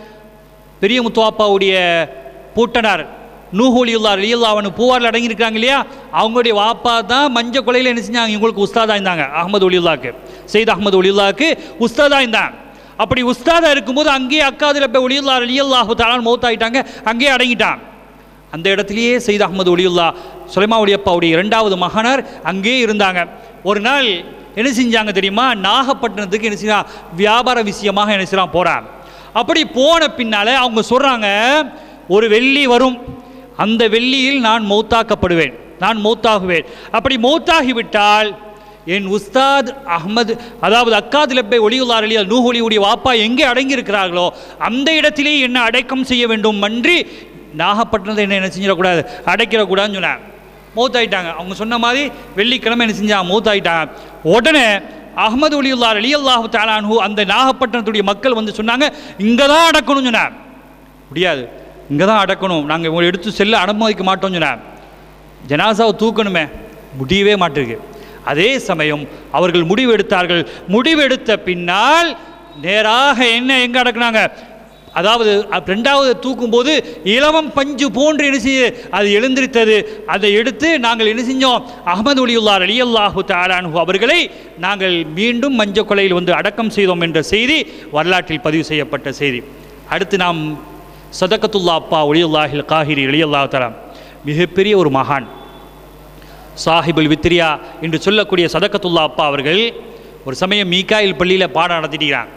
பெரிய முத்துவாப்பாவுடைய பூட்டனார் நூஹூலியுல்லா அலியுல்லாவனு பூவாரில் அடங்கியிருக்காங்க இல்லையா அவங்களுடைய வாப்பா தான் மஞ்ச கொலையில் என்ன செஞ்சாங்க இவங்களுக்கு உஸ்தாதா இருந்தாங்க அகமது ஒலியுல்லாக்கு செய்த் அகமது ஒலியுல்லாக்கு உஸ்தாதா இருந்தாங்க அப்படி உஸ்தாதா இருக்கும்போது அங்கேயே அக்காதுல போய் ஒலியுல்லா அலியுல்லாஹு தாலான் மௌத்தாயிட்டாங்க அங்கேயே அடங்கிட்டான் அந்த இடத்துலையே செய்த அகமது ஒலியுல்லா சுலைமா ஒலியப்பாவுடைய இரண்டாவது மகனார் அங்கேயே இருந்தாங்க ஒரு நாள் என்ன செஞ்சாங்க தெரியுமா நாகப்பட்டினத்துக்கு என்ன செய்யலாம் வியாபார விஷயமாக என்ன செய்யலாம் போகிறாங்க அப்படி போன பின்னால அவங்க சொல்கிறாங்க ஒரு வெள்ளி வரும் அந்த வெள்ளியில் நான் மௌத்தாக்கப்படுவேன் நான் மௌத்தாகுவேன் அப்படி மௌத்தாகிவிட்டால் என் உஸ்தாத் அஹ்மது அதாவது அக்காத் லப்பை ஒளியுள்ளார் இல்லையா நூஹொலியுடைய வாப்பா எங்கே அடங்கியிருக்கிறார்களோ அந்த இடத்திலே என்ன அடக்கம் செய்ய வேண்டும் அன்றி நாகப்பட்டினத்தை என்ன என்ன செஞ்சிடக்கூடாது அடைக்கிடக்கூடாதுன்னு சொன்னாங்க மௌத்தாயிட்டாங்க அவங்க சொன்ன மாதிரி வெள்ளிக்கிழமை என்ன செஞ்சாங்க மௌத்தாயிட்டாங்க உடனே அகமது ஒலியுல்லார் அலி அல்லாஹு தாலானு அந்த நாகப்பட்டினத்துடைய மக்கள் வந்து சொன்னாங்க இங்கே தான் அடக்கணும்னு சொன்னார் முடியாது இங்கே தான் அடக்கணும் நாங்கள் உங்களை எடுத்து செல்ல அனுமதிக்க மாட்டோம்னு சொன்னார் ஜனாசாவை தூக்கணுமே முடியவே மாட்டிருக்கு அதே சமயம் அவர்கள் முடிவெடுத்தார்கள் முடிவெடுத்த பின்னால் நேராக என்ன எங்கே அடக்குனாங்க அதாவது அப் ரெண்டாவது தூக்கும்போது இலவம் பஞ்சு போன்று என்ன செய்ய அது எழுந்திருத்தது அதை எடுத்து நாங்கள் என்ன செஞ்சோம் அகமது ஒலியுல்லார் அலி அல்லாஹு தாலானு அவர்களை நாங்கள் மீண்டும் மஞ்ச கொலையில் வந்து அடக்கம் செய்தோம் என்ற செய்தி வரலாற்றில் பதிவு செய்யப்பட்ட செய்தி அடுத்து நாம் சதகத்துல்லா அப்பா ஒலியுல்லாஹில் காஹிரி அலி அல்லாஹு தாலா மிகப்பெரிய ஒரு மகான் சாஹிபுல் வித்ரியா என்று சொல்லக்கூடிய சதகத்துல்லா அப்பா அவர்கள் ஒரு சமயம் மீகாயில் பள்ளியில் பாடம் நடத்திட்டுக்கிறாங்க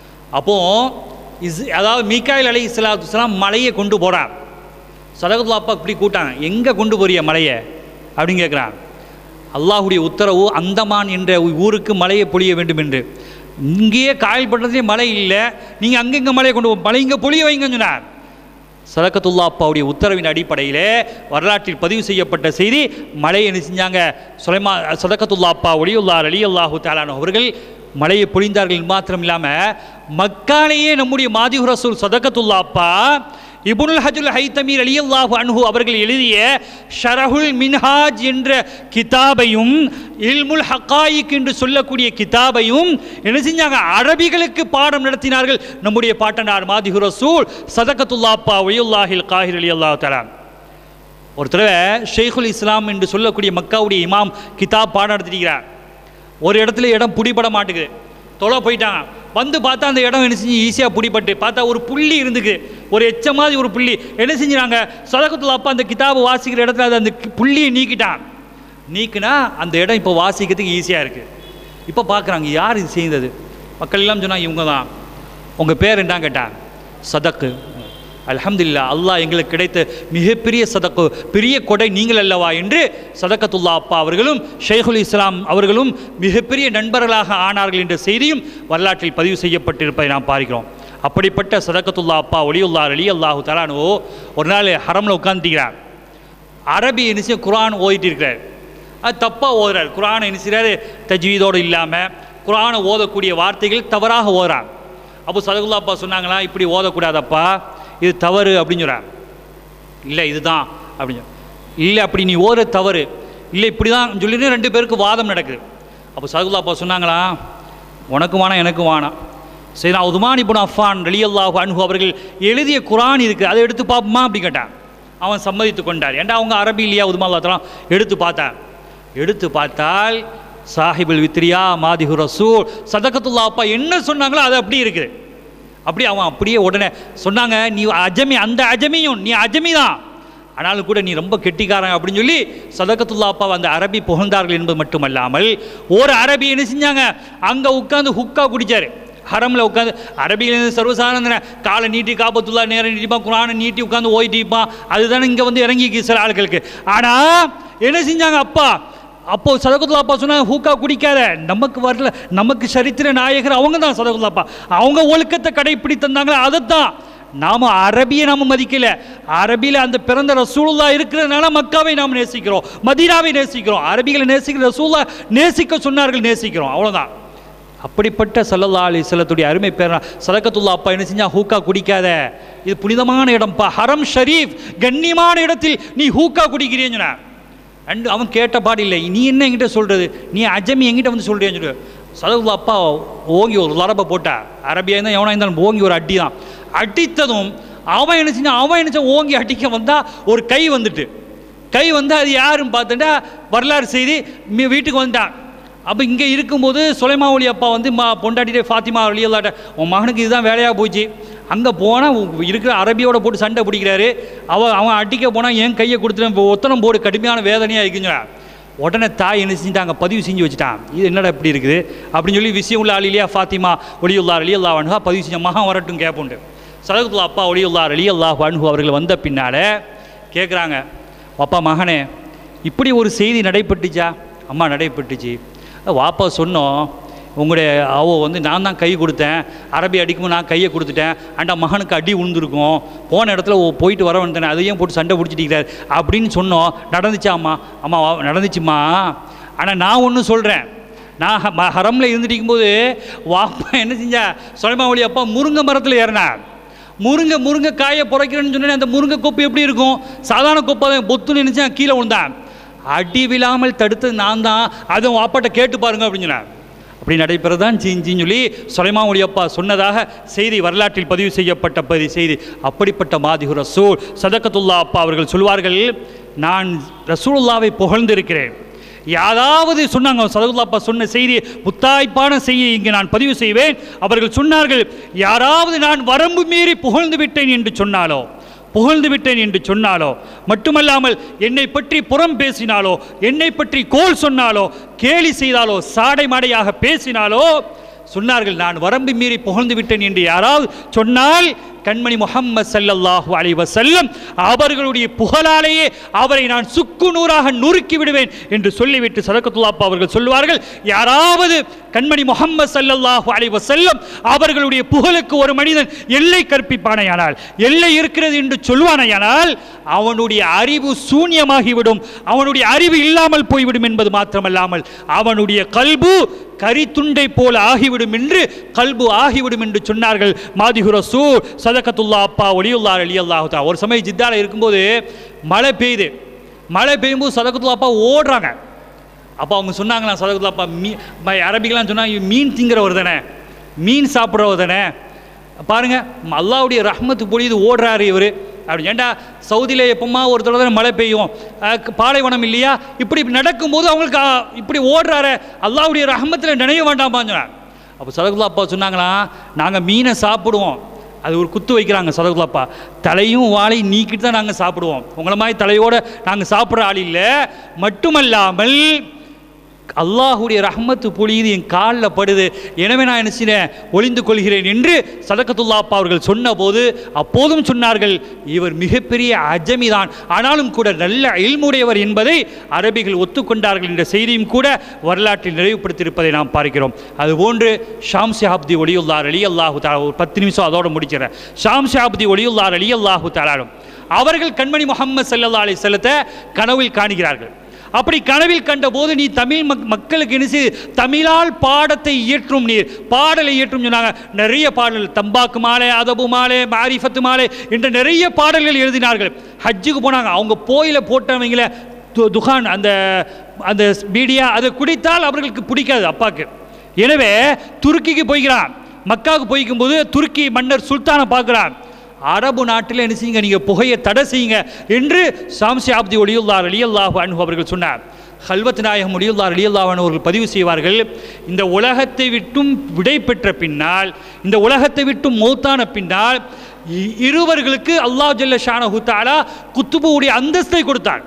அப்போது இஸ் அதாவது மீகாயில் அலி இஸ்லாத்துலாம் மலையை கொண்டு போகிறான் சதகத்துல்லா அப்பா இப்படி கூட்டாங்க எங்கே கொண்டு போறிய மலையை அப்படின்னு கேட்குறான் அல்லாஹுடைய உத்தரவு அந்தமான் என்ற ஊருக்கு மலையை பொழிய வேண்டும் என்று இங்கேயே காயல் பட்டதே மழை இல்லை நீங்கள் அங்கங்கே மலையை கொண்டு போ மலை இங்கே பொழிய வைங்கன்னு சொன்னார் சதக்கத்துல்லா அப்பாவுடைய உத்தரவின் அடிப்படையில் வரலாற்றில் பதிவு செய்யப்பட்ட செய்தி மழையை என்ன செஞ்சாங்க சுலைமா சதக்கத்துல்லா அப்பா ஒளியுல்லா அலி அல்லாஹு தாலான அவர்கள் மழையை பொழிந்தார்கள் மாத்திரம் இல்லாமல் மக்காலேயே நம்முடைய மாதிஹு ரசூல் சதக்கத்துல்லா அப்பா இபுனுல் ஹஜுல் ஹைத்தமீர் அலி அல்லாஹு அன்ஹு அவர்கள் எழுதிய ஷரஹுல் மின்ஹாஜ் என்ற கிதாபையும் இல்முல் ஹக்காயிக் என்று சொல்லக்கூடிய கிதாபையும் என்ன செஞ்சாங்க அரபிகளுக்கு பாடம் நடத்தினார்கள் நம்முடைய பாட்டனார் மாதிஹு ரசூல் சதகத்துல்லா அப்பா ஒய்யுல்லாஹில் காஹிர் அலி அல்லாஹ் தலான் ஒரு தடவை ஷேகுல் இஸ்லாம் என்று சொல்லக்கூடிய மக்காவுடைய இமாம் கிதாப் பாடம் நடத்திருக்கிறார் ஒரு இடத்துல இடம் பிடிபட மாட்டேங்குது தொலை போயிட்டாங்க வந்து பார்த்தா அந்த இடம் என்ன செஞ்சு ஈஸியாக பிடிபட்டு பார்த்தா ஒரு புள்ளி இருந்துக்கு ஒரு எச்ச மாதிரி ஒரு புள்ளி என்ன செஞ்சுறாங்க சதகத்துல அப்பா அந்த கிதாபை வாசிக்கிற இடத்துல அது அந்த புள்ளியை நீக்கிட்டான் நீக்கினா அந்த இடம் இப்போ வாசிக்கிறதுக்கு ஈஸியாக இருக்குது இப்போ பார்க்குறாங்க யார் இது செய்தது மக்கள் எல்லாம் சொன்னாங்க இவங்க தான் உங்கள் பேர் என்ன கேட்டான் சதக்கு அல்ஹம்துலில்லா அல்லாஹ் எங்களுக்கு கிடைத்த மிகப்பெரிய சதக்கு பெரிய கொடை நீங்கள் அல்லவா என்று சதக்கத்துல்லா அப்பா அவர்களும் ஷேகுல் இஸ்லாம் அவர்களும் மிகப்பெரிய நண்பர்களாக ஆனார்கள் என்ற செய்தியும் வரலாற்றில் பதிவு செய்யப்பட்டிருப்பதை நாம் பார்க்கிறோம் அப்படிப்பட்ட சதக்கத்துல்லா அப்பா ஒலியுல்லா அலி அல்லாஹு தலானோ ஒரு நாள் ஹரமில் உட்காந்துக்கிறார் அரபி என்ன குரான் ஓதிட்டு இருக்கிறார் அது தப்பாக ஓதுறார் குரானை என்ன செய்கிறாரு தஜ்வீதோடு இல்லாமல் குரானை ஓதக்கூடிய வார்த்தைகள் தவறாக ஓதுறார் அப்போ சதகுல்லா அப்பா சொன்னாங்களா இப்படி ஓதக்கூடாதப்பா இது தவறு அப்படின்னு சொல்கிறார் இல்லை இதுதான் அப்படின்னு இல்லை அப்படி நீ ஓதுற தவறு இல்லை இப்படி தான் சொல்லிட்டு ரெண்டு பேருக்கு வாதம் நடக்குது அப்போ சதகுல்லா அப்பா சொன்னாங்களா உனக்கு வேணாம் எனக்கு வேணாம் சரி நான் உதுமான் இபுன் அஃபான் ரலியல்லாஹு அன்ஹு அவர்கள் எழுதிய குரான் இருக்குது அதை எடுத்து பார்ப்போமா அப்படி கேட்டான் அவன் சம்மதித்து கொண்டார் ஏன்டா அவங்க அரபி இல்லையா உதுமால்லாத்தலாம் எடுத்து பார்த்தான் எடுத்து பார்த்தால் சாஹிபுல் வித்ரியா மாதிஹு ரசூல் சதகத்துல்லா அப்பா என்ன சொன்னாங்களோ அது அப்படி இருக்குது அப்படி அவன் அப்படியே உடனே சொன்னாங்க நீ அஜமி அந்த அஜமியும் நீ அஜமி தான் ஆனாலும் கூட நீ ரொம்ப கெட்டிக்காரன் அப்படின்னு சொல்லி சதகத்துல்லா அப்பா அந்த அரபி புகழ்ந்தார்கள் என்பது மட்டுமல்லாமல் ஒரு அரபி என்ன செஞ்சாங்க அங்கே உட்காந்து ஹுக்கா குடிச்சாரு ஹரமில் உட்காந்து அரபியில் சர்வசாதாரண காலை நீட்டி காபத்துல்லா நேரம் நீட்டிப்பான் குரானை நீட்டி உட்காந்து ஓய்ட்டிப்பான் அதுதானே இங்கே வந்து இறங்கி சில ஆட்களுக்கு ஆனால் என்ன செஞ்சாங்க அப்பா அப்போ சதகுல்லா அப்பா சொன்னாங்க ஹூக்கா குடிக்காத நமக்கு வரல நமக்கு சரித்திர நாயகர் அவங்க தான் சதகுல்லா அப்பா அவங்க ஒழுக்கத்தை கடைப்பிடி தந்தாங்களே அதைத்தான் நாம அரபியை நாம மதிக்கல அரபியில் அந்த பிறந்த ரசூலுல்லா இருக்கிறதுனால மக்காவை நாம் நேசிக்கிறோம் மதீனாவை நேசிக்கிறோம் அரபிகளை நேசிக்கிற ரசூல்லா நேசிக்க சொன்னார்கள் நேசிக்கிறோம் அவ்வளோதான் அப்படிப்பட்ட சல்லல்லா அலி செல்லத்துடைய அருமை பேர் சதக்கத்துல்லா அப்பா என்ன செஞ்சா ஹூக்கா குடிக்காத இது புனிதமான இடம்ப்பா ஹரம் ஷரீஃப் கண்ணியமான இடத்தில் நீ ஹூக்கா குடிக்கிறீன்னு சொன்னார் அண்டு அவன் கேட்ட பாடு இல்லை நீ என்ன என்கிட்ட சொல்கிறது நீ அஜமி என்கிட்ட வந்து சொல்கிறேன்னு சொல்லு சதகுல்லா அப்பா ஓங்கி ஒரு லரபை போட்டா அரபியாக இருந்தால் எவனாக இருந்தாலும் ஓங்கி ஒரு அடி தான் அடித்ததும் அவன் என்ன செஞ்சான் அவன் என்ன செஞ்சான் ஓங்கி அடிக்க வந்தால் ஒரு கை வந்துட்டு கை வந்து அது யாருன்னு பார்த்துட்டா வரலாறு செய்தி மீ- வீட்டுக்கு வந்துட்டான் அப்போ இங்கே இருக்கும்போது சுலைமா ஒளி அப்பா வந்து மா பொண்டாட்டிட்டே ஃபாத்திமா அலியல்லாட்ட உன் மகனுக்கு இதுதான் வேலையாக போச்சு அங்கே போனால் இருக்கிற அரபியோட போட்டு சண்டை பிடிக்கிறாரு அவன் அவன் அடிக்க போனால் என் கையை கொடுத்துட்டு இப்போ ஒத்தனம் போடு கடுமையான வேதனையாக இருக்குங்களா உடனே தாய் என்ன செஞ்சிட்டாங்க பதிவு செஞ்சு வச்சுட்டான் இது என்னடா இப்படி இருக்குது அப்படின்னு சொல்லி விஷயம் உள்ள ஆள் இல்லையா ஃபாத்திமா ஒளியுல்லா அலியல்லா அனுகா பதிவு செஞ்ச மகன் வரட்டும் கேட்புண்டு சதகுல்லா அப்பா ஒளியுல்லா அலியல்லா அனுகு அவர்கள் வந்த பின்னால் கேட்குறாங்க அப்பா மகனே இப்படி ஒரு செய்தி நடைபெற்றுச்சா அம்மா நடைபெற்றுச்சு வாப்பா சொன்னோம் உங்களுடைய அவ வந்து நான் தான் கை கொடுத்தேன் அரபி அடிக்கும்போது நான் கையை கொடுத்துட்டேன் அண்டா மகனுக்கு அடி விழுந்திருக்கும் போன இடத்துல ஓ- போயிட்டு வர வந்தேன் அதையும் போட்டு சண்டை பிடிச்சிட்டிருக்காரு அப்படின்னு சொன்னோம் நடந்துச்சா அம்மா அம்மா வா- நடந்துச்சுமா ஆனால் நான் ஒன்று சொல்கிறேன் நான் ஹ- ம- ஹரம்ல இருந்துட்டு இருக்கும்போது வாப்பா என்ன செஞ்சா சொலமாவளி அப்பா முருங்கை மரத்தில் ஏறினார் முருங்கை முருங்கை காயை புரைக்கிறேன்னு சொன்னேன் அந்த முருங்கை கொப்பு எப்படி இருக்கும் சாதாரண கொப்பை தான் பொத்துன்னு நினச்சேன் கீழே விழுந்தான் அடி விழாமல் தடுத்தது நான் தான் அதுவும் வாப்பாட்ட கேட்டு பாருங்க அப்படின்னு சொன்னார் அப்படி நடைபெறதான் செஞ்சின்னு சொல்லி சுலைமாவுடைய அப்பா சொன்னதாக செய்தி வரலாற்றில் பதிவு செய்யப்பட்ட பதி செய்தி அப்படிப்பட்ட மாதிஹு ரசூல் சதகத்துல்லா அப்பா அவர்கள் சொல்வார்கள் நான் ரசூலுல்லாவை புகழ்ந்திருக்கிறேன் யாராவது சொன்னாங்க சதகுல்லாப்பா சொன்ன செய்தி புத்தாய்ப்பான செய்தியை இங்கு நான் பதிவு செய்வேன் அவர்கள் சொன்னார்கள் யாராவது நான் வரம்பு மீறி புகழ்ந்து விட்டேன் என்று சொன்னாலோ புகழ்ந்து விட்டேன் என்று சொன்னாலோ மட்டுமல்லாமல் என்னை பற்றி புறம் பேசினாலோ என்னை பற்றி கோல் சொன்னாலோ கேலி செய்தாலோ சாடை மாடையாக பேசினாலோ சொன்னார்கள் நான் வரம்பு மீறி புகழ்ந்து விட்டேன் என்று யாராவது சொன்னால் கண்மணி முஹம்மது ஸல்லல்லாஹு அலைஹி வஸல்லம் அவர்களுடைய புகழாலேயே அவரை நான் சுக்கு நூறாக நொறுக்கி விடுவேன் என்று சொல்லிவிட்டு சதகத்துல்லாப்பா அவர்கள் சொல்லுவார்கள் யாராவது கண்மணி முஹம்மது ஸல்லல்லாஹு அலைஹி வஸல்லம் அவர்களுடைய புகழுக்கு ஒரு மனிதன் எல்லை கற்பிப்பானையானால் எல்லை இருக்கிறது என்று சொல்வானையானால் அவனுடைய அறிவு சூன்யமாகிவிடும் அவனுடைய அறிவு இல்லாமல் போய்விடும் என்பது மாத்திரமல்லாமல் அவனுடைய கல்பு கரித்துண்டை போல ஆகிவிடும் என்று கல்பு ஆகிவிடும் என்று சொன்னார்கள் மாதிஹு ரசூல் சதகத்துல்லா அப்பா ஒளியுல்லா அலி அல்லாஹுதா ஒரு சமயம் ஜித்தால இருக்கும்போது மழை பெய்யுது மழை பெய்யும்போது சதகத்துல்லா அப்பா ஓடுறாங்க அப்போ அவங்க சொன்னாங்களாம் சதகத்துல்லா அப்பா மீ ம- அரபிக்கெல்லாம் சொன்னாங்க "இவன் மீன் திங்கிறவர் தானே மீன் சாப்பிட்றவர் தானே பாருங்க அல்லாவுடைய ரஹ்மத்து பொழியுது ஓடுறாரு இவர் அப்படி ஏன்டா சவுதியில் எப்போமா ஒரு தடவை தானே மழை பெய்யும் அஹ், பாலைவனம் இல்லையா இப்படி நடக்கும்போது அவங்களுக்கு ஆ, இப்படி ஓடுறாரு அல்லாவுடைய ரஹ்மத்தில் நினைய வேண்டாமான்னு சொன்னார் அப்போ சதகுல்லா அப்பா சொன்னாங்களாம் நாங்கள் மீனை சாப்பிடுவோம் அது ஒரு குத்து வைக்கிறாங்க சதகுல்லாப்பா தலையும் வாழையும் நீக்கிட்டு தான் நாங்கள் சாப்பிடுவோம் உங்களை மாதிரி தலையோடு நாங்கள் சாப்பிட்ற ஆள் இல்லை மட்டுமல்லாமல் அல்லாஹுடைய ரஹ்மத்து பொழியுது என் காலில் படுது எனவே நான் என்ன செய்றேன் ஒளிந்து கொள்கிறேன் என்று சதகத்துல்லா அப்பா அவர்கள் சொன்னபோது அப்போதும் சொன்னார்கள் இவர் மிகப்பெரிய அஜமிதான் ஆனாலும் கூட நல்ல இல்முடையவர் என்பதை அரபிகள் ஒத்துக்கொண்டார்கள் என்ற செய்தியும் கூட வரலாற்றில் நிறைவுபடுத்தியிருப்பதை நாம் பார்க்கிறோம் அதுபோன்று ஷாம் ஷாப்தி ஒளியுல்லார் அலி அல்லாஹு தாலா ஒரு பத்து நிமிஷம் அதோட முடிக்கிறேன் ஷாம் ஷாப்தி ஒளியுல்லார் அலி அல்லாஹு தாலாலும் அவர்கள் கண்மணி முகமது சல்லல்லா அலி செல்லத்தை கனவில் காணுகிறார்கள் அப்படி கனவில் கண்டபோது நீ தமிழ் மக் மக்களுக்கு என்ன செய்து தமிழால் பாடத்தை இயற்றும் நீர் பாடலை இயற்றும் சொன்னாங்க நிறைய பாடல்கள் தம்பாக்கு மாலை அதபு மாலை மாரிஃபத்து மாலை என்ற நிறைய பாடல்கள் எழுதினார்கள் ஹஜ்ஜுக்கு போனாங்க அவங்க போயில போட்டவங்கள து- துகான் அந்த அந்த பீடியா அதை குடித்தால் அவர்களுக்கு பிடிக்காது அப்பாக்கு எனவே துருக்கிக்கு போய்கிறான் மக்காவுக்கு போய்க்கும்போது துருக்கி மன்னர் சுல்தானை பார்க்குறான் அரபு நாட்டில் என்ன செய்யுங்க நீங்கள் புகையை தடை செய்யுங்க என்று சாம்சி ஆப்தி ஒளியுல்லார் அலியல்லாஹு அன்ஹு அவர்கள் சொன்னார் ஹல்வத் நாயகம் ஒளியுல்லார் அலியல்லாஹு அன்ஹு அவர்கள் பதிவு செய்வார்கள் இந்த உலகத்தை விட்டும் விடை பெற்ற பின்னால் இந்த உலகத்தை விட்டும் மௌத்தான பின்னால் இ- இருவர்களுக்கு அல்லாஹ் ஜல்ல ஷானஹு தஆலா குத்துபுடைய அந்தஸ்தை கொடுத்தார்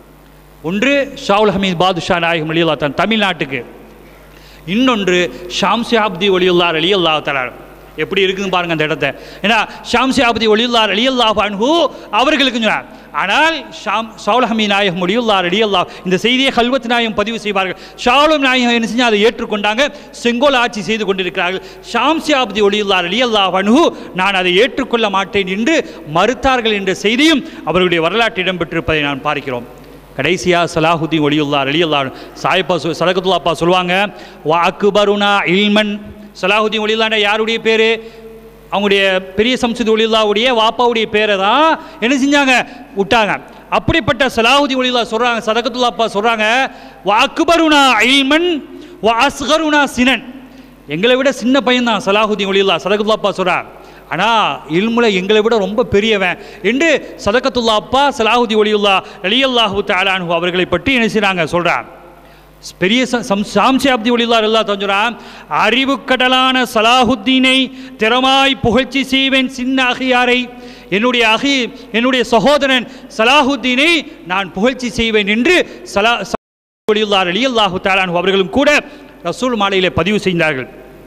ஒன்று ஷாவுல் ஹமீத் பாதுஷா நாயகம் அலியுல்லா தான் தமிழ்நாட்டுக்கு இன்னொன்று ஷாம்சி ஆப்தி ஒளியுல்லார் அலி அல்லா தலார் எப்படி இருக்குன்னு பாருங்க அந்த இடத்த ஏன்னா ஷாம்சி ஆப்தி ஒளியுல்லார் அலி அல்லாஹ் அன்ஹு அவர்களுக்கு சொன்னார் ஆனால் ஷாம் ஷாவுல் ஹமீ நாயகம் ஒளியுல்லார் அலி அல்லாஹ் இந்த செய்தியை ஹல்வத் நாயகம் பதிவு செய்வார்கள் ஷாவுல் நாயகம் என்ன செஞ்சு அதை ஏற்றுக்கொண்டாங்க செங்கோல் ஆட்சி செய்து கொண்டிருக்கிறார்கள் ஷாம்சி ஆப்தி ஒளியுல்லார் அலி அல்லாஹ் அன்ஹு நான் அதை ஏற்றுக்கொள்ள மாட்டேன் என்று மறுத்தார்கள் என்ற செய்தியும் அவர்களுடைய வரலாற்று இடம்பெற்றிருப்பதை நான் பார்க்கிறோம் கடைசியாக சலாஹுதீன் ஒளியுல்லார் அலியுல்லா சாயப்பா சொ சலகத்துல்லாப்பா சொல்லுவாங்க வா அக்பருனா இல்மன் சலாஹுதீன் ஒளியுல்லாண்ட யாருடைய பேர் அவங்களுடைய பெரிய சம்சுதி ஒளியுல்லாவுடைய வாப்பாவுடைய பேரை தான் என்ன செஞ்சாங்க விட்டாங்க அப்படிப்பட்ட சலாஹுதீன் ஒளியுல்லா சொல்கிறாங்க சதகத்துல்லாப்பா சொல்கிறாங்க வா அக்பருனா இல்மன் வா அஸ்கருனா சினன் எங்களை விட சின்ன பையன் தான் சலாஹுதீன் ஒளியுல்லா சதகத்துல்லாப்பா சொல்கிறார் ஆனால் இல்முல எங்களை விட ரொம்ப பெரியவன் என்று சதகத்துல்லா அப்பா சலாஹுதி ஒலியுல்லா அலியல்லாஹு தாலானு அவர்களை பற்றி என்ன செய்கிறாங்க சொல்கிறார் பெரிய ச- சம் சாம்சியாப்தி ஒளியுல்லா அல்லா தஞ்சுறான் அறிவு கடலான சலாஹுத்தீனை திறமாய் புகழ்ச்சி செய்வேன் சின்ன அகியாரை என்னுடைய அகி என்னுடைய சகோதரன் சலாஹுத்தீனை நான் புகழ்ச்சி செய்வேன் என்று சலா ஒளியுல்லா அலியல்லாஹு தாலானு அவர்களும் கூட ரசூல் மாலையிலே பதிவு செய்தார்கள்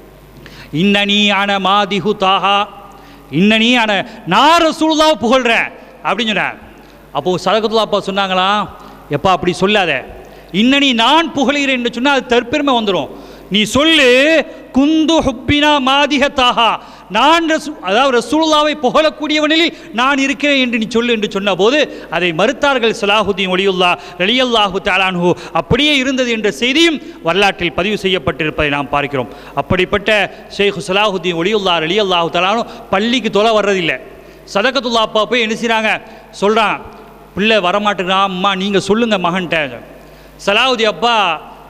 இன்னனி அன மாதிஹு தாஹா இன்னனி அன நான் ரசூலுல்லாவை புகழ்றேன் அப்படின்னு சொன்னார் அப்போது சதகத்துல்லா அப்பா சொன்னாங்களாம் எப்பா அப்படி சொல்லாத இன்னனி நான் புகழ்கிறேன் என்று சொன்னால் அது தற்பெருமை வந்துடும் நீ சொல்லு குந்து ஹுப்பினா மாதிஹ தாஹா நான் ரசூ அதாவது ரசூலுல்லாவை புகழக்கூடியவனில் நான் இருக்கிறேன் என்று நீ சொல்லு என்று சொன்னபோது அதை மறுத்தார்கள் சலாஹுதீன் ஒலியுல்லா ரலியல்லாஹு தாலான்ஹு அப்படியே இருந்தது என்ற செய்தியும் வரலாற்றில் பதிவு செய்யப்பட்டிருப்பதை நாம் பார்க்கிறோம் அப்படிப்பட்ட ஷேக் சலாஹுதீன் ஒலியுல்லா ரலியல்லாஹு தாலானு பள்ளிக்கு தொலை வர்றதில்லை சதகத்துல்லா அப்பா போய் என்ன செய்கிறாங்க சொல்கிறான் பிள்ளை வரமாட்டேங்கிறான் அம்மா நீங்கள் சொல்லுங்கள் மகன்கிட்ட சலாஹுதி அப்பா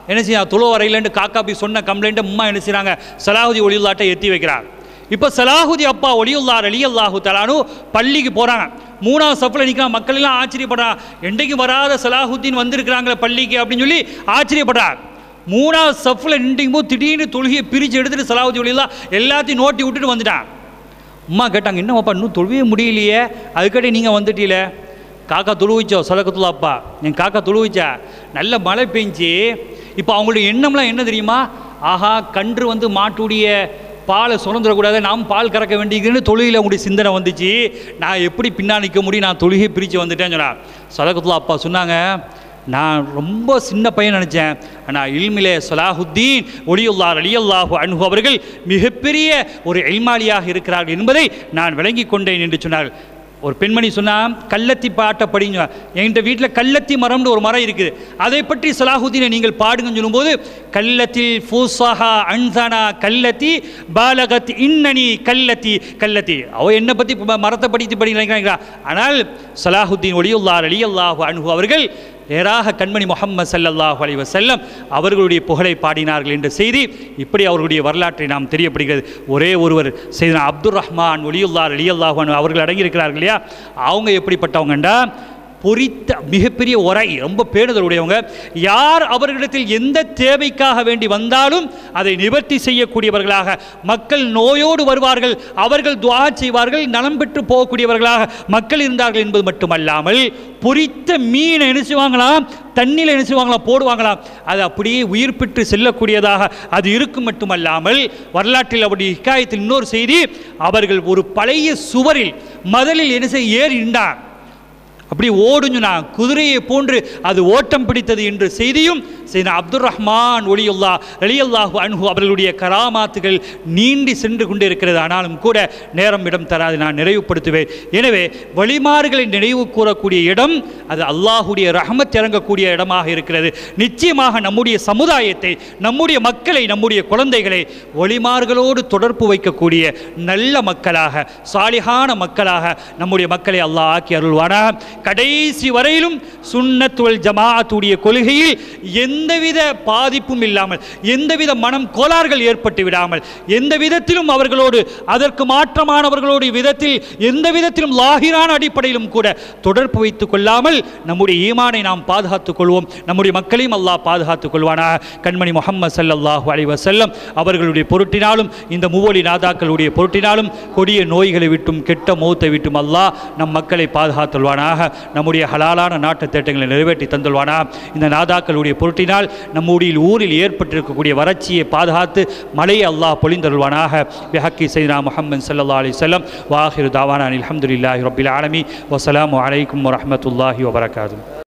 என்ன செய்ய துளோ வரையிலன்னு காக்கா போய் சொன்ன கம்ப்ளைண்ட்டை உம்மா என்ன செய்கிறாங்க சலாஹுதி ஒளியுல்லாட்டை எத்தி வைக்கிறார் இப்போ சலாஹுதி அப்பா ஒளியுல்லார் அலி அல்லாஹு தலானு பள்ளிக்கு போகிறாங்க மூணாவது சப்பில் நிற்கிறான் மக்கள் எல்லாம் ஆச்சரியப்படுறான் என்றைக்கும் வராத சலாஹுத்தீன் வந்திருக்கிறாங்களே பள்ளிக்கு அப்படின்னு சொல்லி ஆச்சரியப்படுறார் மூணாவது சஃப்பில் நின்றுக்கும் போது திடீர்னு தொழுகையை பிரித்து எடுத்துட்டு சலாஹுதி ஒளியுல்லா எல்லாத்தையும் நோட்டி விட்டுட்டு வந்துட்டான் அம்மா கேட்டாங்க என்னவாப்பா இன்னும் தொழுவே முடியலையே அதுக்காட்டி நீங்கள் வந்துட்டீல காக்கா துழுவிச்சோ சலக்கத்துலாப்பா என் காக்கா துழுவிச்சா நல்ல மழை பெஞ்சு இப்போ அவங்களுடைய எண்ணம்லாம் என்ன தெரியுமா ஆஹா கன்று வந்து மாட்டுடைய பாலை சுரந்துடக்கூடாது நாம் பால் கறக்க வேண்டியதுன்னு தொழுகையில் உங்களுடைய சிந்தனை வந்துச்சு நான் எப்படி பின்னா நிற்க முடியும் நான் தொழுகை பிரித்து வந்துட்டேன்னு சொன்னா சலக்கத்துலா அப்பா சொன்னாங்க நான் ரொம்ப சின்ன பையன் நினச்சேன் ஆனால் இல்மிலே சலாஹுத்தீன் ஒளியுல்லார் அலியல்லாஹு அன்ஹு அவர்கள் மிகப்பெரிய ஒரு எல்மாலியாக இருக்கிறார்கள் என்பதை நான் விளங்கி கொண்டேன் என்று சொன்னார் ஒரு பெண்மணி சொன்னா கள்ளத்தி பாட்டை படிங்க என்கிட்ட வீட்டில் கள்ளத்தி மரம்னு ஒரு மரம் இருக்குது அதை பற்றி சலாஹுதீனை நீங்கள் பாடுங்கன்னு சொல்லும்போது கள்ளத்தில் ஃபூசாஹா அன்சானா கல்லத்தி பாலகத் இன்னனி கல்லத்தி கல்லத்தி அவ என்னை பற்றி மரத்தை படித்து படி நினைக்கிறாங்க ஆனால் சலாஹுத்தீன் ஒளியுல்லார் அலியல்லாஹு அன்ஹு அவர்கள் நேராக கண்மணி முகம்மது ஸல்லல்லாஹு அலைஹி வஸல்லம் அவர்களுடைய புகழை பாடினார்கள் என்ற செய்தி இப்படி அவர்களுடைய வரலாற்றை நாம் தெரியப்படுகிறது ஒரே ஒருவர் செய்தனா அப்துர் ரஹ்மான் ஒலியுல்லார் அலியல்லாஹு அன்ஹு அவர்கள் அடங்கியிருக்கிறார்கள் இல்லையா அவங்க எப்படிப்பட்டவங்கண்டா பொறித்த மிகப்பெரிய உரை ரொம்ப பேணுதல் உடையவங்க யார் அவர்களிடத்தில் எந்த தேவைக்காக வேண்டி வந்தாலும் அதை நிவர்த்தி செய்யக்கூடியவர்களாக மக்கள் நோயோடு வருவார்கள் அவர்கள் துவா செய்வார்கள் நலம் பெற்று போகக்கூடியவர்களாக மக்கள் இருந்தார்கள் என்பது மட்டுமல்லாமல் பொரித்த மீனை என்ன செய்வாங்களாம் தண்ணியில் என்ன செய்வாங்களாம் போடுவாங்களாம் அது அப்படியே உயிர் பெற்று செல்லக்கூடியதாக அது இருக்கும் மட்டுமல்லாமல் வரலாற்றில் அவருடைய ஹிக்காயத்தில் இன்னொரு செய்தி அவர்கள் ஒரு பழைய சுவரில் மதலில் என்ன செய்ய ஏறி நின்றார் அப்படி ஓடுஞ்சுனா குதிரையை போன்று அது ஓட்டம் பிடித்தது என்ற செய்தியும் செய்த அப்துர் ரஹ்மான் ஒளியுல்லா அலியல்லாஹு அன்ஹு அவர்களுடைய கராமாத்துகள் நீண்டி சென்று கொண்டு இருக்கிறது ஆனாலும் கூட நேரம் இடம் தராது நான் நிறைவுபடுத்துவேன் எனவே வழிமாறுகளை நினைவு கூறக்கூடிய இடம் அது அல்லாஹுடைய ரஹமத் இறங்கக்கூடிய இடமாக இருக்கிறது நிச்சயமாக நம்முடைய சமுதாயத்தை நம்முடைய மக்களை நம்முடைய குழந்தைகளை வழிமார்களோடு தொடர்பு வைக்கக்கூடிய நல்ல மக்களாக சாலிகான மக்களாக நம்முடைய மக்களை அல்லாஹ் ஆக்கி அருள்வானாக கடைசி வரையிலும் சுன்னத்துவல் ஜமாஅத்துடைய கொள்கையில் எந்தவித பாதிப்பும் இல்லாமல் எந்தவித மனம் கோளாறுகள் ஏற்பட்டு விடாமல் எந்த விதத்திலும் அவர்களோடு அதற்கு மாற்றமானவர்களோடு விதத்தில் எந்த விதத்திலும் லாகிரான அடிப்படையிலும் கூட தொடர்பு வைத்துக் கொள்ளாமல் நம்முடைய ஈமானை நாம் பாதுகாத்துக் கொள்வோம் நம்முடைய மக்களையும் அல்லாஹ் பாதுகாத்துக் கொள்வானாக கண்மணி முகம்மது ஸல்லல்லாஹு அலைஹி வஸல்லம் அவர்களுடைய பொருட்டினாலும் இந்த மூவொலி நாதாக்களுடைய பொருட்டினாலும் கொடிய நோய்களை விட்டும் கெட்ட மௌத்தை விட்டும் அல்லாஹ் நம் மக்களை பாதுகாத்துள்வானாக நம்முடைய ஹலாலான நாட்டு திட்டங்களை நிறைவேற்றி தந்துள்வானா இந்த நாதாக்களுடைய பொருட்டினால் நம்முடைய ஊரில் ஏற்பட்டிருக்கக்கூடிய வறட்சியை பாதுகாத்து மழையை அல்லாஹ் பொழிந்தருள்வானாக பிஹக்கி சைனா முஹம்மது ஸல்லல்லாஹு அலைஹி வஸல்லம் வாஹிரு தாவானா அல்ஹம்துலில்லாஹி ரப்பில் ஆலமீன் வஸலாமு அலைக்கும் வரஹ்மத்துல்லாஹி வபரகாத்துஹு